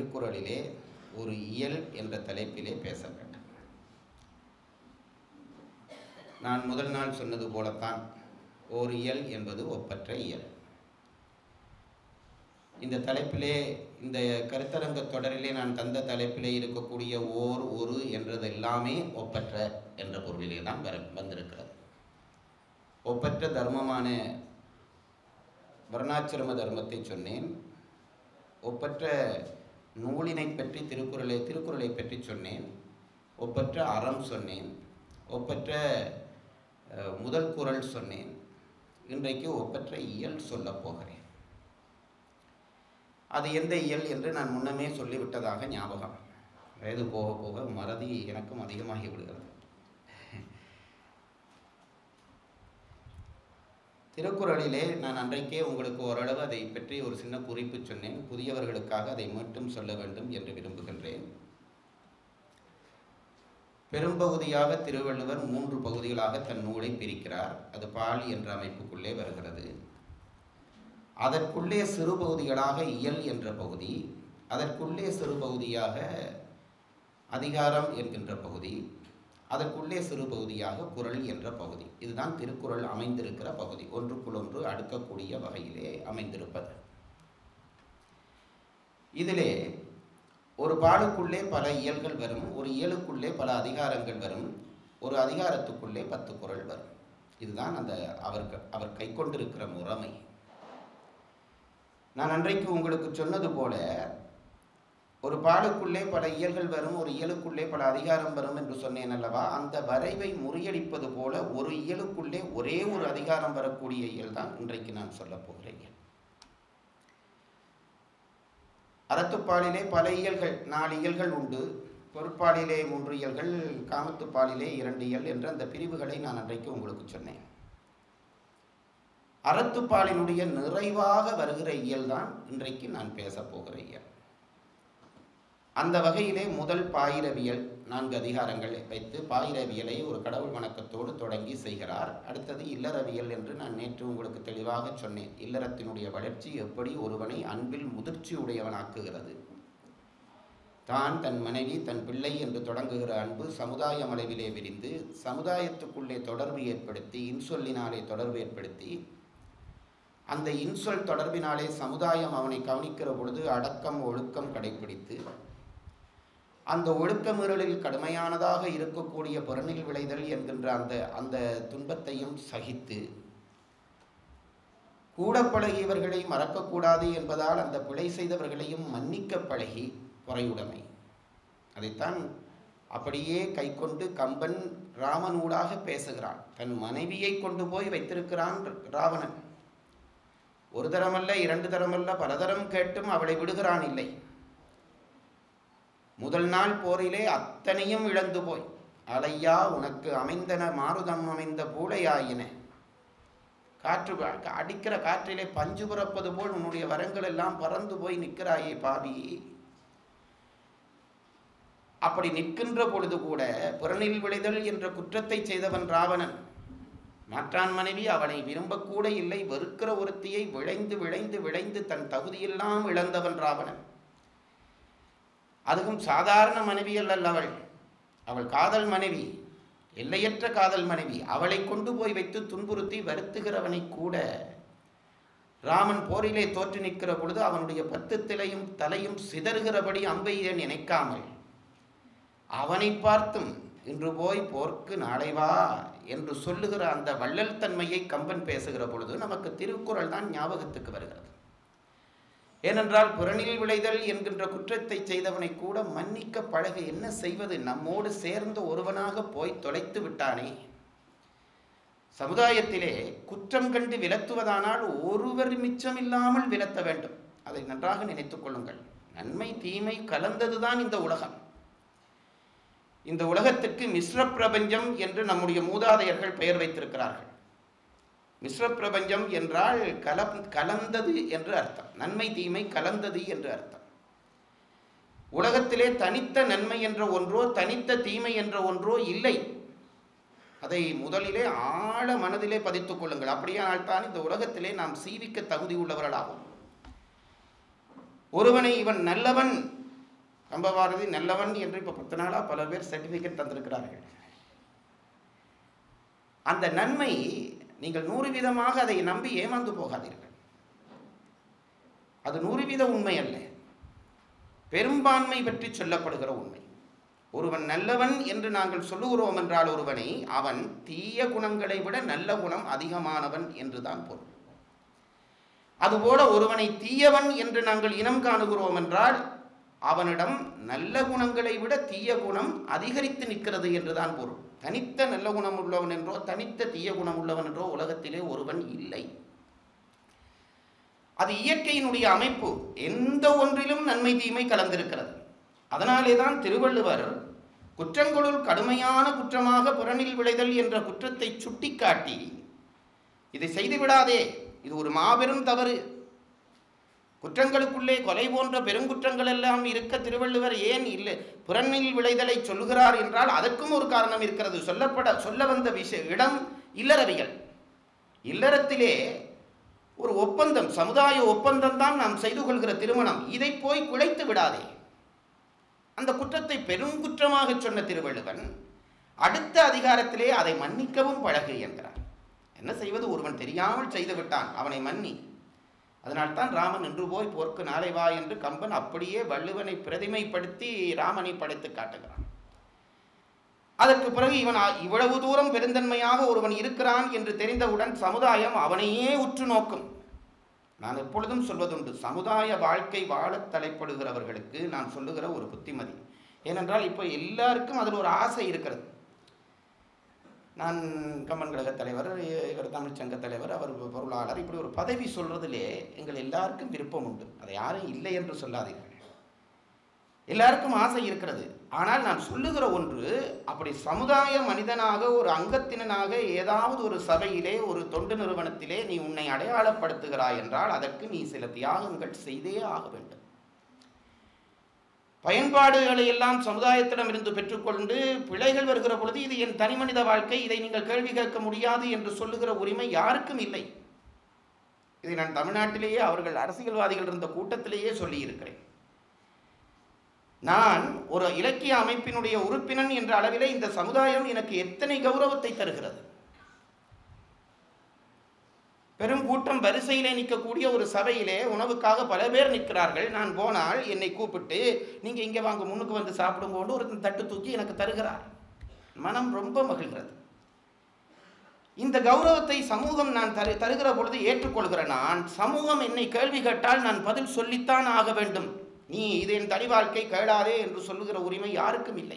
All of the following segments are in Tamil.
திருக்குறளிலே ஒரு இயல் என்ற தலைப்பிலே பேச வேண்டும் நான் முதல் நாள் சொன்னது போலத்தான் ஓர் இயல் என்பது ஒப்பற்ற இயல் இந்த தலைப்பிலே இந்த கருத்தரங்க தொடரிலே நான் தந்த தலைப்பிலே இருக்கக்கூடிய ஓர் ஒரு என்றது எல்லாமே ஒப்பற்ற என்ற பொருளிலே தான் வர வந்திருக்கிறது ஒப்பற்ற தர்மமான வர்ணாசிரம தர்மத்தை சொன்னேன் ஒப்பற்ற நூலினை பற்றி திருக்குறளை திருக்குறளை பற்றி சொன்னேன் ஒப்பற்ற அறம் சொன்னேன் ஒப்பற்ற அஹ், முதல் குறள் சொன்னேன் இன்றைக்கு ஒப்பற்ற இயல் சொல்லப் போகிறேன் அது எந்த இயல் என்று நான் முன்னமே சொல்லிவிட்டதாக ஞாபகம் வயது போக போக மறதி எனக்கும் அதிகமாகி விடுகிறது திருக்குறளிலே நான் அன்றைக்கே உங்களுக்கு ஓரளவு அதை பற்றி ஒரு சின்ன குறிப்பு சொன்னேன் புதியவர்களுக்காக அதை மட்டும் சொல்ல வேண்டும் என்று விரும்புகின்றேன் பெரும்பகுதியாக திருவள்ளுவர் மூன்று பகுதிகளாக தன் நூலை பிரிக்கிறார் அது பால் என்ற அமைப்புக்குள்ளே வருகிறது அதற்குள்ளே சிறு பகுதிகளாக இயல் என்ற பகுதி அதற்குள்ளே சிறு பகுதியாக அதிகாரம் என்கின்ற பகுதி அதற்குள்ளே சிறு பகுதியாக குறள் என்ற பகுதி இதுதான் திருக்குறள் அமைந்திருக்கிற பகுதி ஒன்றுக்குள் ஒன்று அடுக்கக்கூடிய வகையிலே அமைந்திருப்பது இதிலே ஒரு பாலுக்குள்ளே பல இயல்கள் வரும் ஒரு இயலுக்குள்ளே பல அதிகாரங்கள் வரும் ஒரு அதிகாரத்துக்குள்ளே பத்து குறள் வரும் இதுதான் அந்த அவருக்கு அவர் கை கொண்டிருக்கிற முறைமை நான் அன்றைக்கு உங்களுக்கு சொன்னது போல ஒரு பாலுக்குள்ளே பல இயல்கள் வரும் ஒரு இயலுக்குள்ளே பல அதிகாரம் வரும் என்று சொன்னேன் அல்லவா அந்த வரைவை முறியடிப்பது போல ஒரு இயலுக்குள்ளே ஒரே ஒரு அதிகாரம் வரக்கூடிய இயல் தான் இன்றைக்கு நான் சொல்லப் போகிறேன் அறத்துப்பாலிலே பல இயல்கள் நாலு இயல்கள் உண்டு பொருட்பாலிலே மூன்று இயல்கள் காமத்துப்பாலிலே இரண்டு இயல் என்ற அந்த பிரிவுகளை நான் அன்றைக்கு உங்களுக்கு சொன்னேன் அறத்துப்பாலினுடைய நிறைவாக வருகிற இயல் தான் இன்றைக்கு நான் பேசப் போகிற இயல் அந்த வகையிலே முதல் பாயிரவியல் நான்கு அதிகாரங்கள் வைத்து பாயிரவியலை ஒரு கடவுள் வணக்கத்தோடு தொடங்கி செய்கிறார் அடுத்தது இல்லறவியல் என்று நான் நேற்று உங்களுக்கு தெளிவாக சொன்னேன் இல்லறத்தினுடைய வளர்ச்சி எப்படி ஒருவனை அன்பில் முதிர்ச்சி உடையவனாக்குகிறது தான் தன் மனைவி தன் பிள்ளை என்று தொடங்குகிற அன்பு சமுதாய அளவிலே விரிந்து சமுதாயத்துக்குள்ளே தொடர்பு ஏற்படுத்தி இன்சொல்லினாலே தொடர்பு ஏற்படுத்தி அந்த இன்சொல் தொடர்பினாலே சமுதாயம் அவனை கவனிக்கிற பொழுது அடக்கம் ஒழுக்கம் கடைப்பிடித்து அந்த ஒழுக்க மீறலில் கடுமையானதாக இருக்கக்கூடிய புறநில் விளைதல் என்கின்ற அந்த அந்த துன்பத்தையும் சகித்து கூட பழகியவர்களை மறக்கக்கூடாது என்பதால் அந்த பிழை செய்தவர்களையும் மன்னிக்க பழகி பொறையுடைமை அதைத்தான் அப்படியே கைக்கொண்டு கம்பன் ராமனூடாக பேசுகிறான் தன் மனைவியை கொண்டு போய் வைத்திருக்கிறான் ராவணன் ஒரு தரமல்ல இரண்டு தரமல்ல பலதரம் கேட்டும் அவளை விடுகிறான் இல்லை முதல் நாள் போரிலே அத்தனையும் இழந்து போய் அலையா உனக்கு அமைந்தன மாருதம் அமைந்த பூளையாயின காற்று வ- அடிக்கிற காற்றிலே பஞ்சு புறப்பது போல் உன்னுடைய வரங்கள் எல்லாம் பறந்து போய் நிற்கிறாயே பாவி அப்படி நிற்கின்ற பொழுது கூட புறநில் விளைதல் என்ற குற்றத்தை செய்தவன் ராவணன் மாற்றான் மனைவி அவனை விரும்பக்கூட இல்லை வெறுக்கிற ஒருத்தியை விளைந்து விளைந்து விளைந்து தன் தகுதியெல்லாம் இழந்தவன் ராவணன் அதுவும் சாதாரண மனைவி அல்ல அவள் அவள் காதல் மனைவி எல்லையற்ற காதல் மனைவி அவளை கொண்டு போய் வைத்து துன்புறுத்தி வருத்துகிறவனை கூட ராமன் போரிலே தோற்று நிற்கிற பொழுது அவனுடைய பத்து தலையும் தலையும் சிதறுகிறபடி அம்பெய்ய நினைக்காமல் அவனை பார்த்தும் இன்று போய் போர்க்கு நாளை வா என்று சொல்லுகிற அந்த வள்ளல் தன்மையை கம்பன் பேசுகிற பொழுது நமக்கு திருக்குறள் தான் ஞாபகத்துக்கு வருகிறது ஏனென்றால் புறநில் விளைதல் என்கின்ற குற்றத்தை செய்தவனை கூட மன்னிக்க பழக என்ன செய்வது நம்மோடு சேர்ந்த ஒருவனாக போய் தொலைத்து விட்டானே சமுதாயத்திலே குற்றம் கண்டு விலத்துவதானால் ஒருவர் மிச்சமில்லாமல் விலத்த வேண்டும் அதை நன்றாக நினைத்துக் கொள்ளுங்கள் நன்மை தீமை கலந்ததுதான் இந்த உலகம் இந்த உலகத்திற்கு மிஸ்ர பிரபஞ்சம் என்று நம்முடைய மூதாதையர்கள் பெயர் வைத்திருக்கிறார்கள் மிஸ்ர பிரபஞ்சம் என்றால் கல கலந்தது என்று அர்த்தம் நன்மை தீமை கலந்தது என்று அர்த்தம் உலகத்திலே தனித்த நன்மை என்ற ஒன்றோ தனித்த தீமை என்ற ஒன்றோ இல்லை அதை முதலிலே ஆழ மனதிலே பதித்துக் கொள்ளுங்கள் அப்படியானால் தான் இந்த உலகத்திலே நாம் சீவிக்க தகுதி உள்ளவர்களாகும் ஒருவனை இவன் நல்லவன் கம்பபாரதி நல்லவன் என்று இப்போ பத்து நாளாக பல பேர் சர்டிஃபிகேட் தந்திருக்கிறார்கள் அந்த நன்மை நீங்கள் நூறு வீதமாக அதை நம்பி ஏமாந்து போகாதீர்கள் அது நூறு வீத உண்மை அல்ல பெரும்பான்மை பற்றி சொல்லப்படுகிற உண்மை ஒருவன் நல்லவன் என்று நாங்கள் சொல்லுகிறோம் என்றால் ஒருவனை அவன் தீய குணங்களை விட நல்ல குணம் அதிகமானவன் என்றுதான் பொருள் அதுபோல ஒருவனை தீயவன் என்று நாங்கள் இனம் காணுகிறோம் என்றால் அவனிடம் நல்ல குணங்களை விட தீய குணம் அதிகரித்து நிற்கிறது என்றுதான் பொருள் தனித்த நல்ல குணம் உள்ளவன் என்றோ தனித்த தீய குணம் உள்ளவன் என்றோ உலகத்திலே ஒருவன் இல்லை அது இயற்கையினுடைய அமைப்பு எந்த ஒன்றிலும் நன்மை தீமை கலந்திருக்கிறது அதனாலே தான் திருவள்ளுவர் குற்றங்களுள் கடுமையான குற்றமாக புறனில் விளைதல் என்ற குற்றத்தை சுட்டிக்காட்டி இதை செய்து விடாதே இது ஒரு மாபெரும் தவறு குற்றங்களுக்குள்ளே கொலை போன்ற பெருங்குற்றங்கள் எல்லாம் இருக்க திருவள்ளுவர் ஏன் இல்லை புறனில் விளைதலை சொல்லுகிறார் என்றால் அதற்கும் ஒரு காரணம் இருக்கிறது சொல்லப்பட சொல்ல வந்த விஷய இடம் இல்லறவியல் இல்லறத்திலே ஒரு ஒப்பந்தம் சமுதாய ஒப்பந்தம் தான் நாம் செய்து கொள்கிற திருமணம் இதை போய் குலைத்து விடாதே அந்த குற்றத்தை பெருங்குற்றமாக சொன்ன திருவள்ளுவன் அடுத்த அதிகாரத்திலே அதை மன்னிக்கவும் பழகு என்கிறார் என்ன செய்வது ஒருவன் தெரியாமல் செய்து விட்டான் அவனை மன்னி அதனால்தான் ராமன் நின்று போய் போர்க்கு நாளை வா என்று கம்பன் அப்படியே வள்ளுவனை பிரதிமைப்படுத்தி ராமனை படைத்து காட்டுகிறான் அதற்கு பிறகு இவன் அ- இவ்வளவு தூரம் பெருந்தன்மையாக ஒருவன் இருக்கிறான் என்று தெரிந்தவுடன் சமுதாயம் அவனையே உற்று நோக்கும் நான் எப்பொழுதும் சொல்வதுண்டு சமுதாய வாழ்க்கை வாழத் தலைப்படுகிறவர்களுக்கு நான் சொல்லுகிற ஒரு புத்திமதி ஏனென்றால் இப்போ எல்லாருக்கும் அதில் ஒரு ஆசை இருக்கிறது நான் கம்மன் கழக தலைவர் இவர் தமிழ்ச்சங்க தலைவர் அவர் பொருளாளர் இப்படி ஒரு பதவி சொல்றதிலே எங்கள் எல்லாருக்கும் விருப்பம் உண்டு அதை யாரும் இல்லை என்று சொல்லாதீர்கள் எல்லாருக்கும் ஆசை இருக்கிறது ஆனால் நான் சொல்லுகிற ஒன்று அப்படி சமுதாய மனிதனாக ஒரு அங்கத்தினனாக ஏதாவது ஒரு சபையிலே ஒரு தொண்டு நிறுவனத்திலே நீ உன்னை அடையாளப்படுத்துகிறாய் என்றால் அதற்கு நீ சில தியாகங்கள் செய்தே ஆக வேண்டும் பயன்பாடுகளை எல்லாம் சமுதாயத்திடமிருந்து பெற்றுக்கொண்டு பிழைகள் வருகிற பொழுது இது என் தனிமனித வாழ்க்கை இதை நீங்கள் கேள்வி கேட்க முடியாது என்று சொல்லுகிற உரிமை யாருக்கும் இல்லை இதை நான் தமிழ்நாட்டிலேயே அவர்கள் அரசியல்வாதிகள் இருந்த கூட்டத்திலேயே சொல்லியிருக்கிறேன் நான் ஒரு இலக்கிய அமைப்பினுடைய உறுப்பினன் என்ற அளவிலே இந்த சமுதாயம் எனக்கு எத்தனை கௌரவத்தை தருகிறது பெரும் கூட்டம் வரிசையிலே நிற்கக்கூடிய ஒரு சபையிலே உணவுக்காக பல பேர் நிற்கிறார்கள் நான் போனால் என்னை கூப்பிட்டு நீங்கள் இங்கே வாங்க முன்னுக்கு வந்து சாப்பிடுங்கோண்டு ஒரு தட்டு தூக்கி எனக்கு தருகிறார் மனம் ரொம்ப மகிழ்கிறது இந்த கௌரவத்தை சமூகம் நான் தரு தருகிற பொழுது ஏற்றுக்கொள்கிற நான் சமூகம் என்னை கேள்வி கேட்டால் நான் பதில் சொல்லித்தான் ஆக வேண்டும் நீ இது என் தனி வாழ்க்கை கேளாதே என்று சொல்லுகிற உரிமை யாருக்கும் இல்லை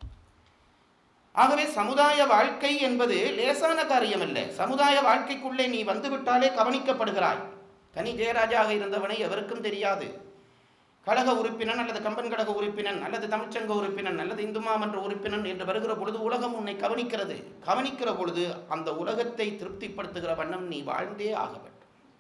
ஆகவே சமுதாய வாழ்க்கை என்பது லேசான காரியம் அல்ல சமுதாய வாழ்க்கைக்குள்ளே நீ வந்துவிட்டாலே கவனிக்கப்படுகிறாய் கனி ஜெயராஜாக இருந்தவனை எவருக்கும் தெரியாது கழக உறுப்பினன் அல்லது கம்பன் கழக உறுப்பினன் அல்லது தமிழ்ச்சங்க உறுப்பினன் அல்லது இந்து மாமன்ற உறுப்பினன் என்று வருகிற பொழுது உலகம் உன்னை கவனிக்கிறது கவனிக்கிற பொழுது அந்த உலகத்தை திருப்திப்படுத்துகிற வண்ணம் நீ வாழ்ந்தே ஆக வேண்டும்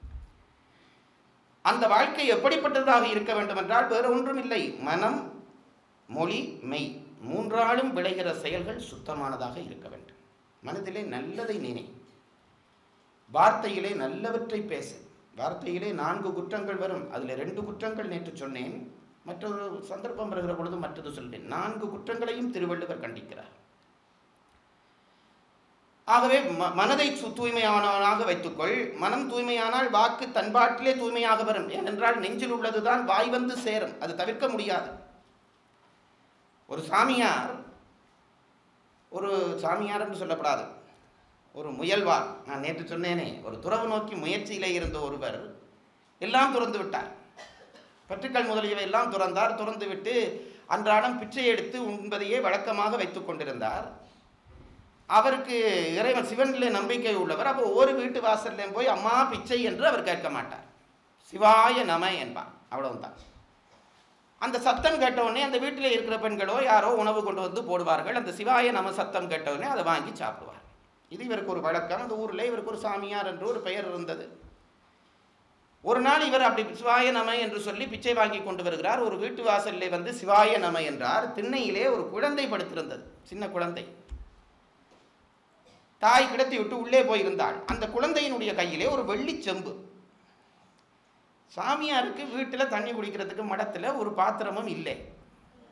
அந்த வாழ்க்கை எப்படிப்பட்டதாக இருக்க வேண்டும் என்றால் வேறு ஒன்றும் இல்லை மனம் மொழி மெய் மூன்றாலும் விளைகிற செயல்கள் சுத்தமானதாக இருக்க வேண்டும் மனதிலே நல்லதை நினை வார்த்தையிலே நல்லவற்றை பேசு வார்த்தையிலே நான்கு குற்றங்கள் வரும் அதில் ரெண்டு குற்றங்கள் நேற்று சொன்னேன் மற்றொரு சந்தர்ப்பம் வருகிற பொழுது மற்றது சொல்றேன் நான்கு குற்றங்களையும் திருவள்ளுவர் கண்டிக்கிறார் ஆகவே ம- மனதை சு- தூய்மையானவனாக வைத்துக்கொள் மனம் தூய்மையானால் வாக்கு தன்பாட்டிலே தூய்மையாக வரும் ஏனென்றால் நெஞ்சில் உள்ளதுதான் வாய் வந்து சேரும் அது தவிர்க்க முடியாது ஒரு சாமியார் ஒரு சாமியார் என்று சொல்லப்படாது ஒரு முயல்வார் நான் நேற்று சொன்னேனே ஒரு துறவு நோக்கி முயற்சியிலே இருந்த ஒருவர் எல்லாம் துறந்து விட்டார் பற்றுக்கள் முதலியவை எல்லாம் துறந்தார் துறந்து விட்டு அன்றாடம் பிச்சை எடுத்து உண்பதையே வழக்கமாக வைத்துக் கொண்டிருந்தார் அவருக்கு இறைவன் சிவனிலே நம்பிக்கை உள்ளவர் அப்போ ஒரு வீட்டு வாசல்ல போய் அம்மா பிச்சை என்று அவர் கேட்க மாட்டார் சிவாய நம என்பார் அவ்வளவுதான் அந்த சத்தம் கேட்ட உடனே அந்த வீட்டில் இருக்கிற பெண்களோ யாரோ உணவு கொண்டு வந்து போடுவார்கள் அந்த சிவாய நம சத்தம் கேட்ட உடனே அதை வாங்கி சாப்பிடுவார் இது இவருக்கு ஒரு வழக்கம் அந்த ஊரில் இவருக்கு ஒரு சாமியார் என்று ஒரு பெயர் இருந்தது ஒரு நாள் இவர் அப்படி சிவாய நம என்று சொல்லி பிச்சை வாங்கி கொண்டு வருகிறார் ஒரு வீட்டு வாசலிலே வந்து சிவாய நம என்றார் திண்ணையிலே ஒரு குழந்தை படுத்திருந்தது சின்ன குழந்தை தாய் கிடத்தி விட்டு உள்ளே போயிருந்தாள் அந்த குழந்தையினுடைய கையிலே ஒரு வெள்ளிச் செம்பு சாமியாருக்கு வீட்டில் தண்ணி குடிக்கிறதுக்கு மடத்தில் ஒரு பாத்திரமும் இல்லை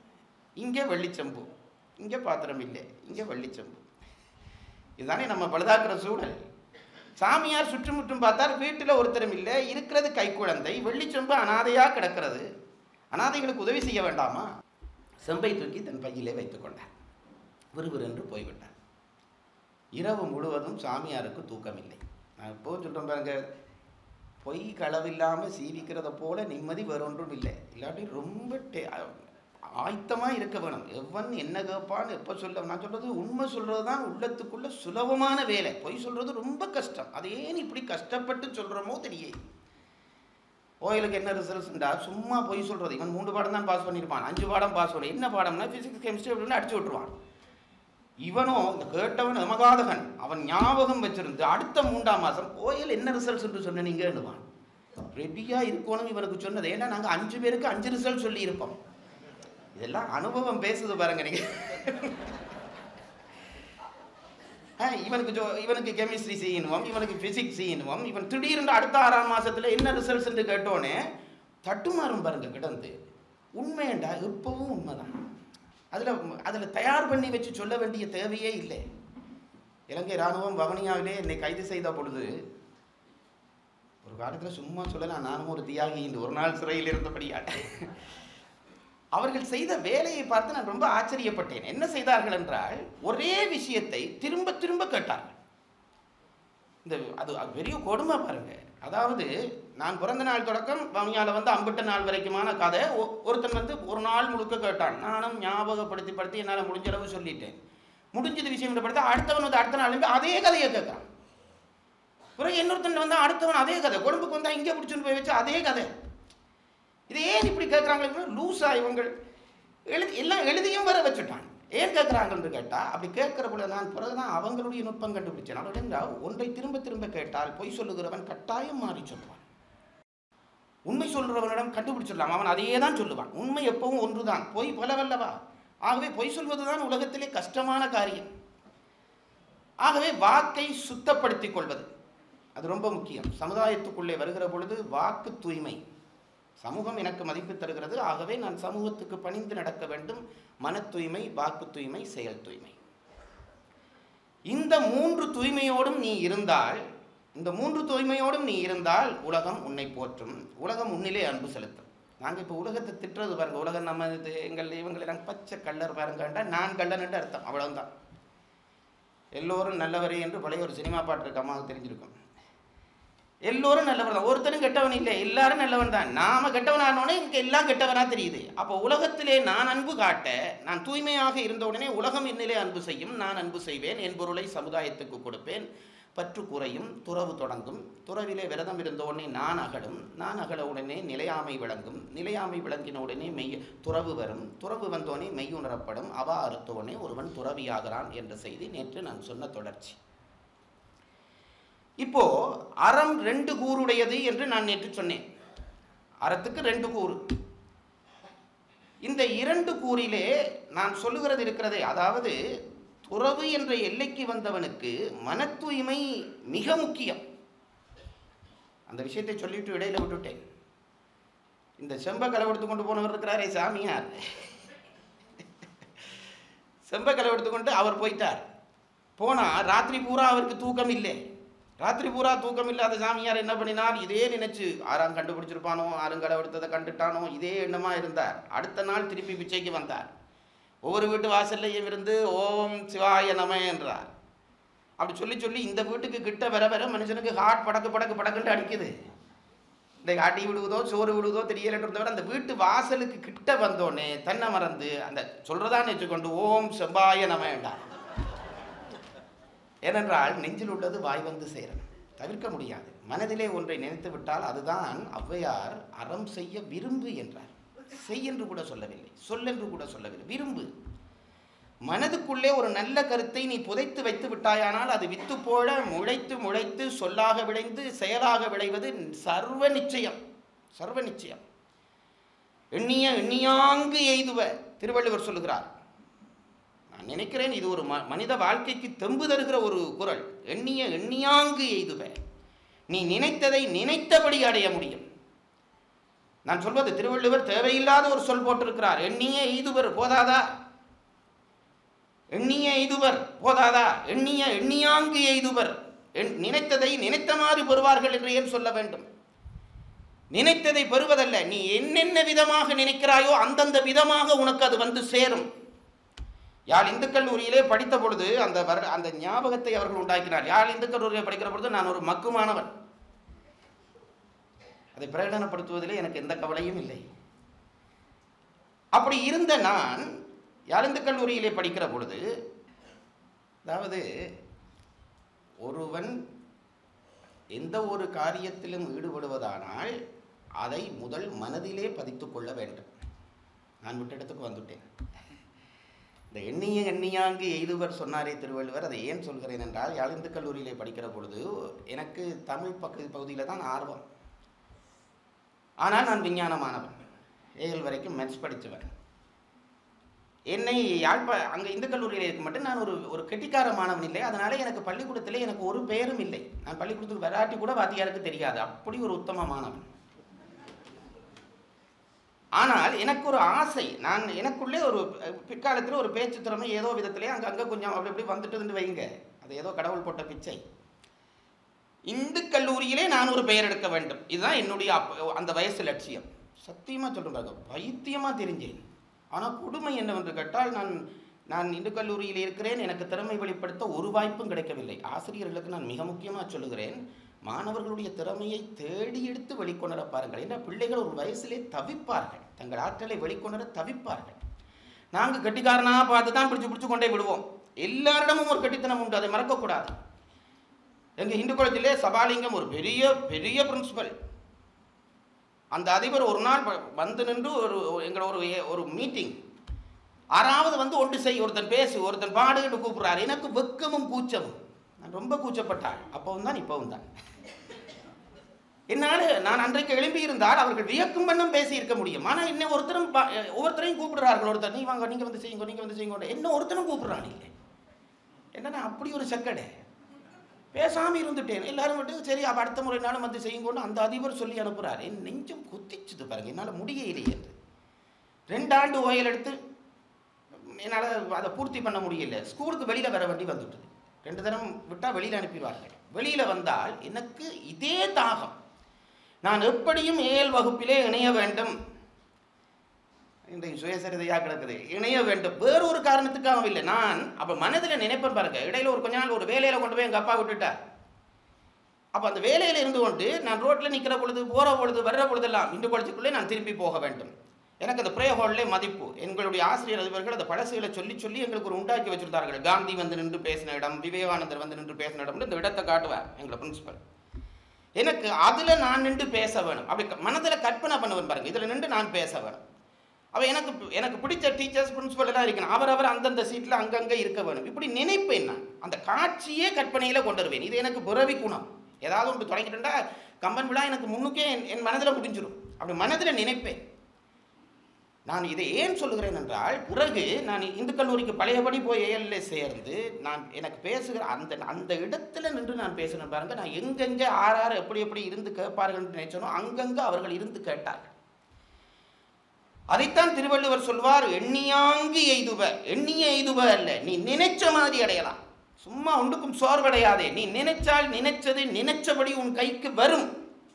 இங்கே வெள்ளிச்சம்பு இங்கே பாத்திரம் இல்லை இங்கே வெள்ளிச்சம்பு இதுதானே நம்ம பழுதாக்குற சூழல் சாமியார் சுற்றுமுற்றும் பார்த்தால் வீட்டில் ஒருத்தரும் இல்லை இருக்கிறது கைக்குழந்தை வெள்ளிச்செம்பு அனாதையாக கிடக்கிறது அனாதைகளுக்கு உதவி செய்ய வேண்டாமா செம்பை தூக்கி தன் பையிலே வைத்துக் கொண்டார் விறுவிறென்று போய்விட்டார் இரவு முழுவதும் சாமியாருக்கு தூக்கமில்லை நான் எப்போவும் சொல்கிறேன் பாருங்க பொய் களவில்லாமல் சீவிக்கிறத போல நிம்மதி வேறொன்றும் இல்லை இல்லாட்டி ரொம்ப டே ஆயத்தமாக இருக்க வேணும் எவன் என்ன கேட்பான்னு எப்போ சொல்ல நான் சொல்கிறது உண்மை சொல்கிறது தான் உள்ளத்துக்குள்ள சுலபமான வேலை பொய் சொல்கிறது ரொம்ப கஷ்டம் அது ஏன் இப்படி கஷ்டப்பட்டு சொல்கிறோமோ தெரியாது ஓயலுக்கு என்ன ரிசல்ட்ஸ்ண்டா சும்மா பொய் சொல்கிறது இவன் மூன்று பாடம் தான் பாஸ் பண்ணியிருப்பான் அஞ்சு பாடம் பாஸ் பண்ணி என்ன பாடம்னா ஃபிசிக்ஸ் கெமிஸ்ட்ரி அப்படின்னு அடிச்சு விட்டுருவான் இவனோ இந்த கேட்டவன் எமகாதகன் அவன் ஞாபகம் வச்சிருந்து அடுத்த மூன்றாம் மாதம் ஓயல் என்ன ரிசல்ட்ஸ் என்று சொன்ன நீங்கன்னுவான் ரெடியாக இருக்கணும் இவனுக்கு சொன்னது ஏன்னா நாங்கள் அஞ்சு பேருக்கு அஞ்சு ரிசல்ட் சொல்லியிருப்போம் இதெல்லாம் அனுபவம் பேசுது பாருங்க நீங்க ஆ, இவனுக்கு ஜோ இவனுக்கு கெமிஸ்ட்ரி செய்யணுவோம் இவனுக்கு ஃபிசிக்ஸ் செய்யணுவோம் இவன் திடீர்னு அடுத்த ஆறாம் மாசத்துல என்ன ரிசல்ட்ஸ் என்று கேட்டோன்னே தட்டுமாறும் பாருங்க கிடந்து உண்மையண்டா இப்பவும் உண்மைதான் அதில் அதில் தயார் பண்ணி வச்சு சொல்ல வேண்டிய தேவையே இல்லை இலங்கை இராணுவம் வவனியாவிலே என்னை கைது செய்த பொழுது ஒரு காலத்தில் சும்மா சொல்லலாம் நானும் ஒரு தியாகி இந்த ஒரு நாள் சிறையில் இருந்தபடியால் அவர்கள் செய்த வேலையை பார்த்து நான் ரொம்ப ஆச்சரியப்பட்டேன் என்ன செய்தார்கள் என்றால் ஒரே விஷயத்தை திரும்ப திரும்ப கேட்டார்கள் இந்த அது அது பெரிய கொடுமை பாருங்க அதாவது நான் பிறந்த நாள் தொடக்கம் வமியால வந்து அம்பிட்ட நாள் வரைக்குமான கதை ஒ- ஒருத்தன் வந்து ஒரு நாள் முழுக்க கேட்டான் நானும் ஞாபகப்படுத்தி படுத்தி என்னால் முடிஞ்ச அளவு சொல்லிட்டேன் முடிஞ்சது விஷயம் படுத்த அடுத்தவன் வந்து அடுத்த நாள் வந்து அதே கதையை கேட்குறான் பிறகு இன்னொருத்தன் வந்து அடுத்தவன் அதே கதை கொழும்புக்கு வந்தா இங்கே பிடிச்சுன்னு போய் வச்சு அதே கதை இது ஏன் இப்படி கேட்குறாங்க லூஸா இவங்கள் எழுதி எல்லாம் எழுதியும் வர வச்சுட்டான் ஏன் கேட்குறாங்கன்னு கேட்டால் அப்படி கேட்குற பொழுது நான் பிறகுதான் அவங்களுடைய நுட்பம் கண்டுபிடிச்சேன் அவர்கள் என்றால் ஒன்றை திரும்ப திரும்ப கேட்டால் பொய் சொல்லுகிறவன் கட்டாயம் மாறி சொல்லுவான் உண்மை சொல்கிறவனிடம் கண்டுபிடிச்சிடலாம் அவன் அதையே தான் சொல்லுவான் உண்மை எப்பவும் ஒன்றுதான் பொய் பலவல்லவா ஆகவே பொய் சொல்வதுதான் உலகத்திலே கஷ்டமான காரியம் ஆகவே வாக்கை சுத்தப்படுத்திக் கொள்வது அது ரொம்ப முக்கியம் சமுதாயத்துக்குள்ளே வருகிற பொழுது வாக்கு தூய்மை சமூகம் எனக்கு மதிப்பு தருகிறது ஆகவே நான் சமூகத்துக்கு பணிந்து நடக்க வேண்டும் மன தூய்மை வாக்கு தூய்மை செயல் தூய்மை இந்த மூன்று தூய்மையோடும் நீ இருந்தால் இந்த மூன்று தூய்மையோடும் நீ இருந்தால் உலகம் உன்னை போற்றும் உலகம் உன்னிலே அன்பு செலுத்தும் நாங்கள் இப்போ உலகத்தை திட்டுறது பாருங்க உலகம் நம்ம இது எங்கள் இவங்களை நாங்கள் பச்சை கல்லர் பாருங்கண்டா நான் கல்லன் அர்த்தம் அவ்வளவுதான் எல்லோரும் நல்லவரே என்று பழைய ஒரு சினிமா பாட்டு இருக்கு அம்மாவுக்கு தெரிஞ்சிருக்கும் எல்லோரும் நல்லவர் தான் ஒருத்தரும் கெட்டவன் இல்லை எல்லாரும் நல்லவன் தான் நாம கெட்டவன் ஆனோடனே இங்கே எல்லாம் கெட்டவனா தெரியுது அப்போ உலகத்திலே நான் அன்பு காட்ட நான் தூய்மையாக இருந்த உடனே உலகம் என்னிலே அன்பு செய்யும் நான் அன்பு செய்வேன் என் பொருளை சமுதாயத்துக்கு கொடுப்பேன் பற்று குறையும் துறவு தொடங்கும் துறவிலே விரதம் இருந்த உடனே நான் அகலும் நான் அகல உடனே நிலையாமை விளங்கும் நிலையாமை விளங்கின உடனே மெய் துறவு வரும் துறவு வந்தோடனே மெய் உணரப்படும் அவா அறுத்தோடனே ஒருவன் துறவியாகிறான் என்ற செய்தி நேற்று நான் சொன்ன தொடர்ச்சி இப்போ அறம் ரெண்டு கூறுடையது என்று நான் நேற்று சொன்னேன் அறத்துக்கு ரெண்டு கூறு இந்த இரண்டு கூறிலே நான் சொல்லுகிறது இருக்கிறதே அதாவது துறவு என்ற எல்லைக்கு வந்தவனுக்கு மன தூய்மை மிக முக்கியம் அந்த விஷயத்தை சொல்லிட்டு இடையில விட்டுட்டேன் இந்த செம்ப களவெடுத்து கொண்டு போனவர் இருக்கிறாரே சாமியார் செம்ப களவெடுத்து கொண்டு அவர் போயிட்டார் போனா ராத்திரி பூரா அவருக்கு தூக்கம் இல்லை ராத்திரி பூரா தூக்கம் இல்லாத சாமியார் என்ன பண்ணினார் இதே நினைச்சு ஆறாம் கண்டுபிடிச்சிருப்பானோ ஆறுங்கடை எடுத்ததை கண்டுட்டானோ இதே எண்ணமா இருந்தார் அடுத்த நாள் திருப்பி பிச்சைக்கு வந்தார் ஒவ்வொரு வீட்டு வாசல்லையும் இருந்து ஓம் சிவாய நம என்றார் அப்படி சொல்லி சொல்லி இந்த வீட்டுக்கு கிட்ட வர வர மனுஷனுக்கு ஹார்ட் படக்கு படக்கு படக்குன்னு அடிக்குது இந்த அடி விழுகுதோ சோறு விழுகுதோ தெரியலன்றத அந்த வீட்டு வாசலுக்கு கிட்ட வந்தோடனே தன்னை மறந்து அந்த சொல்றதான் வச்சுக்கொண்டு ஓம் செம்பாய நம என்றார் ஏனென்றால் நெஞ்சில் உள்ளது வாய் வந்து சேரும் தவிர்க்க முடியாது மனதிலே ஒன்றை நினைத்து விட்டால் அதுதான் ஔவையார் அறம் செய்ய விரும்பு என்றார் செய் என்று கூட சொல்லவில்லை சொல்லென்று கூட சொல்லவில்லை விரும்பு மனதுக்குள்ளே ஒரு நல்ல கருத்தை நீ புதைத்து வைத்து விட்டாயானால் அது வித்து போல முளைத்து முளைத்து சொல்லாக விளைந்து செயலாக விளைவது சர்வ நிச்சயம் சர்வ நிச்சயம் எண்ணிய எண்ணியாங்கு எய்துவ திருவள்ளுவர் சொல்லுகிறார் நான் நினைக்கிறேன் இது ஒரு ம மனித வாழ்க்கைக்கு தெம்பு தருகிற ஒரு குரல் எண்ணிய எண்ணியாங்கு எய்துவ நீ நினைத்ததை நினைத்தபடி அடைய முடியும் நான் சொல்வது திருவள்ளுவர் தேவையில்லாத ஒரு சொல் போட்டிருக்கிறார் எண்ணிய எய்துவர் போதாதா எண்ணிய எய்துவர் போதாதா எண்ணிய எண்ணியாங்கு எய்துவர் எண்- நினைத்ததை நினைத்த மாதிரி பெறுவார்கள் என்று ஏன் சொல்ல வேண்டும் நினைத்ததை பெறுவதல்ல நீ என்னென்ன விதமாக நினைக்கிறாயோ அந்தந்த விதமாக உனக்கு அது வந்து சேரும் யாழ் இந்து கல்லூரியிலே படித்த பொழுது அந்த வர அந்த ஞாபகத்தை அவர்கள் உண்டாக்கினார் யாழ் இந்து கல்லூரியில் படிக்கிற பொழுது நான் ஒரு மக்குமானவன் அதை பிரகடனப்படுத்துவதிலே எனக்கு எந்த கவலையும் இல்லை அப்படி இருந்த நான் யாழிந்து கல்லூரியிலே படிக்கிற பொழுது அதாவது ஒருவன் எந்த ஒரு காரியத்திலும் ஈடுபடுவதானால் அதை முதல் மனதிலே பதித்துக் கொள்ள வேண்டும் நான் விட்ட இடத்துக்கு வந்துட்டேன் இந்த எண்ணிய எண்ணியாங்கு எய்துவர் சொன்னாரே திருவள்ளுவர் அதை ஏன் சொல்கிறேன் என்றால் யாழிந்து கல்லூரியிலே படிக்கிற பொழுது எனக்கு தமிழ் பக்க பகுதியில் தான் ஆர்வம் ஆனால் நான் விஞ்ஞானமானவன் ஏழு வரைக்கும் மெட்ஸ் படித்தவன் என்னை யாழ்ப்பா அங்கே இந்து கல்லூரியில் இருக்க மட்டும் நான் ஒரு ஒரு கெட்டிக்கார மாணவன் இல்லை அதனால எனக்கு பள்ளிக்கூடத்தில் எனக்கு ஒரு பெயரும் இல்லை நான் பள்ளிக்கூடத்துக்கு வராட்டி கூட வாத்தியாருக்கு தெரியாது அப்படி ஒரு உத்தம மாணவன் ஆனால் எனக்கு ஒரு ஆசை நான் எனக்குள்ளே ஒரு அஹ், பிற்காலத்தில் ஒரு பேச்சு திறமை ஏதோ விதத்திலே அங்கே அங்கே கொஞ்சம் அப்படி இப்படி வந்துட்டுதுன்னு வைங்க அது ஏதோ கடவுள் போட்ட பிச்சை இந்து கல்லூரியிலே நான் ஒரு பெயர் எடுக்க வேண்டும் இதுதான் என்னுடைய அப்ப அந்த வயசு லட்சியம் சத்தியமாக சொல்கிறேன் பாருங்க பைத்தியமாக தெரிஞ்சேன் ஆனால் கொடுமை என்னவென்று கேட்டால் நான் நான் இந்து கல்லூரியில் இருக்கிறேன் எனக்கு திறமை வெளிப்படுத்த ஒரு வாய்ப்பும் கிடைக்கவில்லை ஆசிரியர்களுக்கு நான் மிக முக்கியமாக சொல்லுகிறேன் மாணவர்களுடைய திறமையை தேடி எடுத்து வெளிக்கொணர பாருங்கள் ஏன்னா பிள்ளைகள் ஒரு வயசிலே தவிப்பார்கள் தங்கள் ஆற்றலை வெளிக்கொணர தவிப்பார்கள் நாங்கள் கெட்டிக்காரனாக பார்த்து தான் பிடிச்சு பிடிச்சு கொண்டே விடுவோம் எல்லாரிடமும் ஒரு கெட்டித்தனம் உண்டு அதை மறக்கக்கூடாது எங்கள் இந்து குளத்திலே சபாலிங்கம் ஒரு பெரிய பெரிய பிரின்சிபல் அந்த அதிபர் ஒரு நாள் வ- வந்து நின்று ஒரு எங்களை ஒரு ஏ- ஒரு மீட்டிங் ஆறாவது வந்து ஒன்று செய் ஒருத்தன் பேசு ஒருத்தன் பாடுகிட்டு கூப்பிடுறாரு எனக்கு வெக்கமும் கூச்சமும் நான் ரொம்ப கூச்சப்பட்டாள் அப்பவும் தான் இப்பவும் தான் என்னால் நான் அன்றைக்கு எழும்பி இருந்தால் அவர்கள் வியக்கும் வண்ணம் பேசி இருக்க முடியும் ஆனால் என்ன ஒருத்தரும் பா- ஒவ்வொருத்தரையும் கூப்பிடுறார்கள் ஒருத்தர் நீ வாங்க நீங்கள் வந்து செய்யுங்க நீங்கள் வந்து செய்யுங்க என்ன ஒருத்தரும் கூப்பிடுறான் இல்லை என்னன்னா அப்படி ஒரு செக்கடை பேசாமல் இருந்துட்டேன் எல்லாரும் விட்டு சரி அப்போ அடுத்த முறை நாளும் வந்து செய்யுங்கன்னு அந்த அதிபர் சொல்லி அனுப்புகிறார் என் நெஞ்சம் குத்திச்சுது பாருங்க என்னால் முடியலையே என்று ரெண்டாண்டு ஓயல் எடுத்து என்னால் அதை பூர்த்தி பண்ண முடியல ஸ்கூலுக்கு வெளியில் வர வேண்டி வந்துட்டுது ரெண்டு தரம் விட்டால் வெளியில் அனுப்பிடுவார்கள் வெளியில் வந்தால் எனக்கு இதே தாகம் நான் எப்படியும் ஏழ் வகுப்பிலே இணைய வேண்டும் இன்றைக்கு சுயசரிதையாக கிடக்குது இணைய வேண்டும் வேறொரு காரணத்துக்காகவும் இல்லை நான் அப்போ மனதில் நினைப்பேன் பாருங்க இடையில ஒரு கொஞ்ச நாள் ஒரு வேலையில் கொண்டு போய் எங்கள் அப்பா விட்டுட்டார் அப்போ அந்த வேலையில் இருந்து கொண்டு நான் ரோட்டில் நிற்கிற பொழுது போகிற பொழுது வர்ற பொழுதெல்லாம் இந்து குளத்துக்குள்ளே நான் திரும்பி போக வேண்டும் எனக்கு அந்த ப்ரே ஹாலிலே மதிப்பு எங்களுடைய ஆசிரியர் அதிபர்கள் அந்த பழசுகளை சொல்லி சொல்லி எங்களுக்கு ஒரு உண்டாக்கி வச்சிருந்தார்கள் காந்தி வந்து நின்று பேசின இடம் விவேகானந்தர் வந்து நின்று பேசின இடம்னு இந்த இடத்தை காட்டுவார் எங்களை பிரின்சிபல் எனக்கு அதில் நான் நின்று பேச வேணும் அப்படி மனதில் கற்பனை பண்ணுவேன் பாருங்க இதில் நின்று நான் பேச வேணும் அவ எனக்கு எனக்கு பிடிச்ச டீச்சர்ஸ் பிரின்சிபல் எல்லாம் இருக்கணும் அவரவர் அந்தந்த சீட்டில் அங்கங்கே இருக்க வேணும் இப்படி நினைப்பேன் நான் அந்த காட்சியே கற்பனையில் கொண்டு வருவேன் இது எனக்கு பிறவி குணம் ஏதாவது ஒன்று தொடங்கிட்டுண்டா கம்பன் விழா எனக்கு முன்னுக்கே என் என் மனதில் முடிஞ்சிடும் அப்படி மனதில் நினைப்பேன் நான் இதை ஏன் சொல்லுகிறேன் என்றால் பிறகு நான் இந்து கல்லூரிக்கு பழையபடி போய் ஏஎல்ல சேர்ந்து நான் எனக்கு பேசுகிற அந்த அந்த இடத்துல நின்று நான் பேசினேன் பாருங்க நான் எங்கெங்கே ஆர் ஆர் எப்படி எப்படி இருந்து கேட்பார்கள் நினைச்சனோ அங்கங்கே அவர்கள் இருந்து கேட்டார்கள் அதைத்தான் திருவள்ளுவர் சொல்வார் எண்ணியாங்கு எய்துவ எண்ணிய எய்துவ அல்ல நீ நினைச்ச மாதிரி அடையலாம் சும்மா ஒன்றுக்கும் சோர்வடையாதே நீ நினைச்சால் நினைச்சது நினைச்சபடி உன் கைக்கு வரும்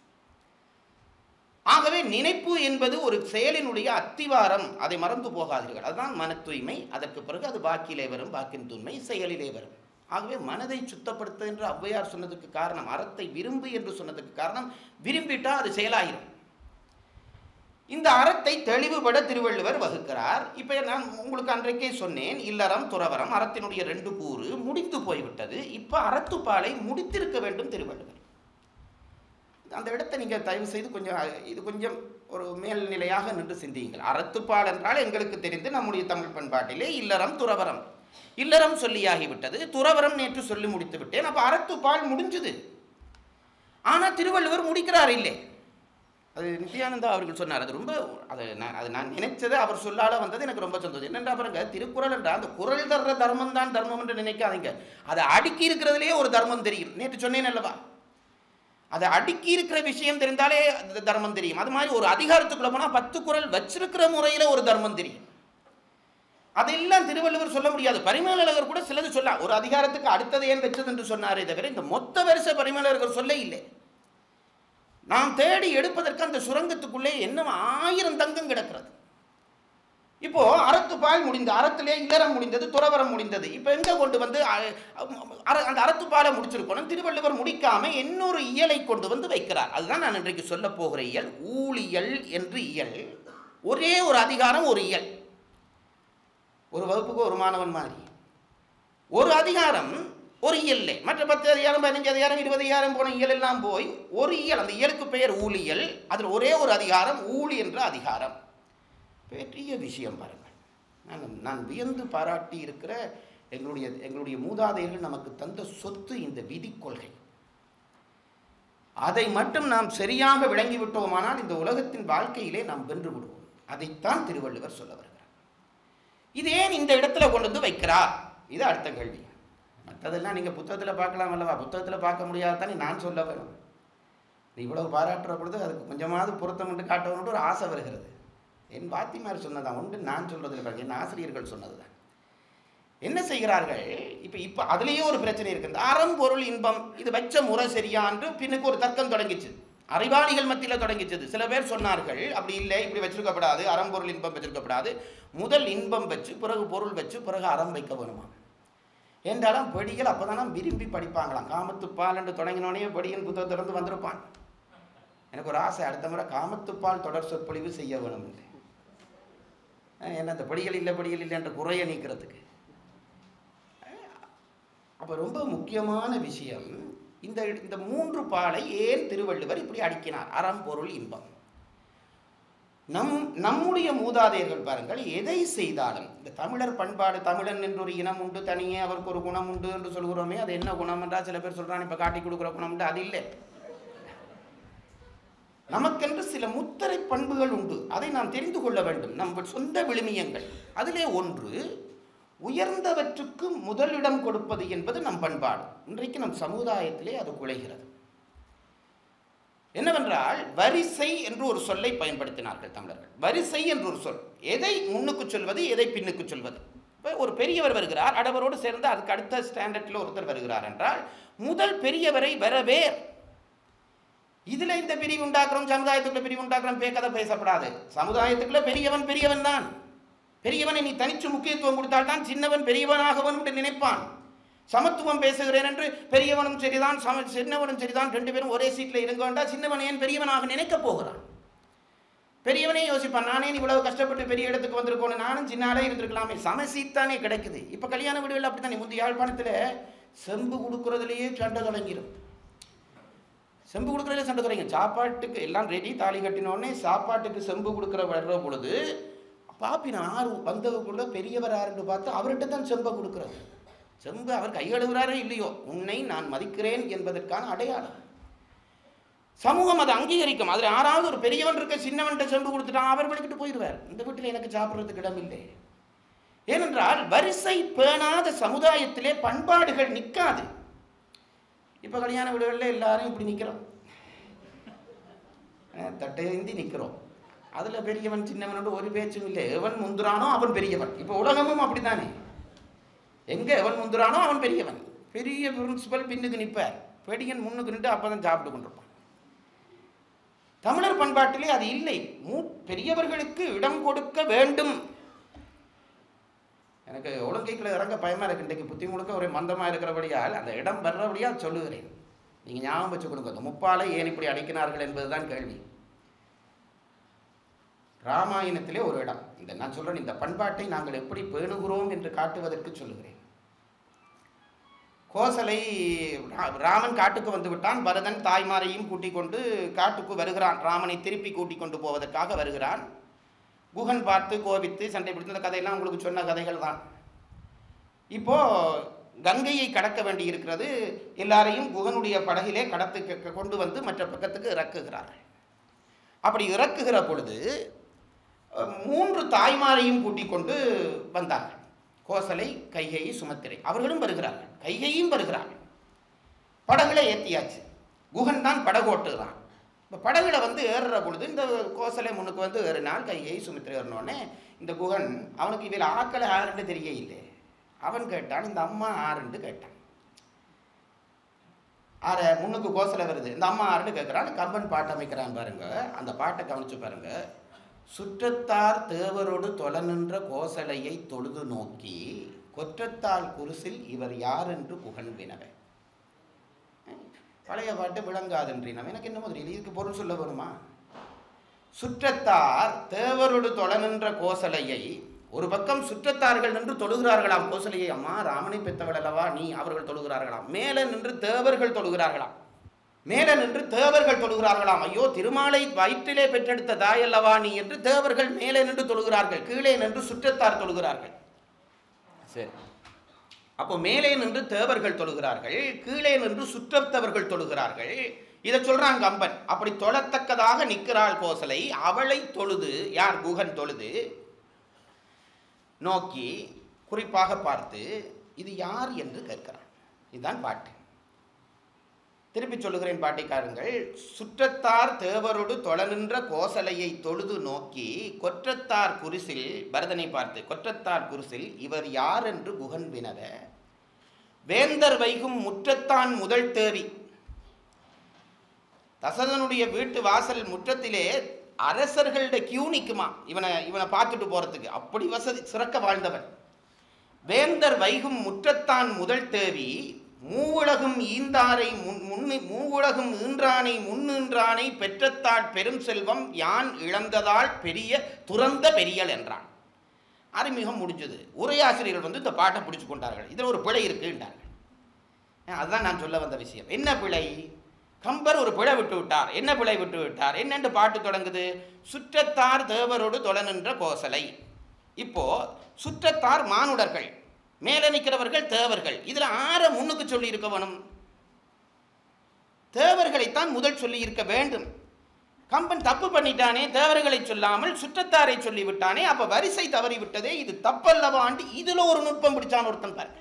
ஆகவே நினைப்பு என்பது ஒரு செயலினுடைய அத்திவாரம் அதை மறந்து போகாதீர்கள் அதுதான் மன தூய்மை அதற்கு பிறகு அது வாக்கிலே வரும் வாக்கின் தூய்மை செயலிலே வரும் ஆகவே மனதை சுத்தப்படுத்த என்று ஔவையார் சொன்னதுக்கு காரணம் அறத்தை விரும்பு என்று சொன்னதுக்கு காரணம் விரும்பிட்டா அது செயலாயிரும் இந்த அறத்தை தெளிவுபட திருவள்ளுவர் வகுக்கிறார் இப்போ நான் உங்களுக்கு அன்றைக்கே சொன்னேன் இல்லறம் துறவரம் அறத்தினுடைய ரெண்டு கூறு முடிந்து போய்விட்டது இப்போ அறத்துப்பாலை முடித்திருக்க வேண்டும் திருவள்ளுவர் அந்த இடத்தை நீங்கள் தயவு செய்து கொஞ்சம் அஹ், இது கொஞ்சம் ஒரு மேல்நிலையாக நின்று சிந்தியுங்கள் அறத்துப்பால் என்றால் எங்களுக்கு தெரிந்து நம்முடைய தமிழ் பண்பாட்டிலே இல்லறம் துறவரம் இல்லறம் சொல்லியாகிவிட்டது துறவரம் நேற்று சொல்லி முடித்து விட்டேன் அப்போ அறத்துப்பால் முடிஞ்சுது ஆனால் திருவள்ளுவர் முடிக்கிறார் இல்லை அது நித்யானந்தா அவர்கள் சொன்னார் அது ரொம்ப அது நான் அது நான் நினைச்சது அவர் சொல்லால வந்தது எனக்கு ரொம்ப சந்தோஷம் என்னென்றா பாருங்க திருக்குறள் என்றால் அந்த குறள் தர்ற தர்மம் தான் தர்மம் என்று நினைக்காதீங்க அதை அடுக்கி இருக்கிறதுலேயே ஒரு தர்மம் தெரியும் நேற்று சொன்னேன் அல்லவா அதை அடுக்கி இருக்கிற விஷயம் தெரிந்தாலே அந்த தர்மம் தெரியும் அது மாதிரி ஒரு அதிகாரத்துக்குள்ள போனால் பத்து குரல் வச்சிருக்கிற முறையில் ஒரு தர்மம் தெரியும் அதெல்லாம் திருவள்ளுவர் சொல்ல முடியாது பரிமேலழகர் கூட சிலது சொல்ல ஒரு அதிகாரத்துக்கு அடுத்தது ஏன் வச்சது என்று சொன்னாரே தவிர இந்த மொத்த வருஷ பரிமேலழகர் சொல்ல இல்லை நாம் தேடி எடுப்பதற்கு அந்த சுரங்கத்துக்குள்ளே என்ன ஆயிரம் தங்கம் கிடக்கிறது இப்போ அறத்துப்பால் முடிந்த அறத்திலே இல்லறம் முடிந்தது துறவரம் முடிந்தது இப்போ எங்க கொண்டு வந்து அ- அற- அந்த அறத்துப்பாலை முடிச்சிருக்கணும் திருவள்ளுவர் முடிக்காம இன்னொரு இயலை கொண்டு வந்து வைக்கிறார் அதுதான் நான் இன்றைக்கு சொல்ல போகிற இயல் ஊழியல் என்று இயல் ஒரே ஒரு அதிகாரம் ஒரு இயல் ஒரு வகுப்புக்கு ஒரு மாணவன் மாதிரி ஒரு அதிகாரம் ஒரு இயல்லே மற்ற பத்து அதிகாரம் பதினஞ்சு அதிகாரம் இருபது அதிகாரம் போன இயல் எல்லாம் போய் ஒரு இயல் அந்த இயலுக்கு பெயர் ஊழியல் அதில் ஒரே ஒரு அதிகாரம் ஊழி என்ற அதிகாரம் பெரிய விஷயம் பாருங்கள் நான் நான் வியந்து பாராட்டி இருக்கிற எங்களுடைய எங்களுடைய மூதாதையர்கள் நமக்கு தந்த சொத்து இந்த விதி கொள்கை அதை மட்டும் நாம் சரியாக விளங்கி விட்டோமானால் இந்த உலகத்தின் வாழ்க்கையிலே நாம் வென்று விடுவோம் அதைத்தான் திருவள்ளுவர் சொல்ல வருகிறார் இது ஏன் இந்த இடத்துல கொண்டு வந்து வைக்கிறார் இது அடுத்த கேள்வி மற்றதெல்லாம் நீங்கள் புத்தகத்தில் பார்க்கலாம் அல்லவா புத்தகத்தில் பார்க்க முடியாதானே நான் சொல்ல வேணும் நீ இவ்வளவு பாராட்டுற பொழுது அதுக்கு கொஞ்சமாவது பொருத்தம் கொண்டு காட்டணும்னு ஒரு ஆசை வருகிறது என் வாத்திமார் சொன்னதான் உண்டு நான் சொல்றதில்லை பாருங்க என் ஆசிரியர்கள் சொன்னதுதான் என்ன செய்கிறார்கள் இப்போ இப்போ அதுலேயே ஒரு பிரச்சனை இருக்கு இந்த அறம் பொருள் இன்பம் இது வச்ச முறை சரியான்று பின்னுக்கு ஒரு தர்க்கம் தொடங்கிச்சு அறிவாளிகள் மத்தியில் தொடங்கிச்சது சில பேர் சொன்னார்கள் அப்படி இல்லை இப்படி வச்சிருக்கப்படாது அறம் பொருள் இன்பம் வச்சிருக்கப்படாது முதல் இன்பம் வச்சு பிறகு பொருள் வச்சு பிறகு அறம் வைக்க வேணுமா என்றாலும் பெடிகள் அப்போதானே விரும்பி படிப்பாங்களாம் காமத்துப்பால் என்று தொடங்கினோடனே பெடியின் புத்தகத்திலிருந்து வந்திருப்பான் எனக்கு ஒரு ஆசை அடுத்த முறை காமத்துப்பால் தொடர் சொற்பொழிவு செய்ய வேணும் என்று அஹ் என்ன இந்த படிகள் இல்லை படிகள் இல்லை என்ற குறையை நீக்கிறதுக்கு அப்போ ரொம்ப முக்கியமான விஷயம் இந்த இந்த மூன்று பாலை ஏன் திருவள்ளுவர் இப்படி அடிக்கினார் அறம் பொருள் இன்பம் நம் நம்முடைய மூதாதையர்கள் பாருங்கள் எதை செய்தாலும் இந்த தமிழர் பண்பாடு தமிழன் என்று ஒரு இனம் உண்டு தனியே அவருக்கு ஒரு குணம் உண்டு என்று சொல்கிறோமே அது என்ன குணம் என்றால் சில பேர் சொல்றாங்க இப்போ காட்டி கொடுக்குற குணம் உண்டு அது இல்லை நமக்கென்று சில முத்திரை பண்புகள் உண்டு அதை நாம் தெரிந்து கொள்ள வேண்டும் நம் சொந்த விழுமியங்கள் அதிலே ஒன்று உயர்ந்தவற்றுக்கு முதலிடம் கொடுப்பது என்பது நம் பண்பாடு இன்றைக்கு நம் சமுதாயத்திலே அது குலைகிறது என்னவென்றால் வரிசை என்று ஒரு சொல்லை பயன்படுத்தினார்கள் தமிழர்கள் வரிசை என்று ஒரு சொல் எதை முன்னுக்கு சொல்வது எதை பின்னுக்கு சொல்வது இப்போ ஒரு பெரியவர் வருகிறார் அடவரோடு சேர்ந்து அதுக்கு அடுத்த ஸ்டாண்டர்டில் ஒருத்தர் வருகிறார் என்றால் முதல் பெரியவரை வரவே இதுல இந்த பிரிவு உண்டாக்குறோம் சமுதாயத்துக்குள்ள பிரிவு உண்டாக்குறோம் பே கதை பேசப்படாது சமுதாயத்துக்குள்ள பெரியவன் பெரியவன் தான் பெரியவனை நீ தனிச்சு முக்கியத்துவம் கொடுத்தால்தான் சின்னவன் பெரியவனாகவன் என்று நினைப்பான் சமத்துவம் பேசுகிறேன் என்று பெரியவனும் சரிதான் சம சின்னவனும் சரிதான் ரெண்டு பேரும் ஒரே சீட்டில் இருங்க வேண்டாம் சின்னவன் ஏன் பெரியவனாக நினைக்க போகிறான் பெரியவனே யோசிப்பான் நானே இவ்வளவு கஷ்டப்பட்டு பெரிய இடத்துக்கு வந்திருக்கோன்னு நானும் சின்னாலே இருந்திருக்கலாமே சம சீட் தானே கிடைக்குது இப்போ கல்யாண வீடுகள் அப்படித்தானே முந்தைய யாழ்ப்பாணத்தில் செம்பு கொடுக்கறதுலேயே சண்டை தொடங்கிடும் செம்பு கொடுக்குறதுல சண்டை தொடங்க சாப்பாட்டுக்கு எல்லாம் ரெடி தாலி கட்டினோடனே சாப்பாட்டுக்கு செம்பு கொடுக்குற வர்ற பொழுது பாப்பி நான் ஆறு வந்தவக்குள்ள பெரியவர் யாருன்னு பார்த்து அவர்கிட்ட தான் செம்பை கொடுக்குறது செம்பு அவர் கையெழுகிறாரோ இல்லையோ உன்னை நான் மதிக்கிறேன் என்பதற்கான அடையாளம் சமூகம் அதை அங்கீகரிக்கும் அதில் யாராவது ஒரு பெரியவன் இருக்க சின்னவன்கிட்ட செம்பு கொடுத்துட்டான் அவர் வெளிக்கிட்டு போயிடுவார் இந்த வீட்டில் எனக்கு சாப்பிட்றதுக்கு இடம் இல்லை ஏனென்றால் வரிசை பேணாத சமுதாயத்திலே பண்பாடுகள் நிற்காது இப்போ கல்யாண வீடுகளில் எல்லாரும் இப்படி நிற்கிறோம் தட்டையந்தி நிற்கிறோம் அதில் பெரியவன் சின்னவனோட ஒரு பேச்சும் இல்லை எவன் முந்துறானோ அவன் பெரியவன் இப்போ உலகமும் அப்படித்தானே எங்கே எவன் முந்துறானோ அவன் பெரியவன் பெரிய பிரின்சிபல் பின்னுக்கு நிற்பார் பெடியன் முன்னுக்கு நின்று அப்போ தான் சாப்பிட்டு கொண்டிருப்பான் தமிழர் பண்பாட்டிலே அது இல்லை மூ பெரியவர்களுக்கு இடம் கொடுக்க வேண்டும் எனக்கு ஒழுங்கைக்குள்ள இறங்க பயமா இருக்கு இன்றைக்கு புத்தி முழுக்க ஒரே மந்தமா இருக்கிறபடியால் அந்த இடம் வர்றபடியால் சொல்லுகிறேன் நீங்க ஞாபகம் வச்சு கொடுங்க அந்த முப்பாலை ஏன் இப்படி அடிக்கினார்கள் என்பதுதான் கேள்வி ராமாயணத்திலே ஒரு இடம் இந்த நான் சொல்றேன் இந்த பண்பாட்டை நாங்கள் எப்படி பேணுகிறோம் என்று காட்டுவதற்கு சொல்லுகிறேன் கோசலை ரா- ராமன் காட்டுக்கு வந்து விட்டான் பரதன் தாய்மாரையும் கூட்டிக் கொண்டு காட்டுக்கு வருகிறான் ராமனை திருப்பி கூட்டிக் கொண்டு போவதற்காக வருகிறான் குகன் பார்த்து கோபித்து சண்டை பிடித்து இந்த கதையெல்லாம் உங்களுக்கு சொன்ன கதைகள் தான் இப்போ கங்கையை கடக்க வேண்டி இருக்கிறது எல்லாரையும் குகனுடைய படகிலே கடத்து க- கொண்டு வந்து மற்ற பக்கத்துக்கு இறக்குகிறார்கள் அப்படி இறக்குகிற பொழுது அஹ், மூன்று தாய்மாரையும் கூட்டிக் கொண்டு வந்தார்கள் கோசலை கைகை சுமத்திரை அவர்களும் வருகிறார்கள் கைகையும் வருகிறார்கள் படகுல ஏத்தியாச்சு குகன் தான் படகோட்டுகிறான் இப்போ படகுல வந்து ஏறுற பொழுது இந்த கோசலை முன்னுக்கு வந்து ஏறினால் கையை சுமித்திர ஏறினோடனே இந்த குகன் அவனுக்கு இதில் ஆக்களை ஆறுன்னு தெரிய இல்லை அவன் கேட்டான் இந்த அம்மா ஆறுன்னு கேட்டான் ஆற முன்னுக்கு கோசலை வருது இந்த அம்மா ஆறுன்னு கேட்குறான் கம்பன் பாட்டு அமைக்கிறான் பாருங்க அந்த பாட்டை கவனிச்சு பாருங்க சுற்றத்தார் தேவரோடு தொலை நின்ற கோசலையை தொழுது நோக்கி கொற்றத்தால் குருசில் இவர் யார் என்று புகழ் வினவ பழைய பாட்டு விளங்காதுன்றினம் எனக்கு என்ன மாதிரி இதுக்கு பொருள் சொல்ல வருமா சுற்றத்தார் தேவரோடு தொலை நின்ற கோசலையை ஒரு பக்கம் சுற்றத்தார்கள் நின்று தொழுகிறார்களாம் கோசலையை அம்மா ராமனை பெற்றவள் அல்லவா நீ அவர்கள் தொழுகிறார்களாம் மேலே நின்று தேவர்கள் தொழுகிறார்களாம் மேலே நின்று தேவர்கள் தொழுகிறார்களாம் ஐயோ திருமாலை வயிற்றிலே பெற்றெடுத்த தாய் அல்லவா நீ என்று தேவர்கள் மேலே நின்று தொழுகிறார்கள் கீழே நின்று சுற்றத்தார் தொழுகிறார்கள் சரி அப்போ மேலே நின்று தேவர்கள் தொழுகிறார்கள் கீழே நின்று சுற்றத்தவர்கள் தொழுகிறார்கள் இதை சொல்றான் கம்பன் அப்படி தொழத்தக்கதாக நிற்கிறாள் கோசலை அவளை தொழுது யார் குகன் தொழுது நோக்கி குறிப்பாக பார்த்து இது யார் என்று கேட்கிறான் இதுதான் பாட்டு திருப்பி சொல்லுகிறேன் பாட்டிக்காரங்கள் சுற்றத்தார் தேவரோடு தொழநின்ற கோசலையை தொழுது நோக்கி கொற்றத்தார் குரிசில் பரதனை பார்த்து கொற்றத்தார் குரிசில் இவர் யார் என்று குகன் வினவ வேந்தர் வைகும் முற்றத்தான் முதல் தேவி தசரதனுடைய வீட்டு வாசல் முற்றத்திலே அரசர்களுடைய கியூ நிக்குமா இவனை இவனை பார்த்துட்டு போறதுக்கு அப்படி வசதி சிறக்க வாழ்ந்தவன் வேந்தர் வைகும் முற்றத்தான் முதல் தேவி மூவுலகும் ஈந்தாரை முன் முன்னு மூவுலகும் ஈன்றானை முன்னின்றானை பெற்றத்தாள் பெரும் செல்வம் யான் இழந்ததால் பெரிய துறந்த பெரியல் என்றான் அறிமுகம் முடிஞ்சது உரையாசிரியர்கள் வந்து இந்த பாட்டை பிடிச்சு கொண்டார்கள் இதில் ஒரு பிழை இருக்குன்றார்கள் அதுதான் நான் சொல்ல வந்த விஷயம் என்ன பிழை கம்பர் ஒரு பிழை விட்டு விட்டார் என்ன பிழை விட்டு விட்டார் என்னென்று பாட்டு தொடங்குது சுற்றத்தார் தேவரோடு தொழநின்ற கோசலை இப்போ சுற்றத்தார் மானுடர்கள் மேலே நிற்கிறவர்கள் தேவர்கள் இதில் ஆற முன்னுக்கு சொல்லி இருக்க வேணும் தேவர்களைத்தான் முதல் சொல்லி இருக்க வேண்டும் கம்பன் தப்பு பண்ணிட்டானே தேவர்களை சொல்லாமல் சுற்றத்தாரை சொல்லி விட்டானே அப்ப வரிசை தவறி விட்டதே இது தப்பல்லவாண்டு இதுல ஒரு நுட்பம் பிடிச்சான் ஒருத்தன் பாருங்க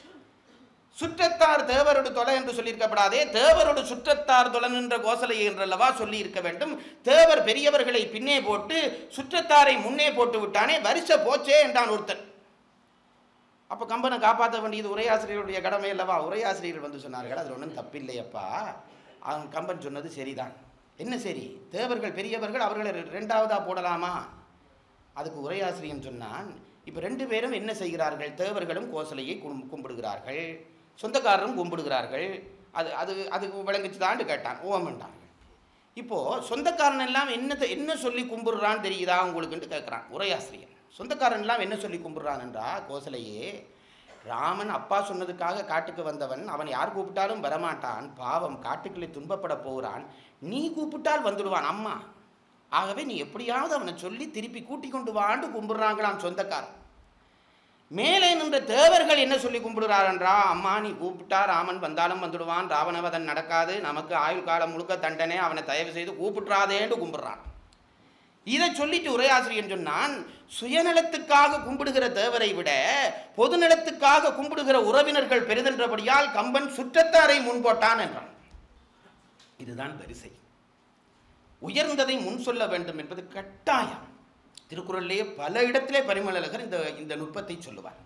சுற்றத்தார் தேவரோடு தொலை என்று சொல்லியிருக்கப்படாதே தேவரோடு சுற்றத்தார் தொலை நின்ற கோசலை என்றல்லவா சொல்லி இருக்க வேண்டும் தேவர் பெரியவர்களை பின்னே போட்டு சுற்றத்தாரை முன்னே போட்டு விட்டானே வரிசை போச்சே என்றான் ஒருத்தன் அப்போ கம்பனை காப்பாற்ற வேண்டியது உரையாசிரியருடைய கடமை அல்லவா உரையாசிரியர்கள் வந்து சொன்னார்கள் அதில் ஒன்றும் தப்பில்லையப்பா அவன் கம்பன் சொன்னது சரிதான் என்ன சரி தேவர்கள் பெரியவர்கள் அவர்களை ரெ- ரெண்டாவதா போடலாமா அதுக்கு உரையாசிரியன் சொன்னான் இப்போ ரெண்டு பேரும் என்ன செய்கிறார்கள் தேவர்களும் கோசலையை கும் கும்பிடுகிறார்கள் சொந்தக்காரரும் கும்பிடுகிறார்கள் அது அது அதுக்கு விளங்குச்சுதான்னு கேட்டான் ஓமண்டார்கள் இப்போது சொந்தக்காரன் எல்லாம் என்னத்தை என்ன சொல்லி கும்பிடுறான்னு தெரியுதா உங்களுக்குன்ட்டு கேட்குறான் உரையாசிரியன் சொந்தக்காரன் எல்லாம் என்ன சொல்லி கும்பிடுறான் என்றா கோசலையே ராமன் அப்பா சொன்னதுக்காக காட்டுக்கு வந்தவன் அவன் யார் கூப்பிட்டாலும் வரமாட்டான் பாவம் காட்டுக்குள்ளே துன்பப்பட போகிறான் நீ கூப்பிட்டால் வந்துடுவான் அம்மா ஆகவே நீ எப்படியாவது அவனை சொல்லி திருப்பி கூட்டி கொண்டு வாண்டு கும்பிடுறாங்களாம் சொந்தக்காரன் மேலே நின்ற தேவர்கள் என்ன சொல்லி கும்பிடுறாரன்றா அம்மா நீ கூப்பிட்டா ராமன் வந்தாலும் வந்துடுவான் ராவணவதன் நடக்காது நமக்கு ஆயுள் காலம் முழுக்க தண்டனை அவனை தயவு செய்து கூப்பிட்றாதேன்னு கும்பிடுறான் இதை சொல்லிட்டு உரையாசிரியன் சொன்னான் சுயநலத்துக்காக கும்பிடுகிற தேவரை விட பொதுநலத்துக்காக கும்பிடுகிற உறவினர்கள் பெரிதென்றபடியால் கம்பன் சுற்றத்தாரை முன்போட்டான் என்றான் இதுதான் வரிசை உயர்ந்ததை முன் சொல்ல வேண்டும் என்பது கட்டாயம் திருக்குறளிலேயே பல இடத்திலே பரிமளகர் இந்த இந்த நுட்பத்தை சொல்லுவார்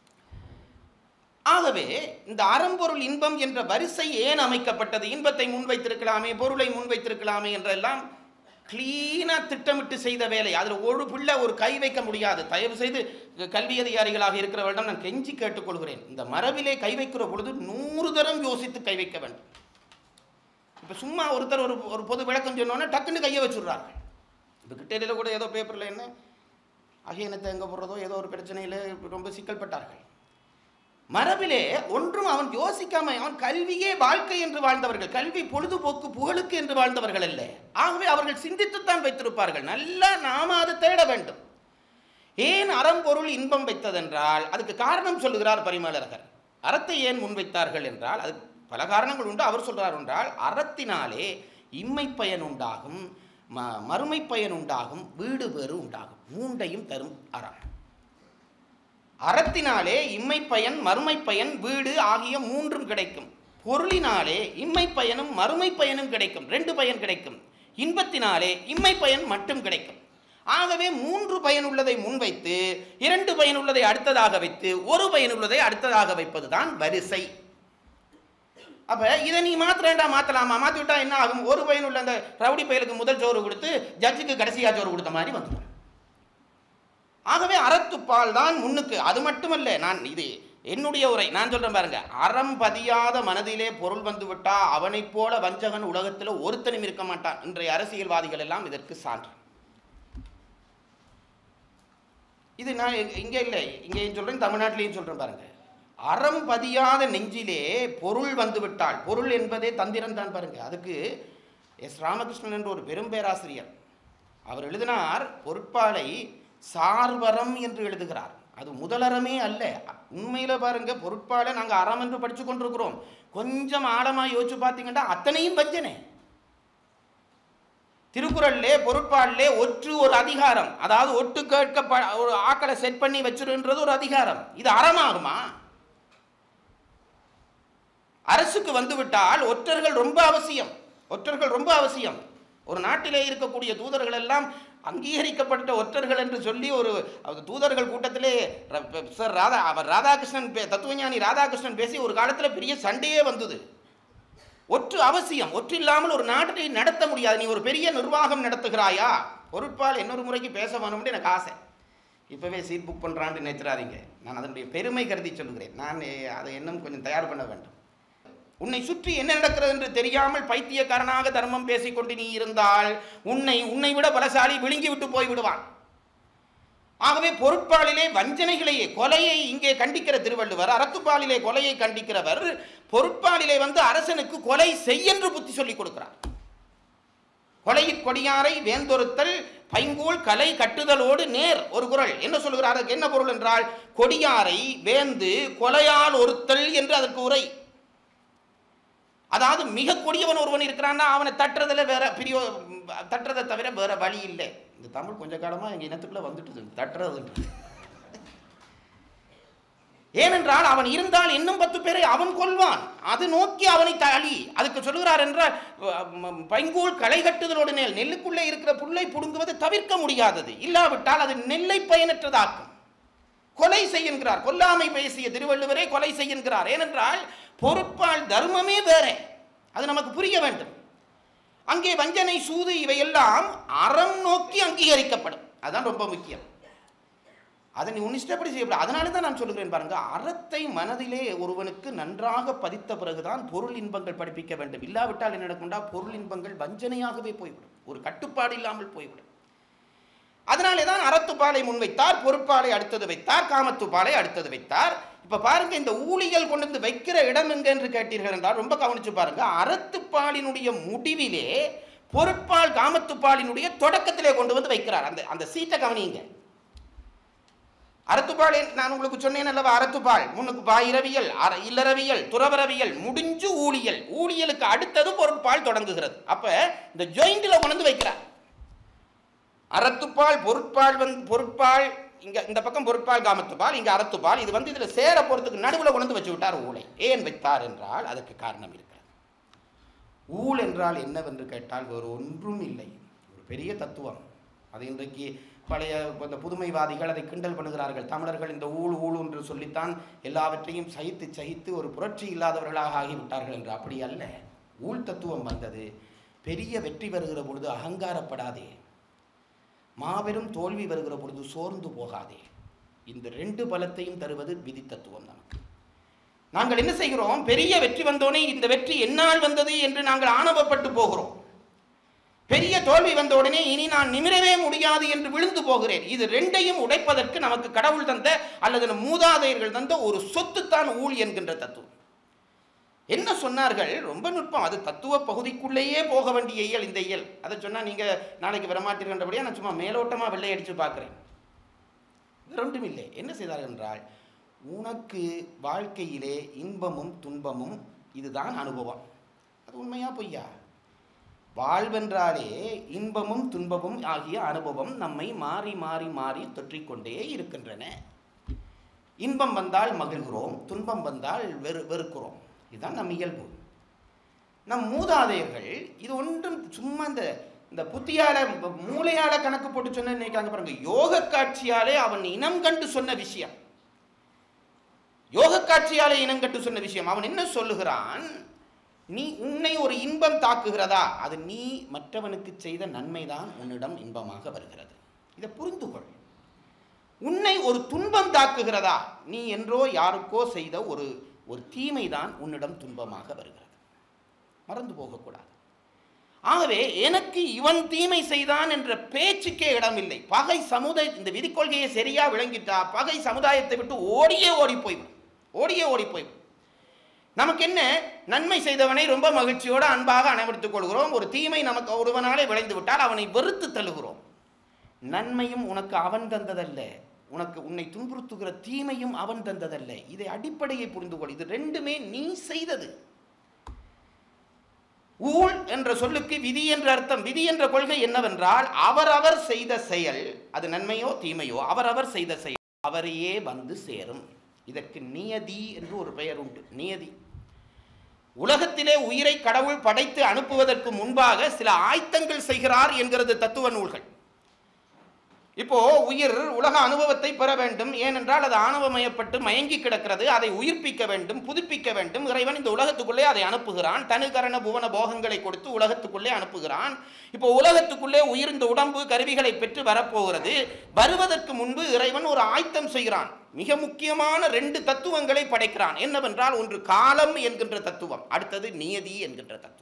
ஆகவே இந்த அறம்பொருள் இன்பம் என்ற வரிசை ஏன் அமைக்கப்பட்டது இன்பத்தை முன்வைத்திருக்கலாமே பொருளை முன்வைத்திருக்கலாமே என்றெல்லாம் கிளீனாக திட்டமிட்டு செய்த வேலை அதில் ஒரு பிள்ளை ஒரு கை வைக்க முடியாது தயவு செய்து கல்வி அதிகாரிகளாக இருக்கிறவர்களிடம் நான் கெஞ்சி கேட்டுக்கொள்கிறேன் இந்த மரபிலே கை வைக்கிற பொழுது நூறு தரம் யோசித்து கை வைக்க வேண்டும் இப்போ சும்மா ஒருத்தர் ஒரு ஒரு பொது விளக்கம் சொன்னோன்னே டக்குன்னு கையை வச்சுடுறாங்க இப்போ கிட்டேரியில் கூட ஏதோ பேப்பரில் என்ன அகையனத்தை எங்கே போடுறதோ ஏதோ ஒரு பிரச்சனையில் ரொம்ப சிக்கல்பட்டார்கள் மரபிலே ஒன்றும் அவன் யோசிக்காம அவன் கல்வியே வாழ்க்கை என்று வாழ்ந்தவர்கள் கல்வி பொழுதுபோக்கு புகழுக்கு என்று வாழ்ந்தவர்கள் அல்ல ஆகவே அவர்கள் சிந்தித்துத்தான் வைத்திருப்பார்கள் நல்லா நாம அதை தேட வேண்டும் ஏன் அறம்பொருள் இன்பம் வைத்ததென்றால் அதுக்கு காரணம் சொல்லுகிறார் பரிமளகர் அறத்தை ஏன் முன்வைத்தார்கள் என்றால் அது பல காரணங்கள் உண்டு அவர் சொல்றார் என்றால் அறத்தினாலே இம்மை பயன் உண்டாகும் ம மறுமை பயன் உண்டாகும் வீடு பேறு உண்டாகும் மூண்டையும் தரும் அறம் அறத்தினாலே இம்மை பயன் மறுமை பயன் வீடு ஆகிய மூன்றும் கிடைக்கும் பொருளினாலே இம்மை பயனும் மறுமை பயனும் கிடைக்கும் ரெண்டு பயன் கிடைக்கும் இன்பத்தினாலே இம்மை பயன் மட்டும் கிடைக்கும் ஆகவே மூன்று பயனுள்ளதை முன்வைத்து இரண்டு பயனுள்ளதை அடுத்ததாக வைத்து ஒரு பயனுள்ளதை அடுத்ததாக வைப்பதுதான் வரிசை அப்ப இதை நீ மாத்திரண்டா மாத்தலாமா மாத்தி விட்டா என்ன ஆகும் ஒரு பயனுள்ள அந்த ரவுடி பயலுக்கு முதல் சோறு கொடுத்து ஜட்ஜுக்கு கடைசியா சோறு கொடுத்த மாதிரி வந்துடும் ஆகவே அறத்துப்பால் தான் முன்னுக்கு அது மட்டுமல்ல நான் இது என்னுடைய உரை நான் சொல்றேன் பாருங்க அறம் பதியாத மனதிலே பொருள் வந்து விட்டா அவனைப் போல வஞ்சகன் உலகத்தில் ஒருத்தனும் இருக்க மாட்டான் இன்றைய அரசியல்வாதிகள் எல்லாம் இதற்கு சான்று இது நான் இங்க- இங்க இல்லை இங்கேயும் சொல்றேன் தமிழ்நாட்டிலையும் சொல்றேன் பாருங்க அறம் பதியாத நெஞ்சிலே பொருள் வந்து விட்டால் பொருள் என்பதே தந்திரம் தான் பாருங்க அதுக்கு எஸ் ராமகிருஷ்ணன் என்ற ஒரு பெரும் பேராசிரியர் அவர் எழுதினார் பொருட்பாலை சார்வரம் என்று எழுதுகிறார் அது முதலறமே அல்ல உண்மையில பாருங்க பொருட்பாலை நாங்க அறம் என்று படிச்சு கொண்டிருக்கிறோம் கொஞ்சம் ஆழமா யோசிச்சு பார்த்தீங்கன்னா அத்தனையும் வஞ்சனை திருக்குறள்லே பொருட்பாலிலே ஒற்று ஒரு அதிகாரம் அதாவது ஒட்டு கேட்க ப- ஒரு ஆக்களை செட் பண்ணி வச்சிருன்றது ஒரு அதிகாரம் இது அறமாகுமா அரசுக்கு வந்துவிட்டால் ஒற்றர்கள் ரொம்ப அவசியம் ஒற்றர்கள் ரொம்ப அவசியம் ஒரு நாட்டிலே இருக்கக்கூடிய தூதர்கள் எல்லாம் அங்கீகரிக்கப்பட்ட ஒற்றர்கள் என்று சொல்லி ஒரு அவர் தூதர்கள் கூட்டத்திலே ர- ப- சார் ராதா அவர் ராதாகிருஷ்ணன் பே- தத்துவஞானி ராதாகிருஷ்ணன் பேசி ஒரு காலத்தில் பெரிய சண்டையே வந்தது ஒற்று அவசியம் ஒற்று இல்லாமல் ஒரு நாட்டை நடத்த முடியாது நீ ஒரு பெரிய நிர்வாகம் நடத்துகிறாயா பொருட்பால் இன்னொரு முறைக்கு பேச வேணும்னு எனக்கு ஆசை இப்போவே சீட் புக் பண்ணுறான்னு நினைச்சிடாதீங்க நான் அதனுடைய பெருமை கருதி சொல்லுகிறேன் நான் எ- அதை இன்னும் கொஞ்சம் தயார் பண்ண வேண்டும் உன்னை சுற்றி என்ன நடக்கிறது என்று தெரியாமல் பைத்தியக்காரனாக தர்மம் பேசிக்கொண்டு நீ இருந்தால் உன்னை உன்னை விட பலசாலி விழுங்கி விட்டு போய் விடுவான் ஆகவே பொருட்பாலிலே வஞ்சனைகளையே கொலையை இங்கே கண்டிக்கிற திருவள்ளுவர் அறத்துப்பாலிலே கொலையை கண்டிக்கிறவர் பொருட்பாலிலே வந்து அரசனுக்கு கொலை செய்யென்று புத்தி சொல்லிக் கொடுக்கிறார் கொலையிற் கொடியாரை வேந்தொருத்தல் பைங்கூழ் கலை கட்டுதலோடு நேர் ஒரு குறள் என்ன சொல்லுகிறார் அதுக்கு என்ன பொருள் என்றால் கொடியாரை வேந்து கொலையால் ஒருத்தல் என்று அதற்கு உரை அதாவது மிக கொடியவன் ஒருவன் இருக்கிறான்னா அவனை தட்டுறதுல வேற பிரியோ தட்டுறதை தவிர வேற வழி இல்லை இந்த தமிழ் கொஞ்ச காலமா எங்க இனத்துக்குள்ள வந்துட்டு தட்டுறது ஏனென்றால் அவன் இருந்தால் இன்னும் பத்து பேரை அவன் கொல்வான் அது நோக்கி அவனை தளி அதுக்கு சொல்லுகிறார் என்ற பைங்கூழ் களை கட்டுதலோடு நெல் நெல்லுக்குள்ளே இருக்கிற புல்லை புடுங்குவது தவிர்க்க முடியாதது இல்லாவிட்டால் அது நெல்லை பயனற்றதாக்கும் கொலை செய்யுங்கிறார் கொல்லாமை பேசிய திருவள்ளுவரே கொலை செய்யுங்கிறார் ஏனென்றால் பொறுப்பால் தர்மமே வேற அது நமக்கு புரிய வேண்டும் அங்கே வஞ்சனை சூது இவையெல்லாம் அறம் நோக்கி அங்கீகரிக்கப்படும் அதுதான் ரொம்ப முக்கியம் அதை நீ உன்னிஷ்டப்படி செய்யப்படும் அதனால தான் நான் சொல்லுகிறேன் பாருங்க அறத்தை மனதிலே ஒருவனுக்கு நன்றாக பதித்த பிறகுதான் பொருள் இன்பங்கள் படிப்பிக்க வேண்டும் இல்லாவிட்டால் என்ன நடக்கும்டா பொருள் இன்பங்கள் வஞ்சனையாகவே போய்விடும் ஒரு கட்டுப்பாடு இல்லாமல் போய்விடும் அதனாலே தான் அறத்துப்பாலை முன்வைத்தார் பொறுப்பாலை அடுத்தது வைத்தார் காமத்துப்பாலை அடுத்தது வைத்தார் இப்ப பாருங்க இந்த ஊழியல் கொண்டு வந்து வைக்கிற இடம் எங்க என்று கேட்டீர்கள் என்றால் ரொம்ப கவனிச்சு பாருங்க அறத்துப்பாலினுடைய முடிவிலே பொருட்பால் காமத்துப்பாலினுடைய தொடக்கத்திலே கொண்டு வந்து வைக்கிறார் அந்த அந்த சீட்டை கவனிங்க அறத்துப்பால் என்- நான் உங்களுக்கு சொன்னேன் அல்லவா அறத்துப்பால் முன்னுக்கு பாயிரவியல் அற இல்லறவியல் துறவரவியல் முடிஞ்சு ஊழியல் ஊழியலுக்கு அடுத்தது பொருட்பால் தொடங்குகிறது அப்ப இந்த ஜாயிண்ட்ல கொண்டு வந்து வைக்கிறார் அறத்துப்பால் பொருட்பால் வந்து பொருட்பால் இங்க இந்த பக்கம் பொருட்பால் காமத்துப்பால் இங்க அறத்துப்பால் இது வந்து இதுல சேர போறதுக்கு நடுவுல கொண்டு வந்து வச்சு விட்டார் ஊழை ஏன் வைத்தார் என்றால் அதற்கு காரணம் இருக்கிறது ஊழ் என்றால் என்னவென்று கேட்டால் வேறு ஒன்றும் இல்லை ஒரு பெரிய தத்துவம் அது இன்றைக்கு பழைய இந்த புதுமைவாதிகள் அதை கிண்டல் பண்ணுகிறார்கள் தமிழர்கள் இந்த ஊழ் ஊழ் என்று சொல்லித்தான் எல்லாவற்றையும் சகித்து சகித்து ஒரு புரட்சி இல்லாதவர்களாக ஆகிவிட்டார்கள் என்று அப்படி அல்ல ஊழ் தத்துவம் வந்தது பெரிய வெற்றி வருகிற பொழுது அகங்காரப்படாதே மாபெரும் தோல்வி வருகிற பொழுது சோர்ந்து போகாதே இந்த ரெண்டு பலத்தையும் தருவது விதி தத்துவம் நமக்கு நாங்கள் என்ன செய்கிறோம் பெரிய வெற்றி வந்தோனே இந்த வெற்றி என்னால் வந்தது என்று நாங்கள் ஆணவப்பட்டு போகிறோம் பெரிய தோல்வி வந்த உடனே இனி நான் நிமிரவே முடியாது என்று விழுந்து போகிறேன் இது ரெண்டையும் உடைப்பதற்கு நமக்கு கடவுள் தந்த அல்லது நம் மூதாதையர்கள் தந்த ஒரு சொத்துத்தான் ஊழ் என்கின்ற தத்துவம் என்ன சொன்னார்கள் ரொம்ப நுட்பம் அது தத்துவ பகுதிக்குள்ளேயே போக வேண்டிய இயல் இந்த இயல் அதை சொன்னா நீங்க நாளைக்கு வரமாட்டீர்கள்ன்றபடியா நான் சும்மா மேலோட்டமா வெள்ளை அடிச்சு பார்க்கிறேன் இரண்டும் இல்லை என்ன செய்தார்கள் என்றால் உனக்கு வாழ்க்கையிலே இன்பமும் துன்பமும் இதுதான் அனுபவம் அது உண்மையா பொய்யா வாழ்வென்றாலே இன்பமும் துன்பமும் ஆகிய அனுபவம் நம்மை மாறி மாறி மாறி தொற்றிக்கொண்டே இருக்கின்றன இன்பம் வந்தால் மகிழ்கிறோம் துன்பம் வந்தால் வெறு வெறுக்கிறோம் இதுதான் நம் இயல்பு நம் மூதாதையர்கள் இது ஒன்றும் சும்மா இந்த இந்த புத்தியால மூளையால கணக்கு போட்டு சொன்ன நினைக்காங்க பாருங்க யோக காட்சியாலே அவன் இனம் கண்டு சொன்ன விஷயம் யோக காட்சியாலே இனம் கண்டு சொன்ன விஷயம் அவன் என்ன சொல்லுகிறான் நீ உன்னை ஒரு இன்பம் தாக்குகிறதா அது நீ மற்றவனுக்கு செய்த நன்மைதான் உன்னிடம் இன்பமாக வருகிறது இதை புரிந்து கொள் உன்னை ஒரு துன்பம் தாக்குகிறதா நீ என்றோ யாருக்கோ செய்த ஒரு ஒரு தீமைதான் உன்னிடம் துன்பமாக வருகிறது மறந்து போகக்கூடாது ஆகவே எனக்கு இவன் தீமை செய்தான் என்ற பேச்சுக்கே இடமில்லை பகை சமுதாய இந்த விதிக்கொள்கையை சரியா விளங்கிட்டா பகை சமுதாயத்தை விட்டு ஓடியே ஓடி போய்விடும் ஓடியே ஓடி போய்விடும் நமக்கு என்ன நன்மை செய்தவனை ரொம்ப மகிழ்ச்சியோடு அன்பாக அனைவருத்துக் கொள்கிறோம் ஒரு தீமை நமக்கு ஒருவனாலே விளைந்து விட்டால் அவனை வெறுத்து தள்ளுகிறோம் நன்மையும் உனக்கு அவன் தந்ததல்ல உனக்கு உன்னை துன்புறுத்துகிற தீமையும் அவன் தந்ததல்ல இதை அடிப்படையை புரிந்து கொள் இது ரெண்டுமே நீ செய்தது ஊழ் என்ற சொல்லுக்கு விதி என்ற அர்த்தம் விதி என்ற கொள்கை என்னவென்றால் அவரவர் செய்த செயல் அது நன்மையோ தீமையோ அவரவர் செய்த செயல் அவரையே வந்து சேரும் இதற்கு நியதி என்று ஒரு பெயர் உண்டு நியதி உலகத்திலே உயிரை கடவுள் படைத்து அனுப்புவதற்கு முன்பாக சில ஆயத்தங்கள் செய்கிறார் என்கிறது தத்துவ நூல்கள் இப்போ உயிர் உலக அனுபவத்தை பெற வேண்டும் ஏனென்றால் அது ஆணவமயப்பட்டு மயங்கி கிடக்கிறது அதை உயிர்ப்பிக்க வேண்டும் புதுப்பிக்க வேண்டும் இறைவன் இந்த உலகத்துக்குள்ளே அதை அனுப்புகிறான் தனுகரண புவன போகங்களை கொடுத்து உலகத்துக்குள்ளே அனுப்புகிறான் இப்போ உலகத்துக்குள்ளே உயிர் இந்த உடம்பு கருவிகளை பெற்று வரப்போகிறது வருவதற்கு முன்பு இறைவன் ஒரு ஆயத்தம் செய்கிறான் மிக முக்கியமான ரெண்டு தத்துவங்களை படைக்கிறான் என்னவென்றால் ஒன்று காலம் என்கின்ற தத்துவம் அடுத்தது நியதி என்கின்ற தத்துவம்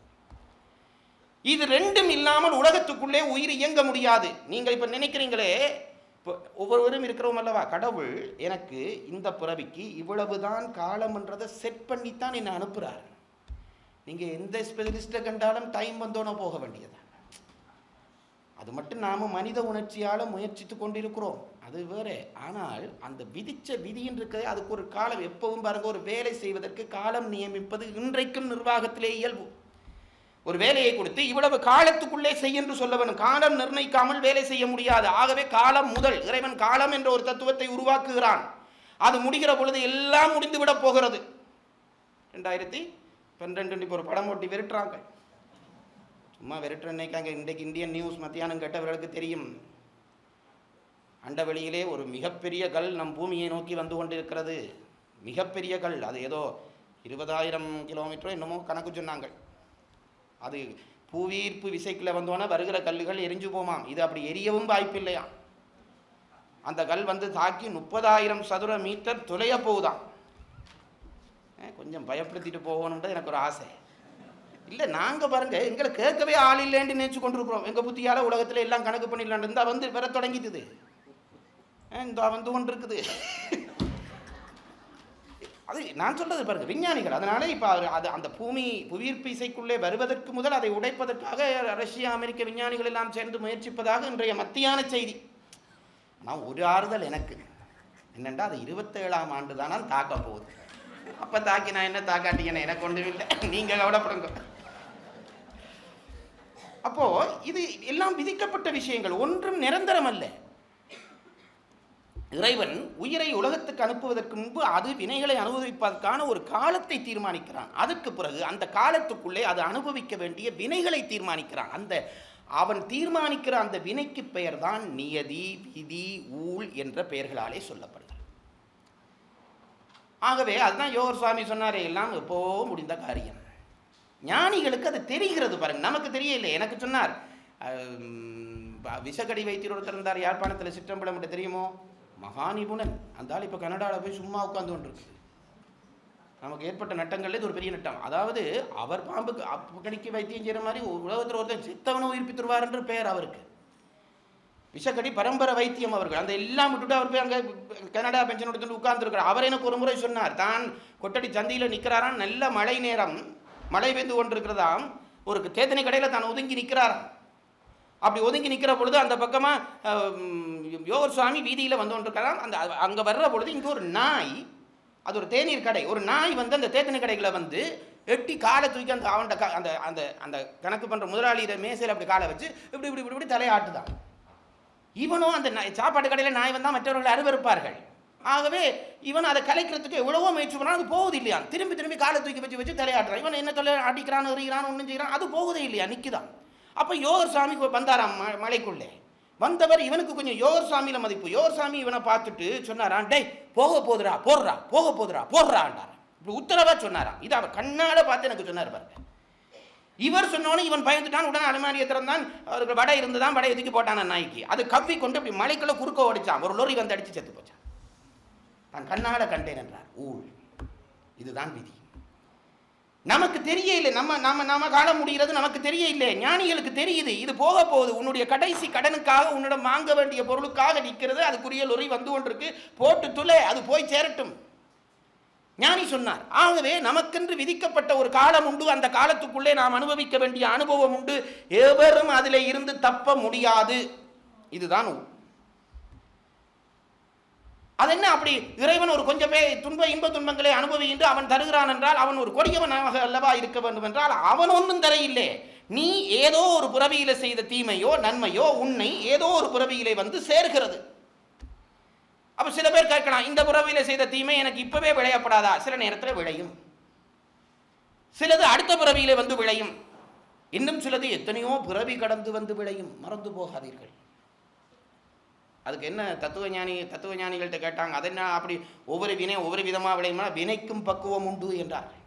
இது ரெண்டும் இல்லாமல் உலகத்துக்குள்ளே உயிர் இயங்க முடியாது நீங்கள் இப்போ நினைக்கிறீங்களே இப்போ ஒவ்வொருவரும் இருக்கிறோம் அல்லவா கடவுள் எனக்கு இந்த பிறவிக்கு இவ்வளவுதான் காலம்ன்றதை செட் பண்ணித்தான் என்னை அனுப்புகிறார் நீங்கள் எந்த ஸ்பெஷலிஸ்ட்டை கண்டாலும் டைம் வந்தோன்னே போக வேண்டியது அது மட்டும் நாம மனித உணர்ச்சியால் முயற்சித்து கொண்டிருக்கிறோம் அது வேற ஆனால் அந்த விதிச்ச விதின்னு இருக்கிறது அதுக்கு ஒரு காலம் எப்பவும் பாருங்க ஒரு வேலை செய்வதற்கு காலம் நியமிப்பது இன்றைக்கும் நிர்வாகத்திலே இயல்பு ஒரு வேலையை கொடுத்து இவ்வளவு காலத்துக்குள்ளே செய் என்று சொல்ல வேண்டும் காலம் நிர்ணயிக்காமல் வேலை செய்ய முடியாது ஆகவே காலம் முதல் இறைவன் காலம் என்ற ஒரு தத்துவத்தை உருவாக்குகிறான் அது முடிகிற பொழுது எல்லாம் முடிந்து விட போகிறது ரெண்டாயிரத்தி பன்னிரெண்டு இப்போ ஒரு படம் ஓட்டி விரட்டுறாங்க சும்மா விரட்டுற நினைக்காங்க இன்றைக்கு இந்தியன் நியூஸ் மத்தியானம் கேட்டவர்களுக்கு தெரியும் அண்டவெளியிலே ஒரு மிகப்பெரிய கல் நம் பூமியை நோக்கி வந்து கொண்டிருக்கிறது மிகப்பெரிய கல் அது ஏதோ இருபதாயிரம் கிலோமீட்டரோ என்னமோ கணக்கு சொன்னாங்க அது புவியீர்ப்பு விசைக்குள்ள வந்தோன்னே வருகிற கல்லுகள் எரிஞ்சு போமாம் இது அப்படி எரியவும் வாய்ப்பில்லையா அந்த கல் வந்து தாக்கி முப்பதாயிரம் சதுர மீட்டர் துளைய போகுதாம் அஹ் கொஞ்சம் பயப்படுத்திட்டு போகணுன்றது எனக்கு ஒரு ஆசை இல்லை நாங்கள் பாருங்க எங்களை கேட்கவே ஆள் இல்லைன்னு நினைச்சு கொண்டிருக்கிறோம் எங்கள் புத்தியால் உலகத்தில் எல்லாம் கணக்கு பண்ணிடலான் இந்த வந்து வர தொடங்கிட்டுது அஹ் இந்த வந்து கொண்டு இருக்குது அது நான் சொல்றது பாருங்க விஞ்ஞானிகள் அதனால இப்போ அது அந்த பூமி புவியீர்ப்பு இசைக்குள்ளே வருவதற்கு முதல் அதை உடைப்பதற்காக ரஷ்யா அமெரிக்க விஞ்ஞானிகள் எல்லாம் சேர்ந்து முயற்சிப்பதாக இன்றைய மத்தியான செய்தி ஆனால் ஒரு ஆறுதல் எனக்கு என்னென்னா அது இருபத்தேழாம் ஆண்டு தானா தாக்க போகுது அப்போ தாக்கி நான் என்ன தாக்காட்டிங்கன்னு எனக்கு ஒன்றும் இல்லை நீங்கள் கவலைப்படுங்க அப்போ இது எல்லாம் விதிக்கப்பட்ட விஷயங்கள் ஒன்றும் நிரந்தரம் அல்ல இறைவன் உயிரை உலகத்துக்கு அனுப்புவதற்கு முன்பு அது வினைகளை அனுபவிப்பதற்கான ஒரு காலத்தை தீர்மானிக்கிறான் அதுக்கு பிறகு அந்த காலத்துக்குள்ளே அது அனுபவிக்க வேண்டிய வினைகளை தீர்மானிக்கிறான் அந்த அவன் தீர்மானிக்கிற அந்த வினைக்கு பெயர்தான் நியதி விதி ஊழ் என்ற பெயர்களாலே சொல்லப்படுகிறது ஆகவே அதுதான் யோகர் சுவாமி சொன்னாரே எல்லாம் எப்போ முடிந்த காரியம் ஞானிகளுக்கு அது தெரிகிறது பாருங்க நமக்கு தெரியல எனக்கு சொன்னார் அஹ், விஷக்கடி வைத்தியர் ஒருத்தர் இருந்தார் யாழ்ப்பாணத்தில் சிற்றம்பலம் மட்டும் தெரியுமோ மகா நிபுணன் அந்த ஆள் இப்போ கனடாவில் போய் சும்மா உட்காந்து கொண்டிருக்கு நமக்கு ஏற்பட்ட நட்டங்கள்ல இது ஒரு பெரிய நட்டம் அதாவது அவர் பாம்புக்கு அப்பக்கடிக்கு வைத்தியம் செய்கிற மாதிரி உலகத்தில் ஒருத்தன் சித்தவனை உயிர்ப்பித்துருவார் என்று பெயர் அவருக்கு விஷக்கடி பரம்பரை வைத்தியம் அவர்கள் அந்த எல்லாம் விட்டுட்டு அவர் போய் அங்கே கனடா பென்ஷன் எடுத்துட்டு உட்கார்ந்துருக்கிறார் அவர் எனக்கு ஒரு முறை சொன்னார் தான் கொட்டடி சந்தையில் நிற்கிறாராம் நல்ல மழை நேரம் மழை பெய்து கொண்டிருக்கிறதாம் ஒரு தேத்தனை கடையில் தான் ஒதுங்கி நிற்கிறாராம் அப்படி ஒதுங்கி நிற்கிற பொழுது அந்த பக்கமாக யோகர் சுவாமி வீதியில் வந்து கொண்டிருக்கிறாராம் அந்த அங்கே வர்ற பொழுது இங்கே ஒரு நாய் அது ஒரு தேநீர் கடை ஒரு நாய் வந்து அந்த தேத்தனை கடைகளை வந்து எட்டி காலை தூக்கி அந்த அவன்கிட்ட கா- அந்த அந்த அந்த கணக்கு பண்ணுற முதலாளியிட மேசையில் அப்படி காலை வச்சு இப்படி இப்படி இப்படி இப்படி தலையாட்டுதான் இவனும் அந்த நாய் சாப்பாட்டு கடையில் நாய் வந்தால் மற்றவர்கள் அருவருப்பார்கள் ஆகவே இவன் அதை கலைக்கிறதுக்கு எவ்வளவோ முயற்சி பண்ணான் அது போகுது இல்லையா திரும்பி திரும்பி காலை தூக்கி வச்சு வச்சு தலையாட்டுறான் இவன் என்ன தொலை அடிக்கிறான் எறிகிறான் ஒன்றும் செய்கிறான் அது போகுதே இல்லையா நிற்குதான் அப்போ யோகர் சாமி வந்தாராம் ம- மலைக்குள்ளே வந்தவர் இவனுக்கு கொஞ்சம் யோகர் சாமியில மதிப்பு யோகர் சாமி இவனை பார்த்துட்டு சொன்னாராம் டேய் போக போதுடா போடுறா போக போதுடா போடுறான்டார் இப்படி உத்தரவா சொன்னாராம் இது அவர் கண்ணால பார்த்து எனக்கு சொன்னார் பாருங்க இவர் சொன்னோன்னே இவன் பயந்துட்டான் உடனே அலுமாரியை திறந்தான் அவருக்கு வடை இருந்துதான் வடையை தூக்கி போட்டான் அந்த நாய்க்கு அது கவ்வி கொண்டு இப்படி மலைக்குள்ள குறுக்க ஓடிச்சான் ஒரு லொரி வந்து அடிச்சு செத்து போச்சான் நான் கண்ணால கண்டேன் என்றார் ஊழ் இதுதான் விதி நமக்கு தெரிய இல்லை நம்ம நம்ம நாம காண முடிகிறது நமக்கு தெரிய இல்லை ஞானிகளுக்கு தெரியுது இது போக போகுது உன்னுடைய கடைசி கடனுக்காக உன்னிடம் வாங்க வேண்டிய பொருளுக்காக நிற்கிறது அதுக்குரிய லொரி வந்து கொண்டிருக்கு போட்டு துளை அது போய் சேரட்டும் ஞானி சொன்னார் ஆகவே நமக்கென்று விதிக்கப்பட்ட ஒரு காலம் உண்டு அந்த காலத்துக்குள்ளே நாம் அனுபவிக்க வேண்டிய அனுபவம் உண்டு எவரும் அதில் இருந்து தப்ப முடியாது இதுதான் உண்மை. அது என்ன அப்படி இறைவன் ஒரு கொஞ்சம் பே துன்ப இன்ப துன்பங்களை அனுபவித்து அவன் தருகிறான் என்றால் அவன் ஒரு கொடியவனாக அல்லவா இருக்க வேண்டும் என்றால் அவன் ஒன்றும் தரையில்லை நீ ஏதோ ஒரு புறவியில செய்த தீமையோ நன்மையோ உன்னை ஏதோ ஒரு புறவியிலே வந்து சேர்கிறது அப்ப சில பேர் கேட்கலாம் இந்த புறவியில செய்த தீமை எனக்கு இப்பவே விளையப்படாதா சில நேரத்தில் விளையும் சிலது அடுத்த பிறவியிலே வந்து விளையும் இன்னும் சிலது எத்தனையோ பிறவி கடந்து வந்து விளையும் மறந்து போகாதீர்கள் அதுக்கு என்ன தத்துவ ஞானி தத்துவ ஞானிகள்கிட்ட கேட்டாங்க அது என்ன அப்படி ஒவ்வொரு வினை ஒவ்வொரு விதமாக விளையுமா வினைக்கும் பக்குவம் உண்டு என்றார்கள்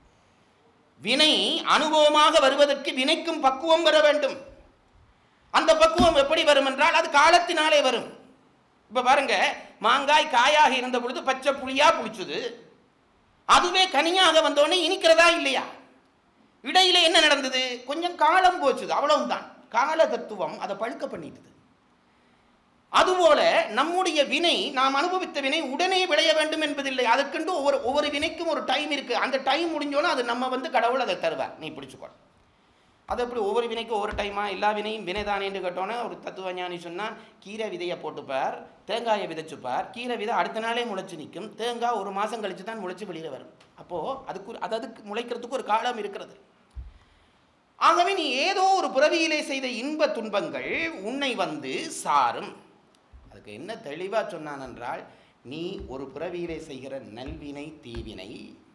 வினை அனுபவமாக வருவதற்கு வினைக்கும் பக்குவம் வர வேண்டும் அந்த பக்குவம் எப்படி வரும் என்றால் அது காலத்தினாலே வரும் இப்ப பாருங்க மாங்காய் காயாக இருந்த பொழுது பச்சை புளியா புளிச்சுது அதுவே கனியாக வந்தோடனே இனிக்கிறதா இல்லையா இடையில என்ன நடந்தது கொஞ்சம் காலம் போச்சுது அவ்வளவுதான் கால தத்துவம் அதை பழுக்க பண்ணிட்டுது அதுபோல நம்முடைய வினை நாம் அனுபவித்த வினை உடனே விளைய வேண்டும் என்பதில்லை அதுக்கென்று ஒவ்வொரு ஒவ்வொரு வினைக்கும் ஒரு டைம் இருக்கு அந்த டைம் முடிஞ்சோன்னா அது நம்ம வந்து கடவுள் அதை தருவார் நீ பிடிச்சுக்கோ அது எப்படி ஒவ்வொரு வினைக்கும் ஒவ்வொரு டைமா எல்லா வினையும் வினைதானே என்று கேட்டோன்னே ஒரு தத்துவ ஞானி சொன்னால் கீரை விதையை போட்டுப்பார் தேங்காயை விதைச்சுப்பார் கீரை விதை அடுத்த நாளே முளைச்சு நிற்கும் தேங்காய் ஒரு மாதம் கழிச்சு தான் முளைச்சு வெளியில் வரும் அப்போது அதுக்கு ஒரு- அது அதுக்கு முளைக்கிறதுக்கு ஒரு காலம் இருக்கிறது ஆகவே நீ ஏதோ ஒரு புறவியிலே செய்த இன்ப துன்பங்கள் உன்னை வந்து சாரும் அதுக்கு என்ன தெளிவாக சொன்னான் என்றால் நீ ஒரு புறவியிலே செய்கிற நல்வினை தீவினை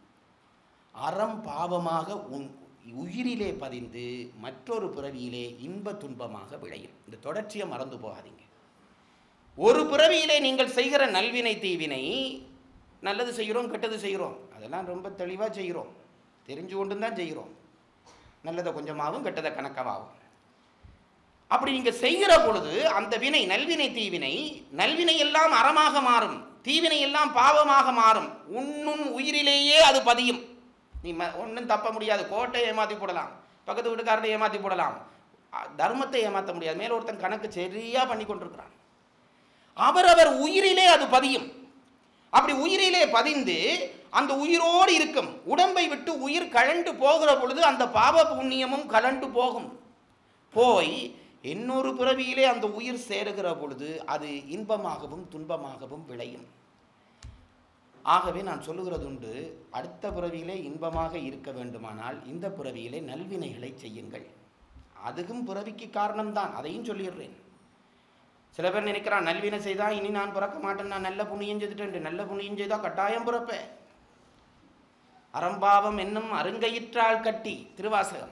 அறம் பாவமாக உன் உயிரிலே பதிந்து மற்றொரு பிறவியிலே இன்ப துன்பமாக விளையும் இந்த தொடர்ச்சியை மறந்து போகாதீங்க ஒரு பிறவியிலே நீங்கள் செய்கிற நல்வினை தீவினை நல்லது செய்கிறோம் கெட்டது செய்கிறோம் அதெல்லாம் ரொம்ப தெளிவாக செய்கிறோம் தெரிஞ்சு கொண்டு தான் செய்கிறோம் நல்லதை கொஞ்சமாகவும் கெட்டதை கணக்கமாகும் அப்படி நீங்க செய்கிற பொழுது அந்த வினை நல்வினை தீவினை நல்வினை எல்லாம் அறமாக மாறும் தீவினை எல்லாம் பாவமாக மாறும் உன்னும் உயிரிலேயே அது பதியும் நீ ஒன்றும் தப்ப முடியாது கோட்டை ஏமாத்தி போடலாம் பக்கத்து வீட்டுக்காரனை ஏமாத்தி போடலாம் அ- தர்மத்தை ஏமாற்ற முடியாது மேல ஒருத்தன் கணக்கு சரியா பண்ணி கொண்டிருக்கிறான் அவரவர் உயிரிலே அது பதியும் அப்படி உயிரிலே பதிந்து அந்த உயிரோடு இருக்கும் உடம்பை விட்டு உயிர் கழண்டு போகிற பொழுது அந்த பாவ புண்ணியமும் கலண்டு போகும் போய் இன்னொரு பிறவியிலே அந்த உயிர் சேருகிற பொழுது அது இன்பமாகவும் துன்பமாகவும் விளையும் ஆகவே நான் சொல்லுகிறது உண்டு அடுத்த பிறவியிலே இன்பமாக இருக்க வேண்டுமானால் இந்த பிறவியிலே நல்வினைகளை செய்யுங்கள் அதுவும் பிறவிக்கு காரணம்தான் அதையும் சொல்லிடுறேன் சில பேர் நினைக்கிறான் நல்வினை செய்தா இனி நான் பிறக்க மாட்டேன் நான் நல்ல புண்ணியம் செய்துட்டேன் நல்ல புண்ணியம் செய்தா கட்டாயம் பிறப்பேன் அறம்பாவம் என்னும் அருங்கயிற்றால் கட்டி திருவாசகம்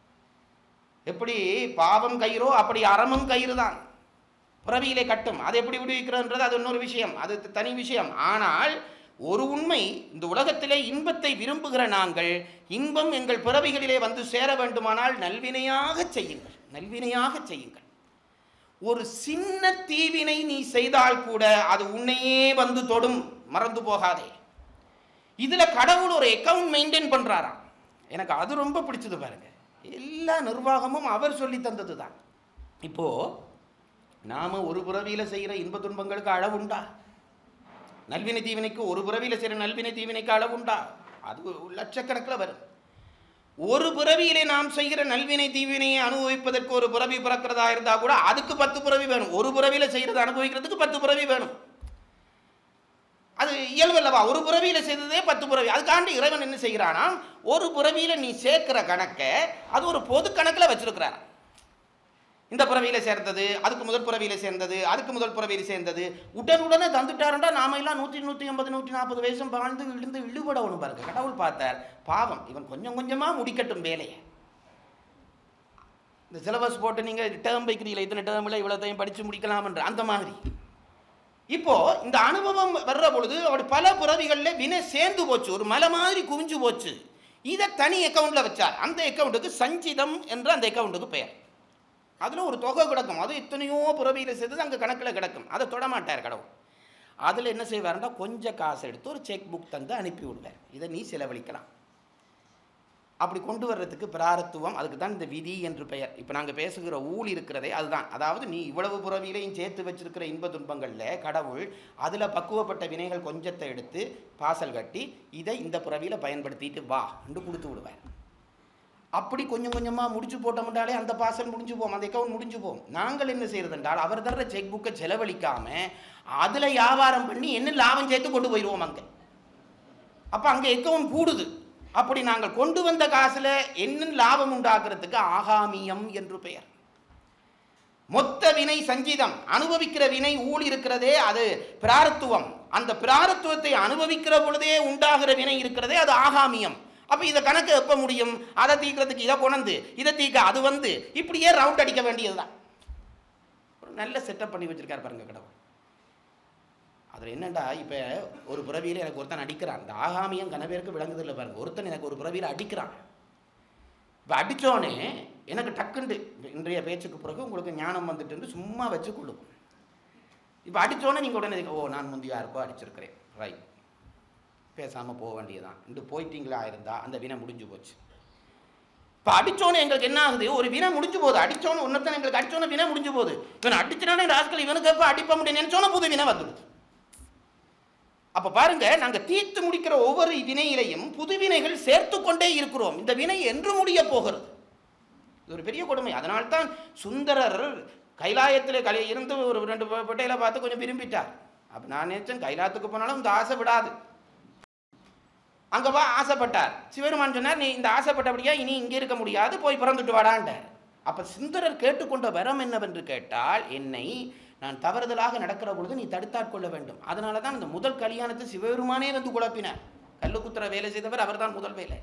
எப்படி பாவம் கயிறோ அப்படி அறமும் கயிறு தான் பிறவியிலே கட்டும் அது எப்படி விடுவிக்கிறதுன்றது அது இன்னொரு விஷயம் அது தனி விஷயம் ஆனால் ஒரு உண்மை இந்த உலகத்திலே இன்பத்தை விரும்புகிற நாங்கள் இன்பம் எங்கள் பிறவிகளிலே வந்து சேர வேண்டுமானால் நல்வினையாக செய்யுங்கள் நல்வினையாக செய்யுங்கள் ஒரு சின்ன தீவினை நீ செய்தால் கூட அது உன்னையே வந்து தொடும் மறந்து போகாதே இதுல கடவுள் ஒரு அக்கவுண்ட் மெயின்டைன் பண்றாராம் எனக்கு அது ரொம்ப பிடிச்சது பாருங்க எல்லா நிர்வாகமும் அவர் சொல்லி தந்தது தான் இப்போ நாம ஒரு பிறவியில செய்கிற இன்ப துன்பங்களுக்கு அளவுண்டா நல்வினை தீவினைக்கு ஒரு பிறவியில செய்கிற நல்வினை தீவினைக்கு அளவுண்டா அது லட்சக்கணக்கில் வரும் ஒரு பிறவியிலே நாம் செய்கிற நல்வினை தீவினையை அனுபவிப்பதற்கு ஒரு பிறவி பிறக்கிறதா இருந்தா கூட அதுக்கு பத்து பிறவி வேணும் ஒரு பிறவியில செய்யறதை அனுபவிக்கிறதுக்கு பத்து பிறவி வேணும் அது இயல்பு அல்லவா ஒரு பிறவியில செய்ததே பத்து பிறவி அதுக்காண்டி இறைவன் என்ன செய்கிறானா ஒரு பிறவியில நீ சேர்க்கிற கணக்கை அது ஒரு பொது கணக்கில் வச்சிருக்கிறார் இந்த புறவியில சேர்ந்தது அதுக்கு முதல் புறவியில சேர்ந்தது அதுக்கு முதல் புறவியில சேர்ந்தது உடனுடனே தந்துட்டாருண்டா நாம எல்லாம் நூற்றி நூற்றி ஐம்பது நூற்றி நாற்பது வயசும் வாழ்ந்து விழுந்து இழுபடணும் பாருங்க கடவுள் பார்த்தார் பாவம் இவன் கொஞ்சம் கொஞ்சமா முடிக்கட்டும் வேலையை இந்த சிலபஸ் போட்டு நீங்க டேர்ம் வைக்கிறீங்களா இத்தனை டேர்மில் இவ்வளோத்தையும் படிச்சு முடிக்கலாம்ன்ற அந்த மாதிரி இப்போ இந்த அனுபவம் வர்ற பொழுது அப்படி பல புறவிகளில் வினை சேர்ந்து போச்சு ஒரு மலை மாதிரி குவிஞ்சு போச்சு இதை தனி அக்கௌண்ட்ல வச்சார் அந்த அக்கௌண்ட்டுக்கு சஞ்சிதம் என்ற அந்த அக்கௌண்ட்டுக்கு பெயர் அதில் ஒரு தொகை கிடக்கும் அது எத்தனையோ புறவியில் சேர்த்து அங்கே கணக்கில் கிடக்கும் அதை தொடமாட்டார் கடவுள் அதில் என்ன செய்வாருன்னா கொஞ்சம் காசு எடுத்து ஒரு செக் புக் தந்து அனுப்பி விடுவார் இதை நீ செலவழிக்கலாம் அப்படி கொண்டு வர்றதுக்கு பிராரத்துவம் அதுக்கு தான் இந்த விதி என்று பெயர் இப்போ நாங்கள் பேசுகிற ஊழ் இருக்கிறதே அதுதான் அதாவது நீ இவ்வளவு புறவியிலையும் சேர்த்து வச்சிருக்கிற இன்ப துன்பங்களில் கடவுள் அதில் பக்குவப்பட்ட வினைகள் கொஞ்சத்தை எடுத்து பாசல் கட்டி இதை இந்த புறவியில் பயன்படுத்திட்டு வா என்று கொடுத்து விடுவார் அப்படி கொஞ்சம் கொஞ்சமாக முடிச்சு போட்டோம்னாலே அந்த பாசல் முடிஞ்சு போகும் அந்த அக்கௌண்ட் முடிஞ்சு போகும் நாங்கள் என்ன செய்யறது என்றால் அவர் தர்ற செக் புக்கை செலவழிக்காம அதில் வியாபாரம் பண்ணி என்ன லாபம் சேர்த்து கொண்டு போயிடுவோம் அங்கே அப்போ அங்கே அக்கௌண்ட் கூடுது அப்படி நாங்கள் கொண்டு வந்த காசுல என்ன லாபம் உண்டாக்குறதுக்கு ஆகாமியம் என்று பெயர் மொத்த வினை சஞ்சிதம் அனுபவிக்கிற வினை ஊழ் இருக்கிறதே அது பிராரத்துவம் அந்த பிராரத்துவத்தை அனுபவிக்கிற பொழுதே உண்டாகிற வினை இருக்கிறதே அது ஆகாமியம் அப்ப இதை கணக்கு எப்ப முடியும் அதை தீக்கிறதுக்கு இதை கொண்டு இதை தீக்க அது வந்து இப்படியே ரவுண்ட் அடிக்க வேண்டியதுதான் ஒரு நல்ல செட்டப் பண்ணி வச்சிருக்காரு பாருங்க கடவுள் அதில் என்னண்டா இப்போ ஒரு புறவியில் எனக்கு ஒருத்தன் அடிக்கிறான் இந்த ஆகாமியம் கன பேருக்கு விளங்குது இல்லை பாருங்க ஒருத்தன் எனக்கு ஒரு புறவியில் அடிக்கிறான் இப்போ அடித்தோடனே எனக்கு டக்குண்டு இன்றைய பேச்சுக்கு பிறகு உங்களுக்கு ஞானம் வந்துட்டு சும்மா வச்சு கொள்ளும் இப்போ அடித்தோடனே நீங்கள் உடனே ஓ நான் முந்தைய யாருக்கோ அடிச்சிருக்கிறேன் ரைட் பேசாமல் போக வேண்டியதான் இன்று போயிட்டீங்களா இருந்தா அந்த வினை முடிஞ்சு போச்சு இப்போ அடிச்சோன்னு எங்களுக்கு என்ன ஆகுது ஒரு வினை முடிஞ்சு போகுது அடிச்சோன்னு ஒன்னத்தன் எங்களுக்கு அடிச்சோன்னு வினை முடிஞ்சு போகுது இவன் அடிச்சினானே ராஸ்கல் இவனுக்கு எப்போ அடிப்ப முடியும் நினைச்சோன்னு புது வினை வந்துடுது அப்ப பாருங்க நாங்க தீர்த்து முடிக்கிற ஒவ்வொரு வினையிலையும் புது வினைகள் சேர்த்து கொண்டே இருக்கிறோம் இந்த வினை என்று முடிய போகிறது இது ஒரு பெரிய கொடுமை அதனால்தான் சுந்தரர் கைலாயத்தில் கலை இருந்து ஒரு ரெண்டு பெட்டையில பார்த்து கொஞ்சம் விரும்பிட்டார் அப்ப நான் நினைச்சேன் கைலாயத்துக்கு போனாலும் இந்த ஆசை விடாது அங்க வா ஆசைப்பட்டார் சிவருமான் சொன்னார் நீ இந்த ஆசைப்பட்டபடியா இனி இங்கே இருக்க முடியாது போய் பிறந்துட்டு வாடான்ட்டார் அப்ப சுந்தரர் கேட்டுக்கொண்ட வரம் என்னவென்று கேட்டால் என்னை நான் தவறுதலாக நடக்கிற பொழுது நீ தடுத்தாட்கொள்ள வேண்டும் அதனால தான் இந்த முதல் கல்யாணத்தை சிவபெருமானே வந்து குழப்பினார் கல்லுக்குத்துற வேலை செய்தவர் அவர்தான் முதல் வேலை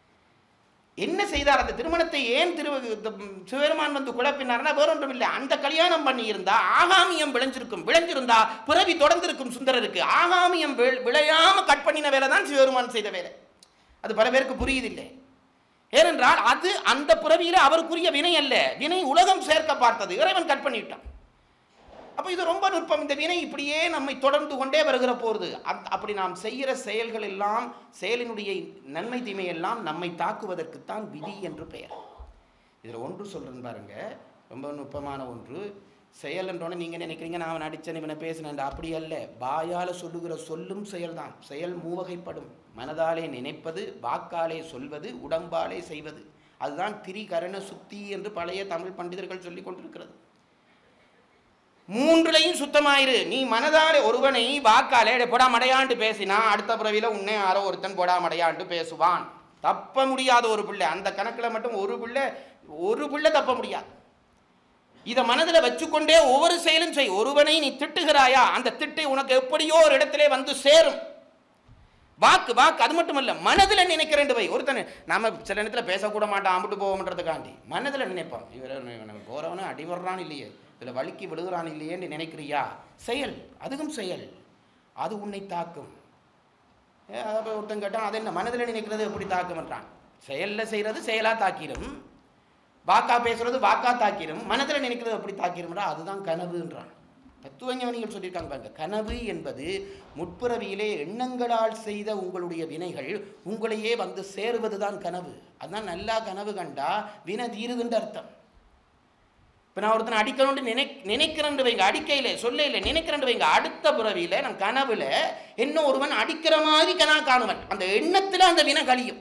என்ன செய்தார் அந்த திருமணத்தை ஏன் திரு சிவபெருமான் வந்து குழப்பினார்னா வேறொன்றும் இல்லை அந்த கல்யாணம் பண்ணி இருந்தா ஆகாமியம் விளைஞ்சிருக்கும் விளைஞ்சிருந்தா பிறவி தொடர்ந்திருக்கும் சுந்தரருக்கு ஆகாமியம் வி- விளையாம கட் பண்ணின வேலை தான் சிவபெருமான் செய்த வேலை அது பல பேருக்கு புரியுதில்லை ஏனென்றால் அது அந்த பிறவியில அவருக்குரிய வினை அல்ல வினை உலகம் சேர்க்க பார்த்தது இறைவன் கட் பண்ணிவிட்டான் அப்போ இது ரொம்ப நுட்பம் இந்த வினை இப்படியே நம்மை தொடர்ந்து கொண்டே வருகிற போகிறது அத்- அப்படி நாம் செய்கிற செயல்கள் எல்லாம் செயலினுடைய நன்மை தீமை எல்லாம் நம்மை தாக்குவதற்குத்தான் விதி என்று பெயர் இதில் ஒன்று சொல்கிறேன் பாருங்க ரொம்ப நுட்பமான ஒன்று செயல் என்றோன்னு நீங்கள் நினைக்கிறீங்க நான் அவன் அடித்தேன் இவனை பேசினேன் அப்படி அல்ல வாயால் சொல்லுகிற சொல்லும் செயல்தான் செயல் மூவகைப்படும் மனதாலே நினைப்பது வாக்காலே சொல்வது உடம்பாலே செய்வது அதுதான் திரிகரண சுத்தி என்று பழைய தமிழ் பண்டிதர்கள் சொல்லிக் கொண்டிருக்கிறது மூன்றுலையும் சுத்தமாயிரு நீ மனதாலே ஒருவனை வாக்காலே "டேய், போடா மடையாண்டு பேசினா அடுத்த பிறவில உன்னை யாரோ ஒருத்தன் போடா மடையாண்டு பேசுவான் தப்ப முடியாத ஒரு பிள்ளை அந்த கணக்கில் மட்டும் ஒரு பிள்ளை ஒரு பிள்ளை தப்ப முடியாது இதை மனதில் வச்சுக்கொண்டே ஒவ்வொரு செயலும் செய் ஒருவனை நீ திட்டுகிறாயா அந்த திட்டு உனக்கு எப்படியோ ஒரு இடத்திலே வந்து சேரும் வாக்கு வாக்கு அது மட்டும் இல்ல மனதில் நினைக்கிறேன் வை ஒருத்தன் நாம சில நேரத்தில் பேசக்கூட மாட்டான் அம்பிட்டு போவோம்ன்றதுக்காண்டி மனதில் நினைப்பான் இவர் போறவன அடிவர்றான் இல்லையே இதில் வழுக்கி விழுகிறான் இல்லையேன்னு நினைக்கிறியா செயல் அதுவும் செயல் அது உன்னை தாக்கும் ஏ, அப்ப ஒருத்தன் கேட்டான் அது என்ன மனதில் நினைக்கிறது எப்படி தாக்கும்ன்றான் செயலில் செய்கிறது செயலாக தாக்கிடும் வாக்கா பேசுறது வாக்கா தாக்கிடும் மனதில் நினைக்கிறது எப்படி தாக்கிடும்டா அதுதான் கனவுன்றான் தத்துவஞானிகள் சொல்லியிருக்காங்க பாருங்க கனவு என்பது முற்பிறவியிலே எண்ணங்களால் செய்த உங்களுடைய வினைகள் உங்களையே வந்து சேருவதுதான் கனவு அதுதான் நல்லா கனவு கண்டா வினை தீருதுன்ற அர்த்தம் இப்போ நான் ஒருத்தனை அடிக்கணும்னு நினை நினைக்கிறேன் வைங்க அடிக்கையில் சொல்லையில் நினைக்கிறேன் வைங்க அடுத்த பிறவியில் நான் கனவுல என்ன ஒருவன் அடிக்கிற மாதிரி கனா காணுவன் அந்த எண்ணத்தில் அந்த வினை கழியும்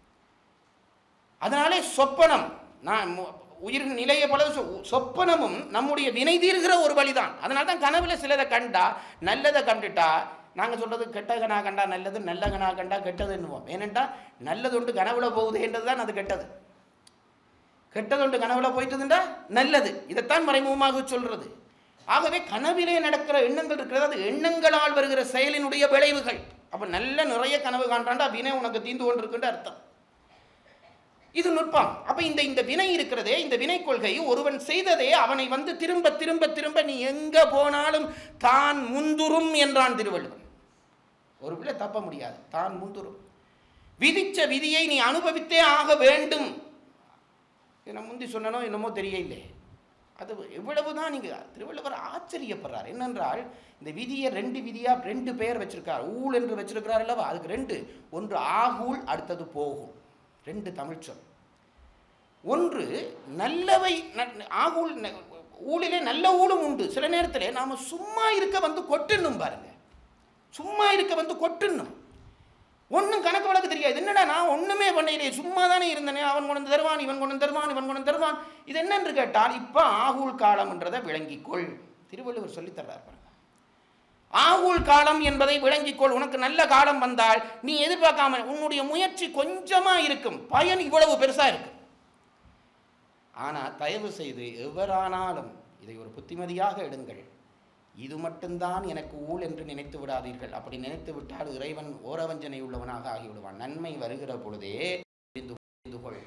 அதனாலே சொப்பனம் நான் மு- உயிர் நிலைய போல சொ- சொப்பனமும் நம்முடைய வினை தீர்கிற ஒரு வழிதான் அதனால தான் கனவுல சிலதை கண்டா நல்லதை கண்டுட்டா நாங்கள் சொல்றது கெட்ட கனா கண்டா நல்லது நல்ல கனா கண்டா கெட்டது என்னவோம் ஏனென்றா நல்லது ஒன்று கனவுல போகுது என்றது தான் அது கெட்டது கெட்டதொன்று கனவுல போயிட்டதுண்டா நல்லது இதைத்தான் மறைமுகமாக சொல்றது ஆகவே கனவிலே நடக்கிற எண்ணங்கள் இருக்கிறது அது எண்ணங்களால் வருகிற செயலினுடைய விளைவுகள் அப்ப நல்ல நிறைய கனவு காண்றாண்டா வினை உனக்கு தீந்து கொண்டிருக்குன்ற அர்த்தம் இது நுட்பம் அப்ப இந்த இந்த வினை இருக்கிறதே இந்த வினை கொள்கை ஒருவன் செய்ததே அவனை வந்து திரும்ப திரும்ப திரும்ப நீ எங்க போனாலும் தான் முந்துரும் என்றான் திருவள்ளுவன் ஒரு பிள்ளை தப்ப முடியாது தான் முந்துரும் விதிச்ச விதியை நீ அனுபவித்தே ஆக வேண்டும் இதை நான் முந்தி சொன்னனோ என்னமோ தெரியல அது எவ்வளவு தான் நீங்கள் திருவள்ளுவர் ஆச்சரியப்படுறார் என்னென்றால் இந்த விதியை ரெண்டு விதியா ரெண்டு பெயர் வச்சிருக்கார் ஊழ் என்று வச்சிருக்கிறார் அல்லவா அதுக்கு ரெண்டு ஒன்று ஆகூழ் அடுத்தது போகும் ரெண்டு தமிழ் சொல் ஒன்று நல்லவை ந- ஆகூழ் ந- ஊழிலே நல்ல ஊழும் உண்டு சில நேரத்தில் நாம சும்மா இருக்க வந்து கொட்டுன்னும் பாருங்க சும்மா இருக்க வந்து கொட்டுன்னும் ஒன்றும் கணக்கு வழக்கு தெரியாது என்னடா நான் ஒன்றுமே பண்ணலையே சும்மா தானே இருந்தனே அவன் கொண்டு வந்து தருவான் இவன் கொண்டு வந்து தருவான் இவன் கொண்டு வந்து தருவான் இது என்னன்னு கேட்டால் இப்போ ஆகூல் காலம்ன்றதை விளங்கிக்கொள் திருவள்ளுவர் சொல்லித் தர்றார் பாருங்க ஆகூல் காலம் என்பதை விளங்கிக்கொள் உனக்கு நல்ல காலம் வந்தால் நீ எதிர்பார்க்காம உன்னுடைய முயற்சி கொஞ்சமா இருக்கும் பயன் இவ்வளவு பெருசா இருக்கும் ஆனா தயவு செய்து எவரானாலும் இதை ஒரு புத்திமதியாக எடுங்கள் இது மட்டும்தான் எனக்கு ஊழ் என்று நினைத்து விடாதீர்கள் அப்படி நினைத்து விட்டால் இறைவன் ஓரவஞ்சனை உள்ளவனாக ஆகிவிடுவான் நன்மை வருகிற பொழுதே புரிந்து புரிந்து கொள்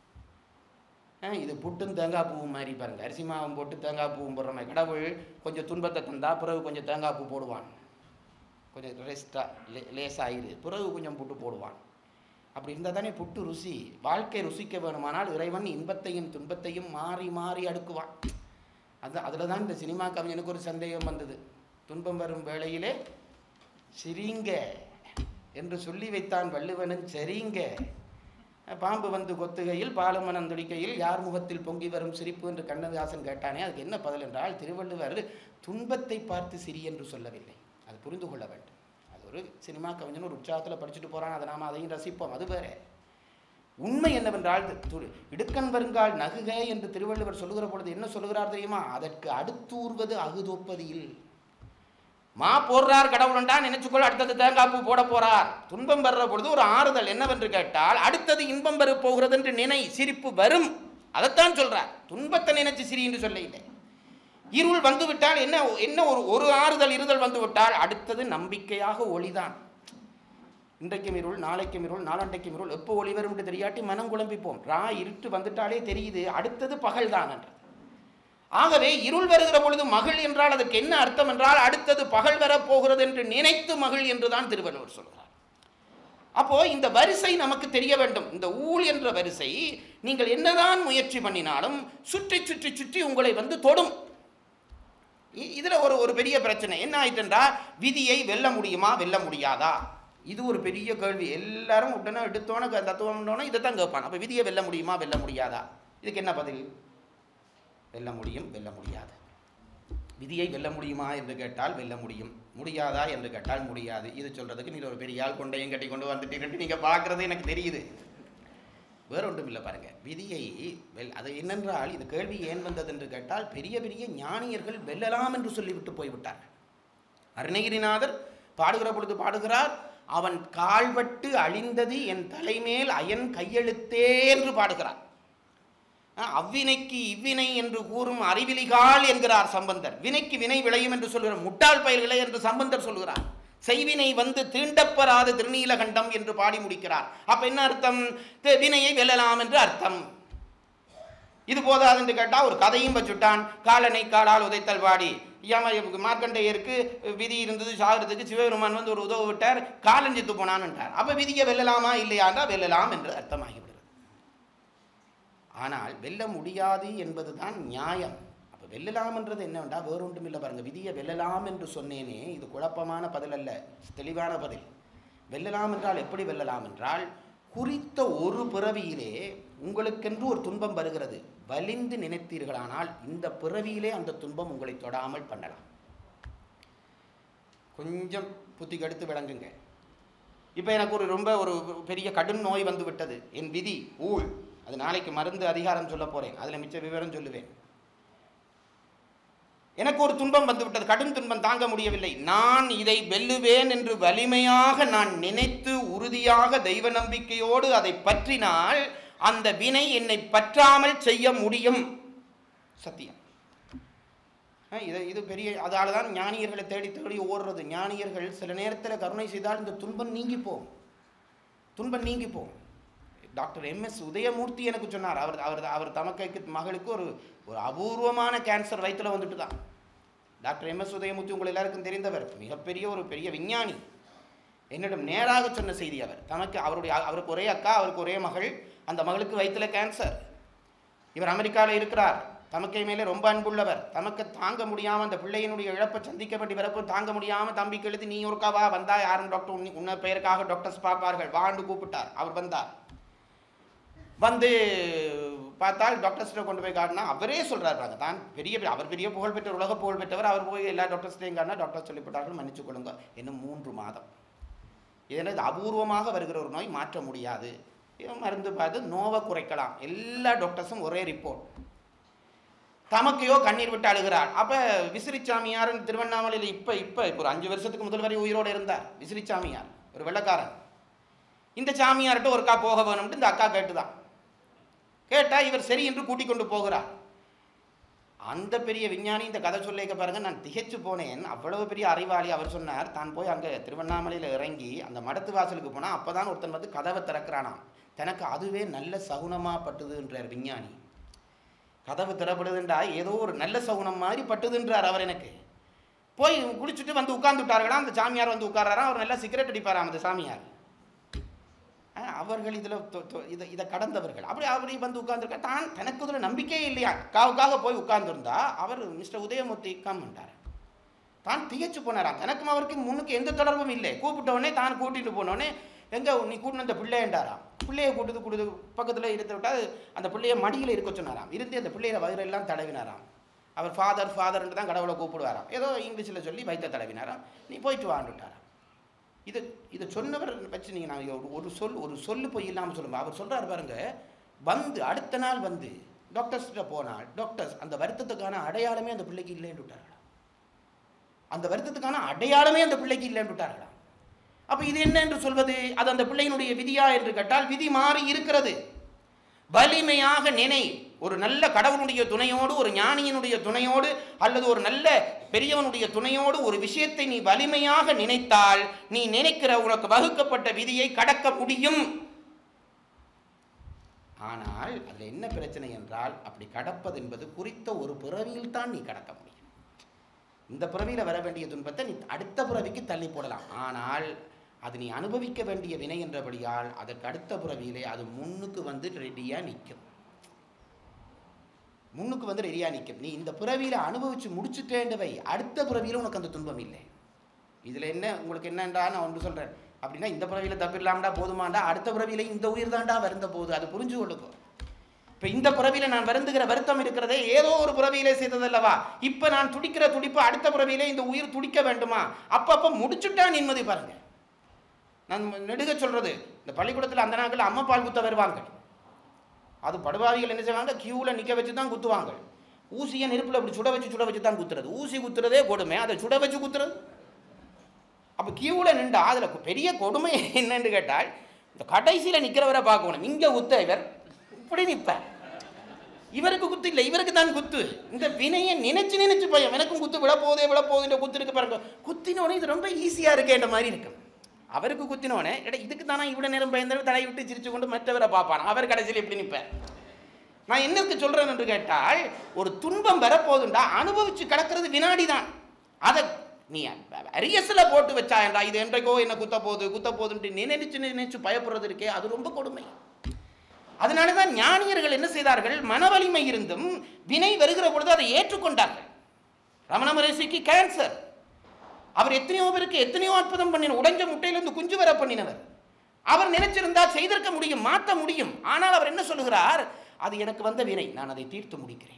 ஆ, இது புட்டும் தேங்காய் பூவும் மாதிரி பாருங்க அரிசி மாவும் போட்டு தேங்காய் பூவும் போடுற மாதிரி கடவுள் கொஞ்சம் துன்பத்தை தந்தா பிறகு கொஞ்சம் தேங்காய் பூ போடுவான் கொஞ்சம் ரெஸ்டா லே லேசாயிரு பிறகு கொஞ்சம் புட்டு போடுவான் அப்படி இருந்தால் தானே புட்டு ருசி வாழ்க்கை ருசிக்க வேணுமானால் இறைவன் இன்பத்தையும் துன்பத்தையும் மாறி மாறி அடுக்குவான் அது அதில் தான் இந்த சினிமா கவிஞனுக்கு ஒரு சந்தேகம் வந்தது துன்பம் வரும் வேளையிலே சிரிங்க என்று சொல்லி வைத்தான் வள்ளுவனும் சரிங்க பாம்பு வந்து கொத்துகையில் பாலுமனம் துடிக்கையில் யார் முகத்தில் பொங்கி வரும் சிரிப்பு என்று கண்ணதாசன் கேட்டானே அதுக்கு என்ன பதில் என்றால் திருவள்ளுவர் துன்பத்தை பார்த்து சிரி என்று சொல்லவில்லை அது புரிந்து கொள்ள வேண்டும் அது ஒரு சினிமா கவிஞன் ஒரு உற்சாகத்தில் படிச்சுட்டு போறான் அதை நாம் அதையும் ரசிப்போம் அது வேற உண்மை என்னவென்றால் து- இடுக்கண் வருங்கால் நகுக என்று திருவள்ளுவர் சொல்லுகிற பொழுது என்ன சொல்லுகிறார் தெரியுமா அதற்கு அடுத்தூர்வது அகுதொப்பது இல் மா போடுறார் கடவுளண்டா நினைச்சுக்கொள் அடுத்தது தேங்காய் பூ போட போறார் துன்பம் வர்ற பொழுது ஒரு ஆறுதல் என்னவென்று கேட்டால் அடுத்தது இன்பம் வர போகிறது என்று நினை சிரிப்பு வரும் அதைத்தான் சொல்றார் துன்பத்தை நினைச்சு சிரி என்று சொல்ல இல்லை இருள் வந்து விட்டால் என்ன என்ன ஒரு ஒரு ஆறுதல் இருதல் வந்து விட்டால் அடுத்தது நம்பிக்கையாக ஒளிதான் இன்றைக்கும் இருள் நாளைக்கும் இருள் நாளண்டைக்கும் இருள் எப்போ ஒளி வரும் என்று தெரியாட்டி மனம் குழம்பிப்போம் ரா இருட்டு வந்துட்டாலே தெரியுது அடுத்தது பகல் தான் என்றது ஆகவே இருள் வருகிற பொழுது மகள் என்றால் அதற்கு என்ன அர்த்தம் என்றால் அடுத்தது பகல் வரப் போகிறது என்று நினைத்து மகள் என்றுதான் திருவள்ளுவர் சொல்கிறார் அப்போ இந்த வரிசை நமக்கு தெரிய வேண்டும் இந்த ஊழ் என்ற வரிசை நீங்கள் என்னதான் முயற்சி பண்ணினாலும் சுற்றி சுற்றி சுற்றி உங்களை வந்து தொடும் இ- இதுல ஒரு ஒரு பெரிய பிரச்சனை என்ன ஆயிட்டுன்றா விதியை வெல்ல முடியுமா வெல்ல முடியாதா இது ஒரு பெரிய கேள்வி எல்லாரும் உடனே எடுத்தோன்னே க- தத்துவம்னோடனே இதை தான் கேட்பான் அப்போ விதியை வெல்ல முடியுமா வெல்ல முடியாதா இதுக்கு என்ன பதில் வெல்ல முடியும் வெல்ல முடியாது விதியை வெல்ல முடியுமா என்று கேட்டால் வெல்ல முடியும் முடியாதா என்று கேட்டால் முடியாது இது சொல்றதுக்கு நீங்க ஒரு பெரிய ஆள் கொண்டையும் கட்டி கொண்டு வந்துட்டீங்கன்னு நீங்க பார்க்கறது எனக்கு தெரியுது வேற ஒன்றும் இல்லை பாருங்க விதியை வெல் அது என்னென்றால் இது கேள்வி ஏன் வந்தது என்று கேட்டால் பெரிய பெரிய ஞானியர்கள் வெல்லலாம் என்று சொல்லிவிட்டு போய்விட்டார்கள் அருணகிரிநாதர் பாடுகிற பொழுது பாடுகிறார் அவன் கால்பட்டு அழிந்தது என் தலைமேல் அயன் கையெழுத்தே என்று பாடுகிறார் அஹ் அவ்வினைக்கு இவ்வினை என்று கூறும் அறிவிலிகால் என்கிறார் சம்பந்தர் வினைக்கு வினை விளையும் என்று சொல்கிறார் முட்டாள் பயல்களே என்று சம்பந்தர் சொல்கிறார் செய்வினை வந்து தீண்டப்பெறாத திருநீலகண்டம் என்று பாடி முடிக்கிறார் அப்ப என்ன அர்த்தம் தி- வினையை வெல்லலாம் என்று அர்த்தம் இது போதாது என்று கேட்டால் ஒரு கதையும் வச்சுட்டான் காலனை காலால் உதைத்தல் வாடி யம மார்க்கண்டேயருக்கு விதி இருந்தது சாகிறதுக்கு சிவபெருமான் வந்து ஒரு உதவு விட்டார் காலன் செத்து போனான்ட்டார் அப்ப விதியை வெல்லலாமா இல்லையாண்டா வெல்லலாம் என்று அர்த்தமாகிவிடுகிறது ஆனால் வெல்ல முடியாது என்பதுதான் நியாயம் அப்ப வெல்லலாம்ன்றது என்னவென்றா வேறொன்றும் இல்லை பாருங்க விதியை வெல்லலாம் என்று சொன்னேனே இது குழப்பமான பதில் அல்ல தெளிவான பதில் வெல்லலாம் என்றால் எப்படி வெல்லலாம் என்றால் குறித்த ஒரு பிறவியிலே உங்களுக்கென்று ஒரு துன்பம் வருகிறது வலிந்து நினைத்தீர்களானால் இந்த பிறவியிலே அந்த துன்பம் உங்களை தொடாமல் பண்ணலாம் கொஞ்சம் புத்தி கெடுத்து விளங்குங்க இப்போ எனக்கு ஒரு ரொம்ப ஒரு பெரிய கடும் நோய் வந்து விட்டது என் விதி ஊழ் அது நாளைக்கு மருந்து அதிகாரம் சொல்ல போறேன் அதில் மிச்ச விவரம் சொல்லுவேன் எனக்கு ஒரு துன்பம் வந்து விட்டது கடும் துன்பம் தாங்க முடியவில்லை நான் இதை வெல்லுவேன் என்று வலிமையாக நான் நினைத்து உறுதியாக தெய்வ நம்பிக்கையோடு அதை பற்றினால் அந்த வினை என்னை பற்றாமல் செய்ய முடியும் சத்தியம் அஹ் இது இது பெரிய அதால தான் ஞானியர்களை தேடி தேடி ஓடுறது ஞானியர்கள் சில நேரத்தில் கருணை செய்தால் இந்த துன்பம் நீங்கி போகும் துன்பம் நீங்கி போகும் டாக்டர் எம்எஸ் உதயமூர்த்தி எனக்கு சொன்னார் அவர் அவர் அவர் தமக்கைக்கு மகளுக்கு ஒரு ஒரு அபூர்வமான கேன்சர் வயித்துல வந்துட்டு தான் டாக்டர் எம்எஸ் உதயமூர்த்தி உங்கள் எல்லாருக்கும் தெரிந்தவர் மிகப்பெரிய ஒரு பெரிய விஞ்ஞானி என்னிடம் நேராக சொன்ன செய்தி அவர் தமக்கு அவருடைய அவருக்கு ஒரே அக்கா அவருக்கு ஒரே மகள் அந்த மகளுக்கு வயித்துல கேன்சர் இவர் அமெரிக்காவில் இருக்கிறார் தமக்கை மேலே ரொம்ப அன்புள்ளவர் தமக்கு தாங்க முடியாமல் அந்த பிள்ளையினுடைய இழப்பை சந்திக்க வேண்டி வரப்போ தாங்க முடியாமல் தம்பிக்கு எழுதி நீ ஒருக்கா வா வந்தா யாரும் டாக்டர் உன்னை உன்ன பெயருக்காக டாக்டர்ஸ் பார்ப்பார்கள் வாண்டு கூப்பிட்டார் அவர் வந்தார் வந்து பார்த்தால் டாக்டர்ஸ்கிட்ட கொண்டு போய் காட்டினா அவரே சொல்றாரு பாருங்க தான் பெரிய பெரிய- அவர் பெரிய புகழ் பெற்ற உலக புகழ் பெற்றவர் அவர் போய் எல்லா டாக்டர்ஸ்டையும் காட்டினா டாக்டர் சொல்லிவிட்டார்கள் மன்னிச்சு கொள்ளுங்க இன்னும் மூன்று மாதம் இதனால் இது அபூர்வமாக வருகிற ஒரு நோய் மாற்ற முடியாது இவன் மருந்து பார்த்து நோவை குறைக்கலாம் எல்லா டாக்டர்ஸும் ஒரே ரிப்போர்ட் தமக்கையோ கண்ணீர் விட்டு அழுகிறார் அப்போ விசிறிச்சாமியார் திருவண்ணாமலையில் இப்போ இப்போ இப்போ ஒரு அஞ்சு வருஷத்துக்கு முதல் வரை உயிரோடு இருந்தார் விசிறிச்சாமியார் ஒரு வெள்ளக்காரன் இந்த சாமியார்கிட்ட ஒருக்கா போக வேணும்னு இந்த அக்கா கேட்டுதான் கேட்டா இவர் சரி என்று கூட்டிக் கொண்டு போகிறார் அந்த பெரிய விஞ்ஞானி இந்த கதை சொல்லிக்க பாருங்க நான் திகைச்சு போனேன் அவ்வளவு பெரிய அறிவாளி அவர் சொன்னார் தான் போய் அங்கே திருவண்ணாமலையில் இறங்கி அந்த மடத்து வாசலுக்கு போனால் அப்பதான் ஒருத்தன் வந்து கதவை திறக்கிறானாம் தனக்கு அதுவே நல்ல சகுனமா பட்டுதுன்றார் விஞ்ஞானி கதவு திறப்படுதுன்றா ஏதோ ஒரு நல்ல சகுனம் மாதிரி பட்டுதுன்றார் அவர் எனக்கு போய் குடிச்சிட்டு வந்து உட்கார்ந்து விட்டார்களாம் அந்த சாமியார் வந்து உட்கார்றாராம் அவர் நல்லா சிகரெட் அடிப்பாராம் அந்த சாமியார் அஹ் அவர்கள் இதில் இதை இதை கடந்தவர்கள் அப்படி அப்படி வந்து உட்கார்ந்துருக்க தான் தனக்கு இதில் நம்பிக்கையே இல்லையா காவுக்காக போய் உட்கார்ந்துருந்தா அவர் மிஸ்டர் உதயமூர்த்தி கம்மிட்டார் தான் திகைச்சு போனாராம் தனக்கும் அவருக்கு முன்னுக்கு எந்த தொடர்பும் இல்லை கூப்பிட்ட உடனே தான் கூட்டிட்டு போனோடனே எங்க நீ கூட்டின அந்த பிள்ளையண்டாராம் பிள்ளையை கூட்டுது கூட்டுது பக்கத்தில் இருத்து விட்டா அந்த பிள்ளைய மடியில் இருக்க சொன்னாராம் இருந்து அந்த பிள்ளைய வயிறெல்லாம் தடவினாராம் அவர் ஃபாதர் ஃபாதர்ன்ட்டு தான் கடவுளை கூப்பிடுவாராம் ஏதோ இங்கிலீஷில் சொல்லி வைத்த தடவினாராம் நீ போயிட்டு வாண்டுட்டாராம் இது இதை சொன்னவர் வச்சு நீங்கள் நான் ஒரு- ஒரு சொல் ஒரு சொல்லு போய் இல்லாமல் சொல்லுங்க அவர் சொல்றாரு பாருங்க வந்து அடுத்த நாள் வந்து டாக்டர்ஸ்கிட்ட போனால் டாக்டர்ஸ் அந்த வருத்தத்துக்கான அடையாளமே அந்த பிள்ளைக்கு இல்லைன்னு விட்டார்களா அந்த வருத்தத்துக்கான அடையாளமே அந்த பிள்ளைக்கு இல்லைன்னு விட்டார்களா அப்ப இது என்ன என்று சொல்வது அது அந்த பிள்ளையினுடைய விதியா என்று கேட்டால் விதி மாறி இருக்கிறது வலிமையாக நினை ஒரு நல்ல கடவுளுடைய துணையோடு ஒரு ஞானியினுடைய துணையோடு அல்லது ஒரு நல்ல பெரியவனுடைய துணையோடு ஒரு விஷயத்தை நீ வலிமையாக நினைத்தால் நீ நினைக்கிற உனக்கு வகுக்கப்பட்ட விதியை கடக்க முடியும் ஆனால் அதில் என்ன பிரச்சனை என்றால் அப்படி கடப்பது என்பது குறித்த ஒரு பிறவியில் தான் நீ கடக்க முடியும் இந்த பிறவியில் வர வேண்டிய துன்பத்தை நீ அடுத்த பிறவிக்கு தள்ளி போடலாம் ஆனால் அது நீ அனுபவிக்க வேண்டிய வினை என்றபடியால் அதற்கு அடுத்த பிறவியிலே அது முன்னுக்கு வந்து ரெடியாக நிற்கும் முன்னுக்கு வந்து ரெடியாக நிற்கும் நீ இந்த பிறவியில் அனுபவிச்சு முடிச்சுட்டேன்றவை அடுத்த பிறவியில் உனக்கு அந்த துன்பம் இல்லை இதில் என்ன உங்களுக்கு என்னன்றா நான் ஒன்று சொல்கிறேன் அப்படின்னா இந்த பிறவியில் தப்பிடலாம்டா போதுமாண்டா அடுத்த பிறவியில இந்த உயிர் தாண்டா வருந்த போகுது அது புரிஞ்சு கொள்ளுக்கோ இப்போ இந்த பிறவியில நான் வருந்துகிற வருத்தம் இருக்கிறதே ஏதோ ஒரு பிறவியிலே செய்ததல்லவா இப்போ நான் துடிக்கிற துடிப்பு அடுத்த பிறவியிலே இந்த உயிர் துடிக்க வேண்டுமா அப்பப்போ முடிச்சுட்டா நிம்மதி பாருங்க நான் நெடுக சொல்றது இந்த பள்ளிக்கூடத்தில் அந்த நாட்களில் அம்மா பால் குத்த வருவாங்க அது படுபாவிகள் என்ன செய்வாங்க கியூவில் நிற்க வச்சு தான் குத்துவாங்க ஊசியை நெருப்பில் அப்படி சுட வச்சு சுட வச்சு தான் குத்துறது ஊசி குத்துறதே கொடுமை அதை சுட வச்சு குத்துறது அப்போ கியூவில் நின்றா அதில் பெரிய கொடுமை என்னன்னு கேட்டால் இந்த கடைசியில் நிற்கிறவரை பார்க்கணும் இங்கே குத்த இவர் இப்படி நிற்பார் இவருக்கு குத்து இல்லை இவருக்கு தான் குத்து இந்த வினையை நினைச்சு நினைச்சு பயம் எனக்கும் குத்து விழ போதே விழ போகுதுன்ற குத்து இருக்கு பாருங்க குத்தினோடனே இது ரொம்ப ஈஸியாக இருக்கேன்ற மாதிரி இருக்கும் அவருக்கு குத்தினோடனே எடா இதுக்கு தானே இவ்வளோ நேரம் பயந்தவர் தலை விட்டு சிரிச்சு கொண்டு மற்றவரை பார்ப்பான் அவர் கடைசியில் எப்படி நிற்பார் நான் என்னத்துக்கு சொல்றேன் என்று கேட்டால் ஒரு துன்பம் வரப்போகுதுண்டா அனுபவிச்சு கிடக்கிறது வினாடி தான் அதை நீ அரியசில் போட்டு வச்சா என்றா இது என்றைக்கோ என்ன குத்த போகுது குத்த போகுதுன்ட்டு நினைச்சு நினைச்சு பயப்படுறது இருக்கே அது ரொம்ப கொடுமை அதனால தான் ஞானியர்கள் என்ன செய்தார்கள் மனவலிமை இருந்தும் வினை வருகிற பொழுது அதை ஏற்றுக்கொண்டார்கள் ரமண மகரிஷிக்கு கேன்சர் அவர் எத்தனையோ பேருக்கு எத்தனையோ அற்புதம் பண்ணின உடைஞ்ச முட்டையிலிருந்து குஞ்சு வர பண்ணினவர் அவர் நினைச்சிருந்தா செய்திருக்க முடியும் மாற்ற முடியும் ஆனால் அவர் என்ன சொல்லுகிறார் அது எனக்கு வந்த வினை நான் அதை தீர்த்து முடிக்கிறேன்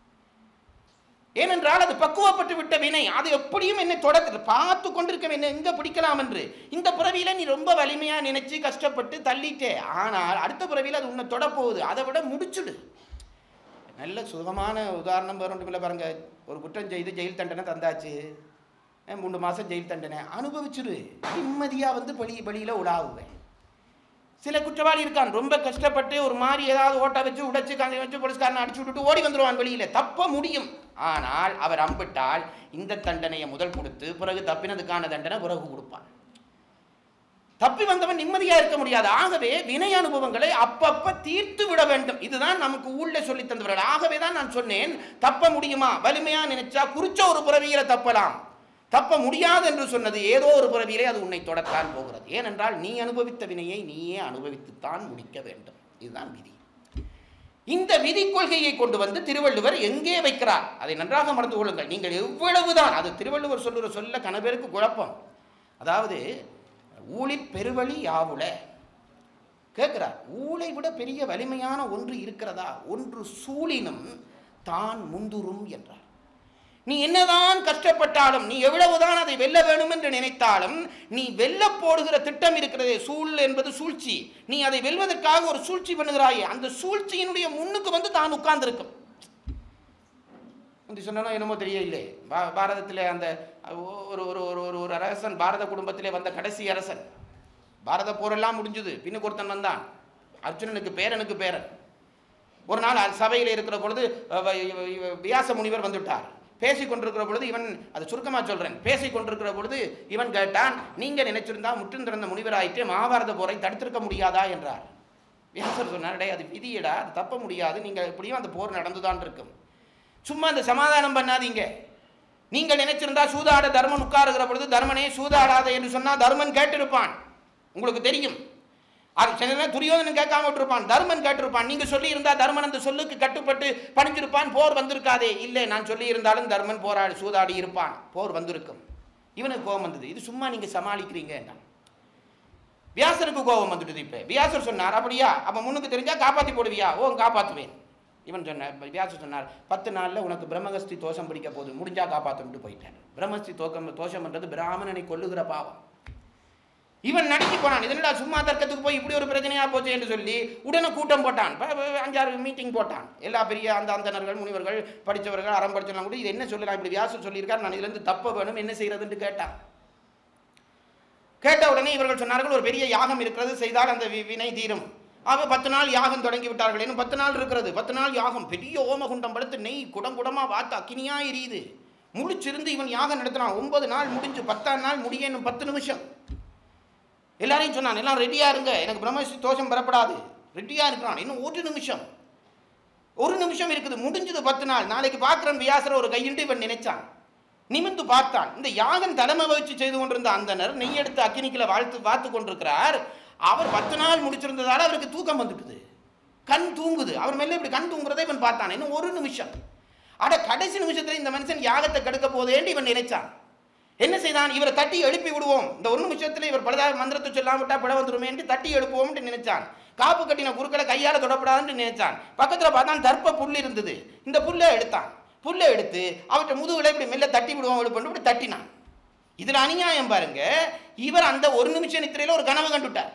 ஏனென்றால் அது பக்குவப்பட்டு விட்ட வினை அது எப்படியும் என்னை தொடர்ந்து பார்த்து கொண்டிருக்க என்ன எங்க பிடிக்கலாம் என்று இந்த பிறவியில நீ ரொம்ப வலிமையா நினைச்சு கஷ்டப்பட்டு தள்ளிட்டே ஆனால் அடுத்த பிறவியில அது உன்னை தொடப்போகுது அதை விட முடிச்சுடு நல்ல சுகமான உதாரணம் வேற ஒன்றும் இல்லை பாருங்க ஒரு குற்றம் செய்து ஜெயில் தண்டனை தந்தாச்சு அஹ் மூணு மாதம் ஜெயில் தண்டனை அனுபவிச்சிரு நிம்மதியாக வந்து பழி பலியில் உலாவுவேன் சில குற்றவாளி இருக்கான் ரொம்ப கஷ்டப்பட்டு ஒரு மாதிரி ஏதாவது ஓட்ட வச்சு உடைச்சு கங்கை வச்சு போலீஸ்காரனை அடிச்சு விட்டுட்டு ஓடி வந்துருவான் வெளியில தப்ப முடியும் ஆனால் அவர் அம்பிட்டால் இந்த தண்டனையை முதல் கொடுத்து பிறகு தப்பினதுக்கான தண்டனை பிறகு கொடுப்பான் தப்பி வந்தவன் நிம்மதியா இருக்க முடியாது ஆகவே வினை அனுபவங்களை அப்பப்ப தீர்த்து விட வேண்டும் இதுதான் நமக்கு ஊழல சொல்லி தந்தவர்கள் ஆகவே தான் நான் சொன்னேன் தப்ப முடியுமா வலிமையா நினைச்சா குறிச்ச ஒரு பிறவியில தப்பலாம் தப்ப முடியாது என்று சொன்னது ஏதோ ஒரு பிறவியிலே அது உன்னை தொடத்தான் போகிறது ஏனென்றால் நீ அனுபவித்த வினையை நீயே அனுபவித்துத்தான் முடிக்க வேண்டும் இதுதான் விதி இந்த விதி கொள்கையை கொண்டு வந்து திருவள்ளுவர் எங்கே வைக்கிறார் அதை நன்றாக மறந்து கொள்ளுங்கள் நீங்கள் எவ்வளவுதான் அது திருவள்ளுவர் சொல்லுற சொல்ல கணவருக்கு குழப்பம் அதாவது ஊழிற் பெருவழி யாவுல கேட்கிறார் ஊழை விட பெரிய வலிமையான ஒன்று இருக்கிறதா ஒன்று சூழினும் தான் முந்துரும் என்றார் நீ என்னதான் கஷ்டப்பட்டாலும் நீ எவ்வளவுதான் அதை வெல்ல வேண்டும் என்று நினைத்தாலும் நீ வெல்ல போடுகிற திட்டம் இருக்கிறதே சூழ் என்பது சூழ்ச்சி நீ அதை வெல்வதற்காக ஒரு சூழ்ச்சி பண்ணுகிறாயே அந்த சூழ்ச்சியினுடைய முன்னுக்கு வந்து தான் உட்கார்ந்திருக்கும் முந்தி சொன்னா என்னமோ தெரியவில்லை பா பாரதத்தில் அந்த ஒரு ஒரு ஒரு ஒரு ஒரு அரசன் பாரத குடும்பத்திலே வந்த கடைசி அரசன் பாரத போரெல்லாம் முடிஞ்சுது பின்னுக்கு ஒருத்தன் வந்தான் அர்ஜுனனுக்கு பேரனுக்கு பேரன் ஒரு நாள் அ- சபையில் இருக்கிற பொழுது அ, வ- இவ- இவ- வியாச முனிவர் வந்துட்டார் பேசிக் கொண்டிருக்கிற பொழுது இவன் அது சுருக்கமா சொல்றேன் பேசிக் கொண்டிருக்கிற பொழுது இவன் கேட்டான் நீங்க நினைச்சிருந்தா முற்றும் திறந்த முனிவராயிட்டு மகாபாரத போரை தடுத்திருக்க முடியாதா என்றார் வியாசர் சொன்னார் "டேய், அது விதியடா அது தப்ப முடியாது நீங்க எப்படியும் அந்த போர் நடந்துதான் இருக்கும் சும்மா அந்த சமாதானம் பண்ணாதீங்க நீங்கள் நினைச்சிருந்தா சூதாட தர்மன் உட்காருகிற பொழுது தர்மனே சூதாடாத என்று சொன்னா தர்மன் கேட்டிருப்பான் உங்களுக்கு தெரியும் அது சில நேரம் துரியோதனன் கேட்காம விட்டுருப்பான் தர்மன் கேட்டிருப்பான் நீங்க சொல்லி இருந்தா தர்மன் அந்த சொல்லுக்கு கட்டுப்பட்டு பணிஞ்சிருப்பான் போர் வந்திருக்காதே இல்லை நான் சொல்லி இருந்தாலும் தர்மன் போராடி சூதாடி இருப்பான் போர் வந்திருக்கும் இவனுக்கு கோபம் வந்தது இது சும்மா நீங்க சமாளிக்கிறீங்க வியாசருக்கு கோபம் வந்துடுது இப்ப வியாசர் சொன்னார் அப்படியா அப்ப முன்னுக்கு தெரிஞ்சா காப்பாத்தி போடுவியா ஓ காப்பாத்துவேன் இவன் சொன்னார் வியாசர் சொன்னார் பத்து நாள்ல உனக்கு பிரம்மகஸ்தி தோஷம் பிடிக்க போகுது முடிஞ்சா காப்பாத்துட்டு போயிட்டார் பிரம்மஸ்தி தோக்கம் தோஷம்ன்றது பிராமணனை கொல்லுகிற பாவம் இவன் நடுங்கி போனான் இதனடா சும்மா தர்க்கத்துக்கு போய் இப்படி ஒரு பிரச்சனையா போச்சு என்று சொல்லி உடனே கூட்டம் போட்டான் ப- ப- அஞ்சாறு மீட்டிங் போட்டான் எல்லா பெரிய அந்த அந்தணர்கள் முனிவர்கள் படித்தவர்கள் அறம் படிச்சவங்க கூட இது என்ன சொல்லலாம் இப்படி வியாசர் சொல்லியிருக்கார் நான் இதுல இருந்து தப்ப வேணும் என்ன செய்யறதுன்னு கேட்டான் கேட்ட உடனே இவர்கள் சொன்னார்கள் ஒரு பெரிய யாகம் இருக்கிறது செய்தால் அந்த வி- வினை தீரும் ஆக பத்து நாள் யாகம் தொடங்கி விட்டார்கள் இன்னும் பத்து நாள் இருக்கிறது பத்து நாள் யாகம் பெரிய ஓமகுண்டம் படுத்து நெய் குடம் குடமா வாத்து அக்கினியா எரியுது முழிச்சிருந்து இவன் யாகம் நடத்தினான் ஒன்பது நாள் முடிஞ்சு பத்தாம் நாள் முடிய இன்னும் பத்து நிமிஷம் எல்லாரையும் சொன்னான் எல்லாம் ரெடியா இருங்க எனக்கு பிரம்மஸ்ரீ தோஷம் பெறப்படாது ரெடியா இருக்கிறான் இன்னும் ஒரு நிமிஷம் ஒரு நிமிஷம் இருக்குது முடிஞ்சது பத்து நாள் நாளைக்கு பார்க்கிறன் வியாசர ஒரு கையிட்டு இவன் நினைச்சான் நிமிந்து பார்த்தான் இந்த யாகம் தலைமை வகிச்சு செய்து கொண்டிருந்த அந்தனர் நெய் எடுத்து அக்கினிக்குள்ள வாழ்த்து பார்த்து கொண்டிருக்கிறார் அவர் பத்து நாள் முடிச்சிருந்ததால அவருக்கு தூக்கம் வந்துட்டுது கண் தூங்குது அவர் மேல இப்படி கண் தூங்குறதை இவன் பார்த்தான் இன்னும் ஒரு நிமிஷம் அட கடைசி நிமிஷத்துல இந்த மனுஷன் யாகத்தை கெடுக்க போதேன்னு இவன் நினைச்சான் என்ன செய்தான் இவரை தட்டி எழுப்பி விடுவோம் இந்த ஒரு நிமிஷத்துல இவர் பலதா மந்திரத்தை சொல்லாம விட்டா பிழ வந்துருமேன்ட்டு தட்டி எழுப்புவோம்னு நினைச்சான் காப்பு கட்டின குறுக்களை கையால தொடப்படாதுன்னு நினைச்சான் பக்கத்துல பார்த்தான் தர்ப்ப புல் இருந்தது இந்த புல்லை எடுத்தான் புல்லை எடுத்து அவற்றை முதுகுல இப்படி மெல்ல தட்டி விடுவோம் எழுப்பி இப்படி தட்டினான் இதுல அநியாயம் பாருங்க இவர் அந்த ஒரு நிமிஷ நித்திரையில ஒரு கனவு கண்டுட்டார்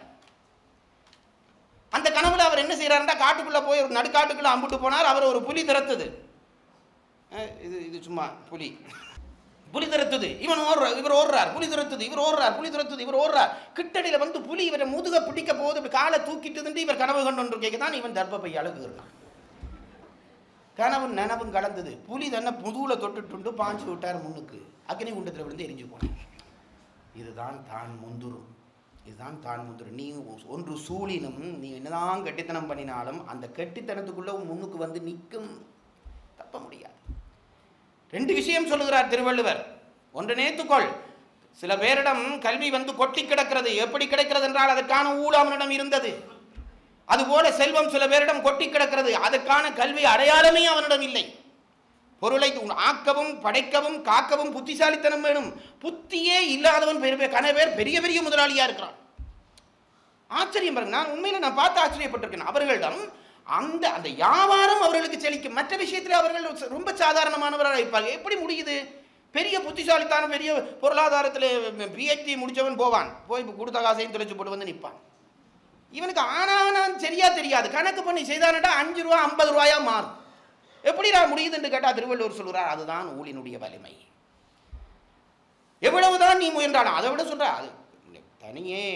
அந்த கனவுல அவர் என்ன செய்யறாருன்னா காட்டுக்குள்ள போய் ஒரு நடுக்காட்டுக்குள்ள அம்புட்டு போனார் அவர் ஒரு புலி திறத்துது அஹ் இது இது சும்மா புலி புலி துரத்துது இவன் ஓடுற இவர் ஓடுறார் புலி துரத்துது இவர் ஓடுறார் புலி துரத்துது இவர் ஓடுறார் கிட்டடியில வந்து புலி இவரை முதுக பிடிக்க போகுது இப்படி காலை தூக்கிட்டுதுன்ட்டு இவர் கனவு கண்டு கேட்க தான் இவன் தர்ப்பப்பை அழுகுகிறான் கனவும் நனவும் கலந்தது புலி தன்னை முதுகுல தொட்டுட்டு பாஞ்சு விட்டார் முன்னுக்கு அக்னி குண்டத்தில் விழுந்து எரிஞ்சு போனார் இதுதான் தான் முந்துரும் இதுதான் தான் முந்துரும் நீ ஒன்று சூழினும் நீ என்னதான் கெட்டித்தனம் பண்ணினாலும் அந்த கெட்டித்தனத்துக்குள்ள உன் முன்னுக்கு வந்து நிற்கும் தப்ப முடியாது ரெண்டு விஷயம் சொல்லுகிறார் திருவள்ளுவர் ஒன்று நேத்துக்கொள் சில பேரிடம் கல்வி வந்து கொட்டி கிடக்கிறது எப்படி கிடைக்கிறது என்றால் அதற்கான ஊழ அவனிடம் இருந்தது அதுபோல செல்வம் சில பேரிடம் கொட்டி கிடக்கிறது அதற்கான கல்வி அடையாளமே அவனிடம் இல்லை பொருளை உன் ஆக்கவும் படைக்கவும் காக்கவும் புத்திசாலித்தனம் வேணும் புத்தியே இல்லாதவன் பெரிய கன பேர் பெரிய பெரிய முதலாளியா இருக்கிறான் ஆச்சரியம் பாருங்க நான் உண்மையில நான் பார்த்து ஆச்சரியப்பட்டிருக்கேன் அவர்களிடம் அந்த அந்த வியாபாரம் அவர்களுக்கு செழிக்கும் மற்ற விஷயத்தில் அவர்கள் ரொம்ப சாதாரணமானவராக இருப்பாங்க எப்படி முடியுது பெரிய புத்திசாலித்தான பெரிய பொருளாதாரத்தில் பிஹெச்டி முடிச்சவன் போவான் போய் இப்ப கொடுத்த காசையும் தொலைச்சு போட்டு வந்து நிற்பான் இவனுக்கு ஆனாவனான் சரியா தெரியாது கணக்கு பண்ணி செய்தானடா அஞ்சு ரூபா ஐம்பது ரூபாயா மாறும் எப்படிடா முடியுதுன்னு கேட்டா திருவள்ளுவர் சொல்கிறார் அதுதான் ஊழினுடைய வலிமை எவ்வளவுதான் நீ முயன்றாலும் அதை விட சொல்ற அது தனியே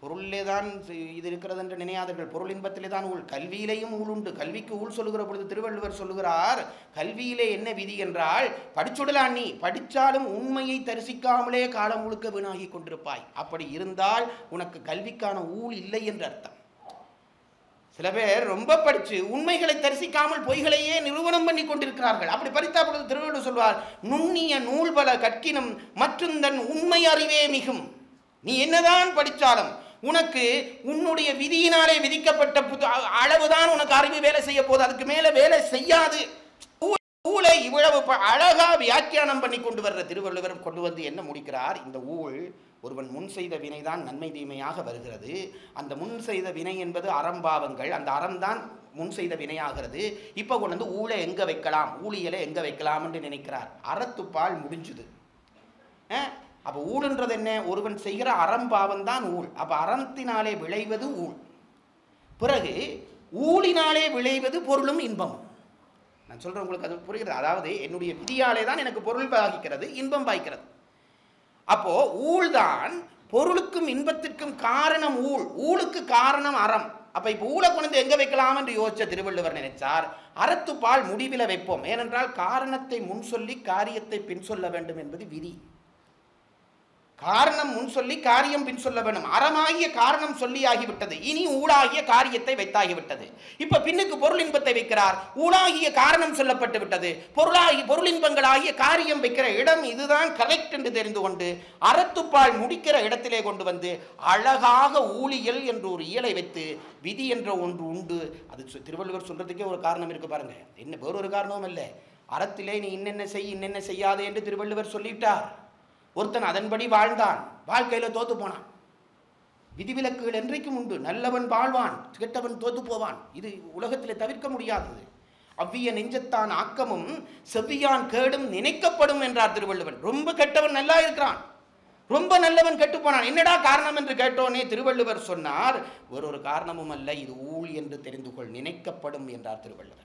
பொருளிலே தான் இது இருக்கிறது என்று நினையாதீர்கள் பொருள் இன்பத்திலே தான் ஊழ் கல்வியிலேயும் ஊழ் உண்டு கல்விக்கு ஊழ் சொல்லுகிற பொழுது திருவள்ளுவர் சொல்லுகிறார் கல்வியிலே என்ன விதி என்றால் படிச்சுடலாம் நீ படித்தாலும் உண்மையை தரிசிக்காமலே காலம் முழுக்க வீணாகி கொண்டிருப்பாய் அப்படி இருந்தால் உனக்கு கல்விக்கான ஊழ் இல்லை என்று அர்த்தம் சில பேர் ரொம்ப படிச்சு உண்மைகளை தரிசிக்காமல் பொய்களையே நிறுவனம் பண்ணி கொண்டிருக்கிறார்கள் அப்படி படித்தா பொழுது திருவள்ளுவர் சொல்வார் நுண்ணிய நூல் பல கற்கினும் மற்றும் தன் உண்மை அறிவே மிகும் நீ என்னதான் படித்தாலும் உனக்கு உன்னுடைய விதியினாலே விதிக்கப்பட்ட புது அ- அளவுதான் உனக்கு அறிவு வேலை செய்ய போகுது அதுக்கு மேலே வேலை செய்யாது ஊ- ஊழை இவ்வளவு ப- அழகா வியாக்கியானம் பண்ணி கொண்டு வர்ற திருவள்ளுவர் கொண்டு வந்து என்ன முடிக்கிறார் இந்த ஊழ் ஒருவன் முன் செய்த வினைதான் நன்மை தீமையாக வருகிறது அந்த முன் செய்த வினை என்பது அறம்பாவங்கள் அந்த அறம்தான் முன் செய்த வினையாகிறது இப்போ கொண்டு வந்து ஊழை எங்கே வைக்கலாம் ஊழியலை எங்கே வைக்கலாம் என்று நினைக்கிறார் அறத்துப்பால் முடிஞ்சுது அப்போ ஊழ்ன்றது என்ன ஒருவன் செய்கிற அறம்பாவம் தான் ஊழ் அப்போ அறத்தினாலே விளைவது ஊழ் பிறகு ஊழினாலே விளைவது பொருளும் இன்பமும் நான் சொல்கிறேன் உங்களுக்கு அது புரிகிறது அதாவது என்னுடைய விதியாலே தான் எனக்கு பொருள் பாகிக்கிறது இன்பம் பாய்க்கிறது அப்போ ஊழ்தான் பொருளுக்கும் இன்பத்திற்கும் காரணம் ஊழ் ஊழுக்கு காரணம் அறம் அப்ப இப்போ ஊழை கொண்டு வந்து எங்க வைக்கலாம் என்று யோசிச்ச திருவள்ளுவர் நினைச்சார் அறத்துப்பால் முடிவில வைப்போம் ஏனென்றால் காரணத்தை முன் சொல்லி காரியத்தை பின் சொல்ல வேண்டும் என்பது விதி காரணம் முன் சொல்லி காரியம் பின் சொல்ல வேண்டும் அறமாகிய காரணம் சொல்லி ஆகிவிட்டது இனி ஊழாகிய காரியத்தை வைத்தாகிவிட்டது இப்ப பின்னுக்கு பொருள் இன்பத்தை வைக்கிறார் ஊழாகிய காரணம் சொல்லப்பட்டு விட்டது பொருளாகி பொருள் இன்பங்களாகிய காரியம் வைக்கிற இடம் இதுதான் கரெக்ட் என்று தெரிந்து கொண்டு அறத்துப்பால் முடிக்கிற இடத்திலே கொண்டு வந்து அழகாக ஊழியல் என்று ஒரு இயலை வைத்து விதி என்ற ஒன்று உண்டு அது சொ- திருவள்ளுவர் சொல்றதுக்கே ஒரு காரணம் இருக்கு பாருங்க என்ன வேறொரு காரணமும் இல்லை அறத்திலே நீ இன்னென்ன செய் இன்னென்ன செய்யாதே என்று திருவள்ளுவர் சொல்லிவிட்டார் ஒருத்தன் அதன்படி வாழ்ந்தான் வாழ்க்கையில தோத்து போனான் விதிவிலக்குகள் என்றைக்கும் உண்டு நல்லவன் வாழ்வான் கெட்டவன் தோத்து போவான் இது உலகத்திலே தவிர்க்க முடியாதது அவ்விய நெஞ்சத்தான் ஆக்கமும் செவ்வியான் கேடும் நினைக்கப்படும் என்றார் திருவள்ளுவன் ரொம்ப கெட்டவன் நல்லா இருக்கிறான் ரொம்ப நல்லவன் கெட்டு போனான் என்னடா காரணம் என்று கேட்டோனே திருவள்ளுவர் சொன்னார் ஒரு ஒரு காரணமும் அல்ல இது ஊழ் என்று தெரிந்து கொள் நினைக்கப்படும் என்றார் திருவள்ளுவர்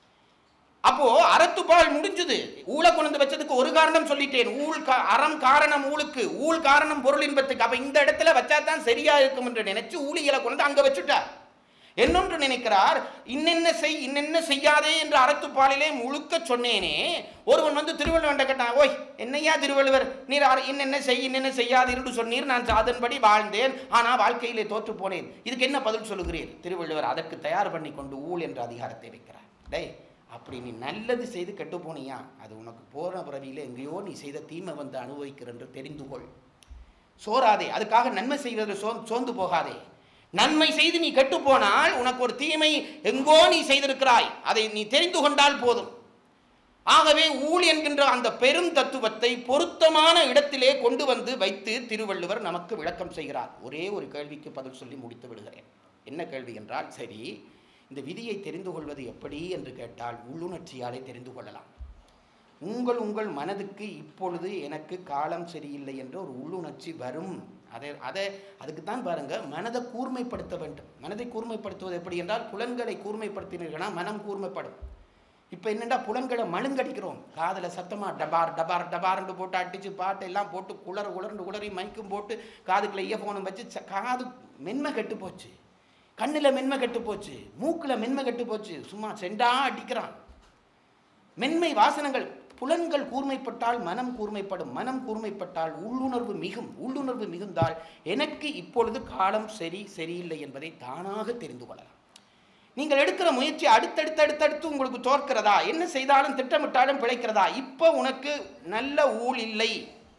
அப்போ அறத்துப்பால் முடிஞ்சது ஊழ கொண்டு வந்து வச்சதுக்கு ஒரு காரணம் சொல்லிட்டேன் ஊழ் கா- அறம் காரணம் ஊழுக்கு ஊழ் காரணம் பொருள் இன்பத்துக்கு அப்ப இந்த இடத்துல வச்சா தான் சரியா இருக்கும் என்று நினைச்சு ஊழியலை கொண்டு வந்து அங்க வச்சுட்டார் என்னொன்று நினைக்கிறார் இன்னென்ன செய் இன்னென்ன செய்யாதே என்று அறத்துப்பாலிலே முழுக்க சொன்னேனே ஒருவன் வந்து திருவள்ளுவன் கேட்டான் ஓய் என்னையா திருவள்ளுவர் நீர் அற- இன்னென்ன செய் இன்னென்ன செய்யாதீர்னு சொன்னீர் நான் அதன்படி வாழ்ந்தேன் ஆனா வாழ்க்கையிலே தோற்று போனேன் இதுக்கு என்ன பதில் சொல்லுகிறீர் திருவள்ளுவர் அதற்கு தயார் பண்ணி கொண்டு ஊழ் என்ற அதிகாரத்தை வைக்கிறார் டேய் அப்படி நீ நல்லது செய்து கெட்டு போனியா அது உனக்கு போற பிறவியில் எங்கேயோ நீ செய்த தீமை வந்து அனுபவிக்கிற என்று தெரிந்து கொள் சோராதே அதுக்காக நன்மை செய்வதில் சோ சோர்ந்து போகாதே நன்மை செய்து நீ கெட்டு போனால் உனக்கு ஒரு தீமை எங்கோ நீ செய்திருக்கிறாய் அதை நீ தெரிந்து கொண்டால் போதும் ஆகவே ஊழ் என்கின்ற அந்த பெரும் தத்துவத்தை பொருத்தமான இடத்திலே கொண்டு வந்து வைத்து திருவள்ளுவர் நமக்கு விளக்கம் செய்கிறார் ஒரே ஒரு கேள்விக்கு பதில் சொல்லி முடித்து விடுகிறேன் என்ன கேள்வி என்றால் சரி இந்த விதியை தெரிந்து கொள்வது எப்படி என்று கேட்டால் உள்ளுணர்ச்சியாலே தெரிந்து கொள்ளலாம் உங்கள் உங்கள் மனதுக்கு இப்பொழுது எனக்கு காலம் சரியில்லை என்ற ஒரு உள்ளுணர்ச்சி வரும் அதை அதை அதுக்கு தான் பாருங்க மனதை கூர்மைப்படுத்த வேண்டும் மனதை கூர்மைப்படுத்துவது எப்படி என்றால் புலன்களை கூர்மைப்படுத்தினீர்களா மனம் கூர்மைப்படும் இப்போ என்னடா புலன்களை மழுங்கடிக்கிறோம் காதில் சத்தமாக டபார் டபார் டபார்னு போட்டு அடிச்சு பாட்டு எல்லாம் போட்டு குளறு குளர்ந்து குளறி மைக்கும் போட்டு காதுக்குள்ள இயர்ஃபோனும் வச்சு ச- காது மென்மை கெட்டு போச்சு கண்ணில் மென்மை கெட்டு போச்சு மூக்கில் மென்மை கெட்டு போச்சு சும்மா செண்டா அடிக்கிறான் மென்மை வாசனங்கள் புலன்கள் கூர்மைப்பட்டால் மனம் கூர்மைப்படும் மனம் கூர்மைப்பட்டால் உள்ளுணர்வு மிகும் உள்ளுணர்வு மிகுந்தால் எனக்கு இப்பொழுது காலம் சரி சரியில்லை என்பதை தானாக தெரிந்து கொள்ளலாம் நீங்கள் எடுக்கிற முயற்சி அடுத்தடுத்து அடுத்தடுத்து உங்களுக்கு தோற்கிறதா என்ன செய்தாலும் திட்டமிட்டாலும் பிழைக்கிறதா இப்போ உனக்கு நல்ல ஊழ் இல்லை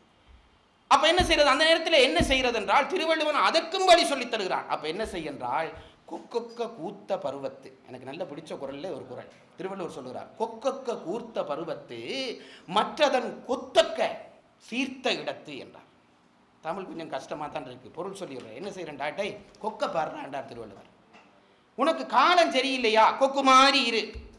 அப்ப என்ன செய்யறது அந்த நேரத்தில் என்ன செய்யறது என்றால் திருவள்ளுவன் அதற்கும் வழி சொல்லித் தருகிறான் அப்ப என்ன செய்ய என்றால் கொக்கொக்க கூத்த பருவத்து எனக்கு நல்ல பிடிச்ச குரல்ல ஒரு குரல் திருவள்ளுவர் சொல்லுகிறார் கொக்கொக்க கூர்த்த பருவத்து மற்றதன் கொத்தக்க சீர்த்த இடத்து என்றார் தமிழ் கொஞ்சம் கஷ்டமா தான் இருக்கு பொருள் சொல்லிடுறேன் என்ன செய்யறேன்டா டேய் கொக்க பாடுறான்டார் திருவள்ளுவர் உனக்கு காலம் சரியில்லையா கொக்கு மாதிரி இரு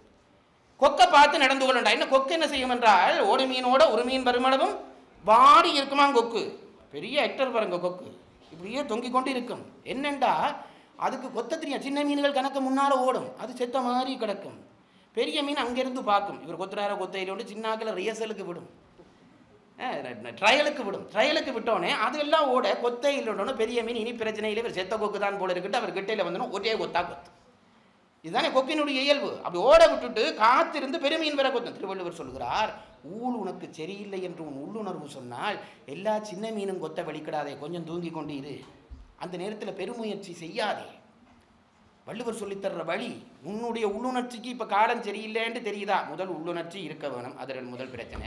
கொக்கை பார்த்து நடந்து கொள்ளண்டா என்ன கொக்கு என்ன செய்யும் என்றால் ஓடு மீனோட ஒரு மீன் வருமளவும் வாடி இருக்குமா கொக்கு பெரிய ஹெக்டர் பாருங்க கொக்கு இப்படியே தொங்கிக் கொண்டு இருக்கும் என்னண்டா அதுக்கு கொத்த தெரியும் சின்ன மீன்கள் கணக்கு முன்னால் ஓடும் அது செத்த மாதிரி கிடக்கும் பெரிய மீன் அங்கேருந்து பார்க்கும் இவர் கொத்துறார கொத்தையில சின்னாக்கில் ரியசலுக்கு விடும் ட்ரையலுக்கு விடும் ட்ரையலுக்கு விட்டோடனே அதெல்லாம் ஓட கொத்தை இல்லைன்னு பெரிய மீன் இனி பிரச்சனை இல்லை இவர் செத்த கொக்கு தான் போல இருக்கட்டு அவர் கிட்டையில் வந்தோன்னா ஒரே கொத்தா கொத்து இதுதானே கொக்கினுடைய இயல்பு அப்படி ஓட விட்டுட்டு காத்திருந்து பெருமீன் வர கொத்தும் திருவள்ளுவர் சொல்கிறார் ஊழ் உனக்கு சரியில்லை என்று உன் உள்ளுணர்வு சொன்னால் எல்லா சின்ன மீனும் கொத்த வலிக்கிடாதே கொஞ்சம் தூங்கி கொண்டு இரு அந்த நேரத்தில் பெருமுயற்சி செய்யாதே வள்ளுவர் சொல்லித்தர்ற வழி உன்னுடைய உள்ளுணர்ச்சிக்கு இப்போ காலம் சரியில்லைன்னு தெரியுதா முதல் உள்ளுணர்ச்சி இருக்க வேணும் அது முதல் பிரச்சனை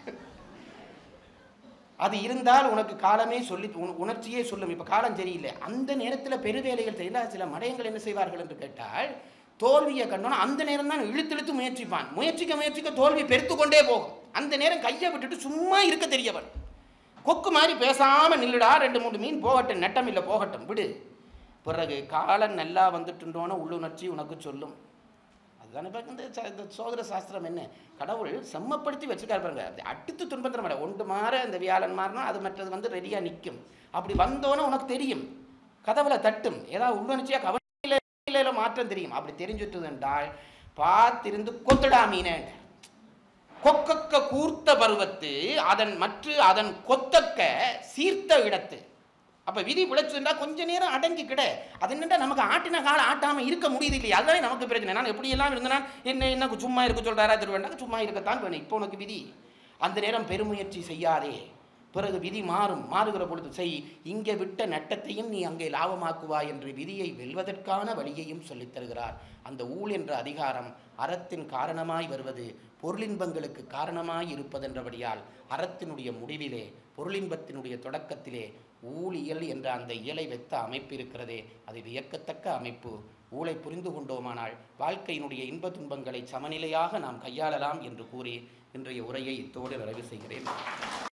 அது இருந்தால் உனக்கு காலமே சொல்லி உன- உணர்ச்சியே சொல்லும் இப்போ காலம் சரியில்லை அந்த நேரத்தில் பெருவேலைகள் செய்யல சில மடையங்கள் என்ன செய்வார்கள் என்று கேட்டால் தோல்வியை கண்டோன்னா அந்த நேரம் தான் இழுத்து இழுத்து முயற்சிப்பான் முயற்சிக்க முயற்சிக்க தோல்வி பெருத்து கொண்டே போகும் அந்த நேரம் கையை விட்டுட்டு சும்மா இருக்க தெரியவன் கொக்கு மாதிரி பேசாம நில்லுடா ரெண்டு மூணு மீன் போகட்டும் நட்டம் இல்லை போகட்டும் விடு பிறகு காலம் நல்லா வந்துட்டுன்றோன்னு உள்ளுணர்ச்சி உனக்கு சொல்லும் அதுதானே இப்போ இந்த ச- இந்த சோதர சாஸ்திரம் என்ன கடவுள் செம்மப்படுத்தி வச்சிருக்காரு பாருங்க அது அடித்து துன்பத்திர மாட்டேன் ஒன்று மாற இந்த வியாழன் மாறினா அது மற்றது வந்து ரெடியாக நிற்கும் அப்படி வந்தோன்னே உனக்கு தெரியும் கதவுல தட்டும் ஏதாவது உள்ளுணர்ச்சியாக கவலையில மாற்றம் தெரியும் அப்படி தெரிஞ்சுட்டது என்றால் பார்த்திருந்து கொத்துடா மீனேன் கொக்கக்க கூர்த்த பருவத்து அதன் மற்ற அதன் கொத்தக்க சீர்த்த இடத்து அப்ப விதி பிழைச்சுண்டா கொஞ்ச நேரம் அடங்கி கிட அது என்னடா நமக்கு ஆட்டின காலம் ஆட்டாம இருக்க முடியுது இல்லையா அதுதானே நமக்கு பிரச்சனை நான் எப்படி எல்லாம் இருந்தனா என்ன என்ன சும்மா இருக்க சொல்றாரா திருவேண்டா சும்மா இருக்கத்தான் வேணும் இப்போ உனக்கு விதி அந்த நேரம் பெருமுயற்சி செய்யாதே பிறகு விதி மாறும் மாறுகிற பொழுது செய் இங்கே விட்ட நட்டத்தையும் நீ அங்கே லாபமாக்குவாய் என்று விதியை வெல்வதற்கான வழியையும் சொல்லித் தருகிறார் அந்த ஊழ் என்ற அதிகாரம் அறத்தின் காரணமாய் வருவது பொருளின்பங்களுக்கு காரணமாய் இருப்பதென்றபடியால் அறத்தினுடைய முடிவிலே பொருளின்பத்தினுடைய தொடக்கத்திலே ஊழியல் என்ற அந்த இயலை வைத்த அமைப்பு இருக்கிறதே அது வியக்கத்தக்க அமைப்பு ஊழை புரிந்து கொண்டோமானால் வாழ்க்கையினுடைய இன்ப துன்பங்களை சமநிலையாக நாம் கையாளலாம் என்று கூறி இன்றைய உரையை இத்தோடு நிறைவு செய்கிறேன்